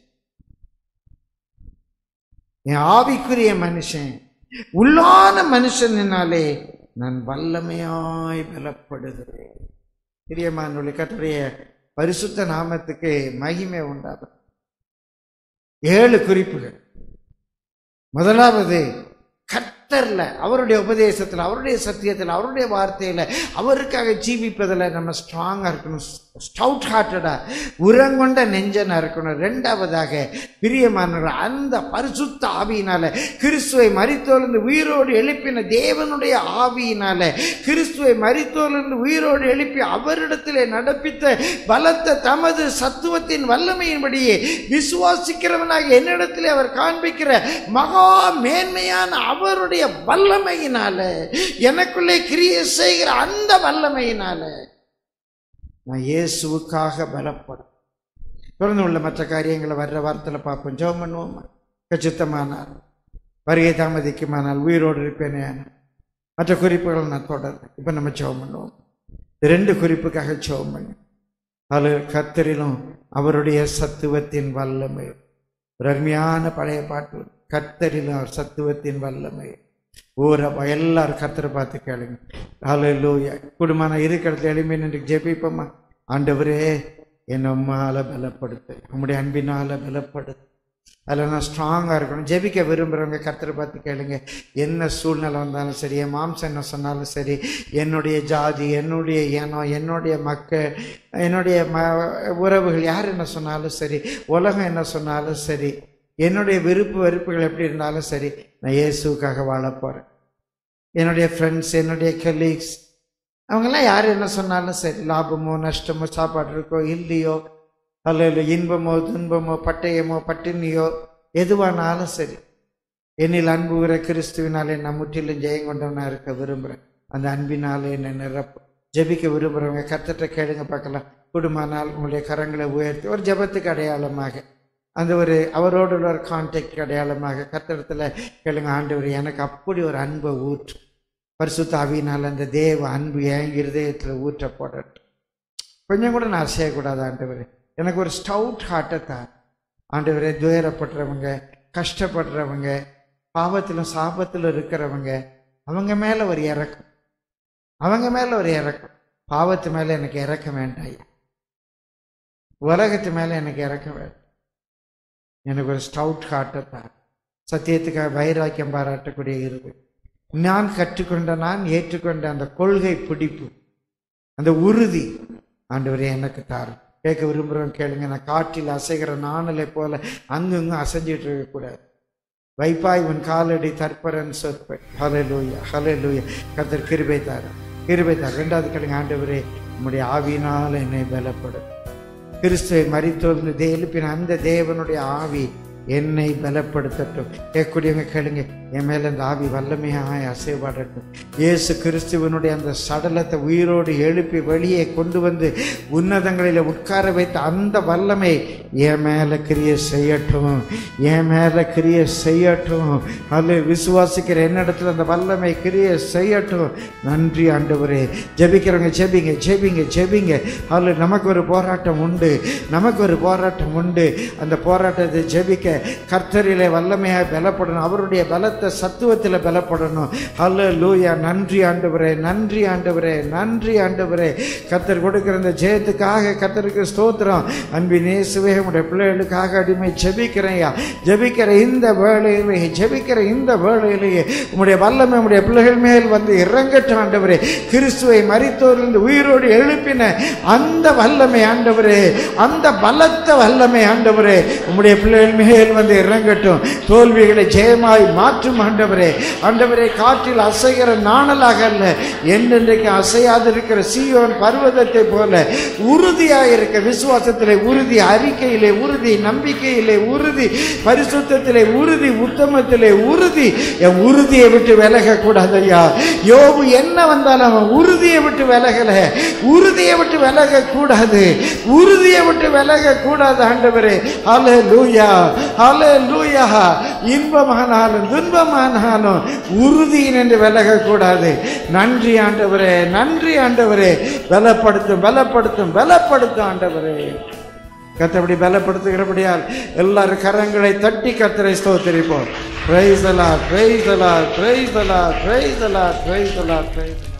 என் ஆவிக்குரிய மனுஷன் உள்ளான மனுஷனாலே நான் வல்லமையாய் பலப்படுகிறேன் பிரியமானுடைய கத்துடைய பரிசுத்த நாமத்துக்கு மகிமை உண்டாகும் ஏழு குறிப்புகள் முதலாவது கர்த்தர்ல அவருடைய உபதேசத்தில் அவருடைய சத்தியத்தில் அவருடைய வார்த்தையில அவருக்காக ஜீவிப்பதில் நம்ம ஸ்ட்ராங்கா இருக்கணும் ஸ்டவுட் ஹார்ட்டடா உரங்கொண்ட நெஞ்சனா இருக்கணும் ரெண்டாவதாக பிரியமானவர் அந்த பரிசுத்த ஆவியினால கிறிஸ்துவை மரித்தோலிருந்து உயிரோடு எழுப்பின தேவனுடைய ஆவியினால கிறிஸ்துவை மரித்தோலிருந்து உயிரோடு எழுப்பி அவரிடத்திலே நடப்பித்த பலத்த தமது சத்துவத்தின் வல்லமையின்படியே விசுவாசிக்கிறவனாக என்னிடத்திலே அவர் காண்பிக்கிற மகா மேன்மையான அவருடைய வல்லமையினால எனக்குள்ளே கிரியை செய்கிற அந்த வல்லமையினால நான் இயேசுவுக்காக பலப்படும் தொடர்ந்து உள்ள மற்ற காரியங்களை வர்ற வாரத்தில் பார்ப்போம் ஜெபம் பண்ணுவோம் கச்சித்தமானால் வருகை தாமதிக்குமானால் உயிரோடு இருப்பேனே மற்ற குறிப்புகளை நான் தொடர்றேன் இப்போ நம்ம ஜெபம் பண்ணுவோம் இந்த ரெண்டு குறிப்புக்காக ஜெபம் பண்ணு அது கர்த்தரிலும் அவருடைய சத்துவத்தின் வல்லமை ஒரு அருமையான பழைய பாட்டு கர்த்தரிலும் அவர் சத்துவத்தின் வல்லமை ஊரப்பா எல்லாரும் கர்த்தரை பார்த்து கேளுங்க ஹalleluya குடும்பம் இருக்கிறதுல எளிமை நின்று ஜெபிப்போமா ஆண்டவரே என்னை உம்மால பலப்படுத்து உம்முடைய அன்பினால பலப்படுத்து அதில் நான் ஸ்ட்ராங்காக இருக்கணும் ஜெபிக்க விரும்புகிறவங்க கர்த்தரை பார்த்து கேளுங்க என்ன சூழ்நிலை வந்தாலும் சரி என் மாம்சம் என்ன சொன்னாலும் சரி என்னுடைய ஜாதி என்னுடைய இனம் என்னுடைய மக்கள் என்னுடைய ம உறவுகள் யார் என்ன சொன்னாலும் சரி உலகம் என்ன சொன்னாலும் சரி என்னுடைய விருப்பு வெறுப்புகள் எப்படி இருந்தாலும் சரி நான் இயேசுக்காக வாழ போகிறேன் என்னுடைய ஃப்ரெண்ட்ஸ் என்னுடைய கலீக்ஸ் அவங்கெல்லாம் யார் என்ன சொன்னாலும் சரி லாபமோ நஷ்டமோ சாப்பாடு இருக்கோ இல்லையோ அல்ல இன்பமோ துன்பமோ பட்டயமோ பட்டினியோ எதுவானாலும் சரி என்னில் அன்புகிற கிறிஸ்துவினாலே நான் முற்றிலும் ஜெயம் கொண்டவனா இருக்க விரும்புகிறேன் அந்த அன்பினாலே என்னை நிரப்பும் ஜெபிக்க விரும்புகிறவங்க கத்தட்ட கேளுங்க பார்க்கலாம் குடும்பனால் உங்களுடைய கரங்களை உயர்த்தி ஒரு ஜெபத்துக்கு அடையாளமாக அந்த ஒரு அவரோடு உள்ள ஒரு கான்டாக்ட் அடையாளமாக கத்திரத்தில் கேளுங்க ஆண்டவர் எனக்கு அப்படி ஒரு அன்பை ஊற்று பரிசுத்த ஆவியினால் அந்த தேவ அன்பு என் இருதயத்தில் ஊற்ற போடட்டும் கொஞ்சம் கூட நான் அசையக்கூடாது ஆண்டவர் எனக்கு ஒரு ஸ்டவுட் ஹார்ட்டை தான் ஆண்டவரே துயரப்படுறவங்க கஷ்டப்படுறவங்க பாவத்திலும் சாபத்திலும் இருக்கிறவங்க அவங்க மேலே ஒரு இறக்கம் அவங்க மேலே ஒரு இறக்கம் பாவத்து மேலே எனக்கு இறக்க வேண்டாம் உலகத்து மேலே எனக்கு இறக்க வேண்டாம் எனக்கு ஒரு ஸ்டவுட் ஹார்ட்டை தான் சத்தியத்துக்காக வைராக்கியம் பாராட்டக்கூடிய இருக்கு நான் கற்றுக்கொண்ட நான் ஏற்றுக்கொண்ட அந்த கொள்கை பிடிப்பு அந்த உறுதி ஆண்டவரே எனக்கு தாரும் கேட்க விரும்புகிறோம் கேளுங்க நான் காற்றில் அசைகிற நாணலை போல அங்கங்கும் அசைஞ்சிட்டு இருக்கக்கூடாது வைப்பாய் உன் காலடி தற்பரன் சொற்ப ஹலே லூயா ஹலே லூயா கத்தர் கிருபை தார் கிருபை தார் ரெண்டாவது கேளுங்க ஆண்டவரே உம்முடைய ஆவியினால் என்னை பலப்படும் கிறிஸ்துவை மறித்தோர்ந்து தே எழுப்பின அந்த தேவனுடைய ஆவி என்னை பலப்படுத்தட்டும் கேட்கக்கூடியவங்க கேளுங்க என் மேல அந்த ஆவி வல்லமையாய் அசைவாடட்டும் இயேசு கிறிஸ்துவனுடைய அந்த சடலத்தை உயிரோடு எழுப்பி வெளியே கொண்டு வந்து உன்னதங்களில் உட்கார வைத்த அந்த வல்லமை என் மேல கிரிய செய்யட்டும் என் மேல கிரிய செய்யட்டும் அல்ல விசுவாசிக்கிற என்னிடத்துல அந்த வல்லமை கிரிய செய்யட்டும் நன்றி ஆண்டவரே ஜெபிக்கிறவங்க ஜெபிங்க ஜெபிங்க ஜெபிங்க அல்ல நமக்கு ஒரு போராட்டம் உண்டு நமக்கு ஒரு போராட்டம் உண்டு அந்த போராட்டத்தை ஜெபிக்க கர்த்தரிலே வல்லமையாக பலப்படணும் அவருடைய பலத்தை சத்துவத்தில் பலப்படணும் அல்ல லூயா நன்றி ஆண்டவரே நன்றி ஆண்டவரே நன்றி ஆண்டவரே கர்த்தர் கொடுக்கிற இந்த ஜெயத்துக்காக கர்த்தருக்கு ஸ்தோத்திரம் அன்பின் இயேசுவே உடைய பிள்ளைகளுக்காக அடிமை ஜெபிக்கிறேன்யா ஜெபிக்கிற இந்த வேளையிலேயே ஜெபிக்கிற இந்த வேளையிலேயே உம்முடைய வல்லமை உம்முடைய பிள்ளைகள் மேல் வந்து இறங்கட்டும் ஆண்டவரே கிறிஸ்துவை மறித்தோரிலிருந்து உயிரோடு எழுப்பின அந்த வல்லமை ஆண்டவரே அந்த பலத்த வல்லமை ஆண்டவரே உம்முடைய பிள்ளைகள் மேல் வந்து இறங்கட்டும் தோல்விகளை ஜெயமாய் மாற்றும் ஆண்டவரே ஆண்டவரே காற்றில் அசைகிற நாணலாக அல்ல என்றென்றைக்கு அசையாதிருக்கிற சீயோன் பர்வதத்தை போல உறுதியாக இருக்க விசுவாசத்தில் உறுதி அறிக்கை வாழ்க்கையிலே உறுதி நம்பிக்கையிலே உறுதி பரிசுத்தத்திலே உறுதி உத்தமத்திலே உறுதி என் உறுதியை விட்டு விலக கூடாது ஐயா யோபு என்ன வந்தாலும் அவன் உறுதியை விட்டு விலகல உறுதியை விட்டு விலக கூடாது உறுதியை விட்டு விலக கூடாது ஆண்டவரே ஹலே லூயா ஹலே லூயா இன்பமானாலும் துன்பமானாலும் உறுதியின் என்று விலக கூடாது நன்றி ஆண்டவரே நன்றி ஆண்டவரே பலப்படுத்தும் பலப்படுத்தும் பலப்படுத்தும் ஆண்டவரே கத்தபடி பலப்படுத்துகிறபடியால் எல்லாரும் கரங்களை தட்டி கத்தரை ஸ்தோத்திரிப்போம் பிரைஸ் அலா பிரைஸ் அலா பிரைஸ் அலா பிரைஸ் அலா பிரைஸ் அலா பிரைஸ்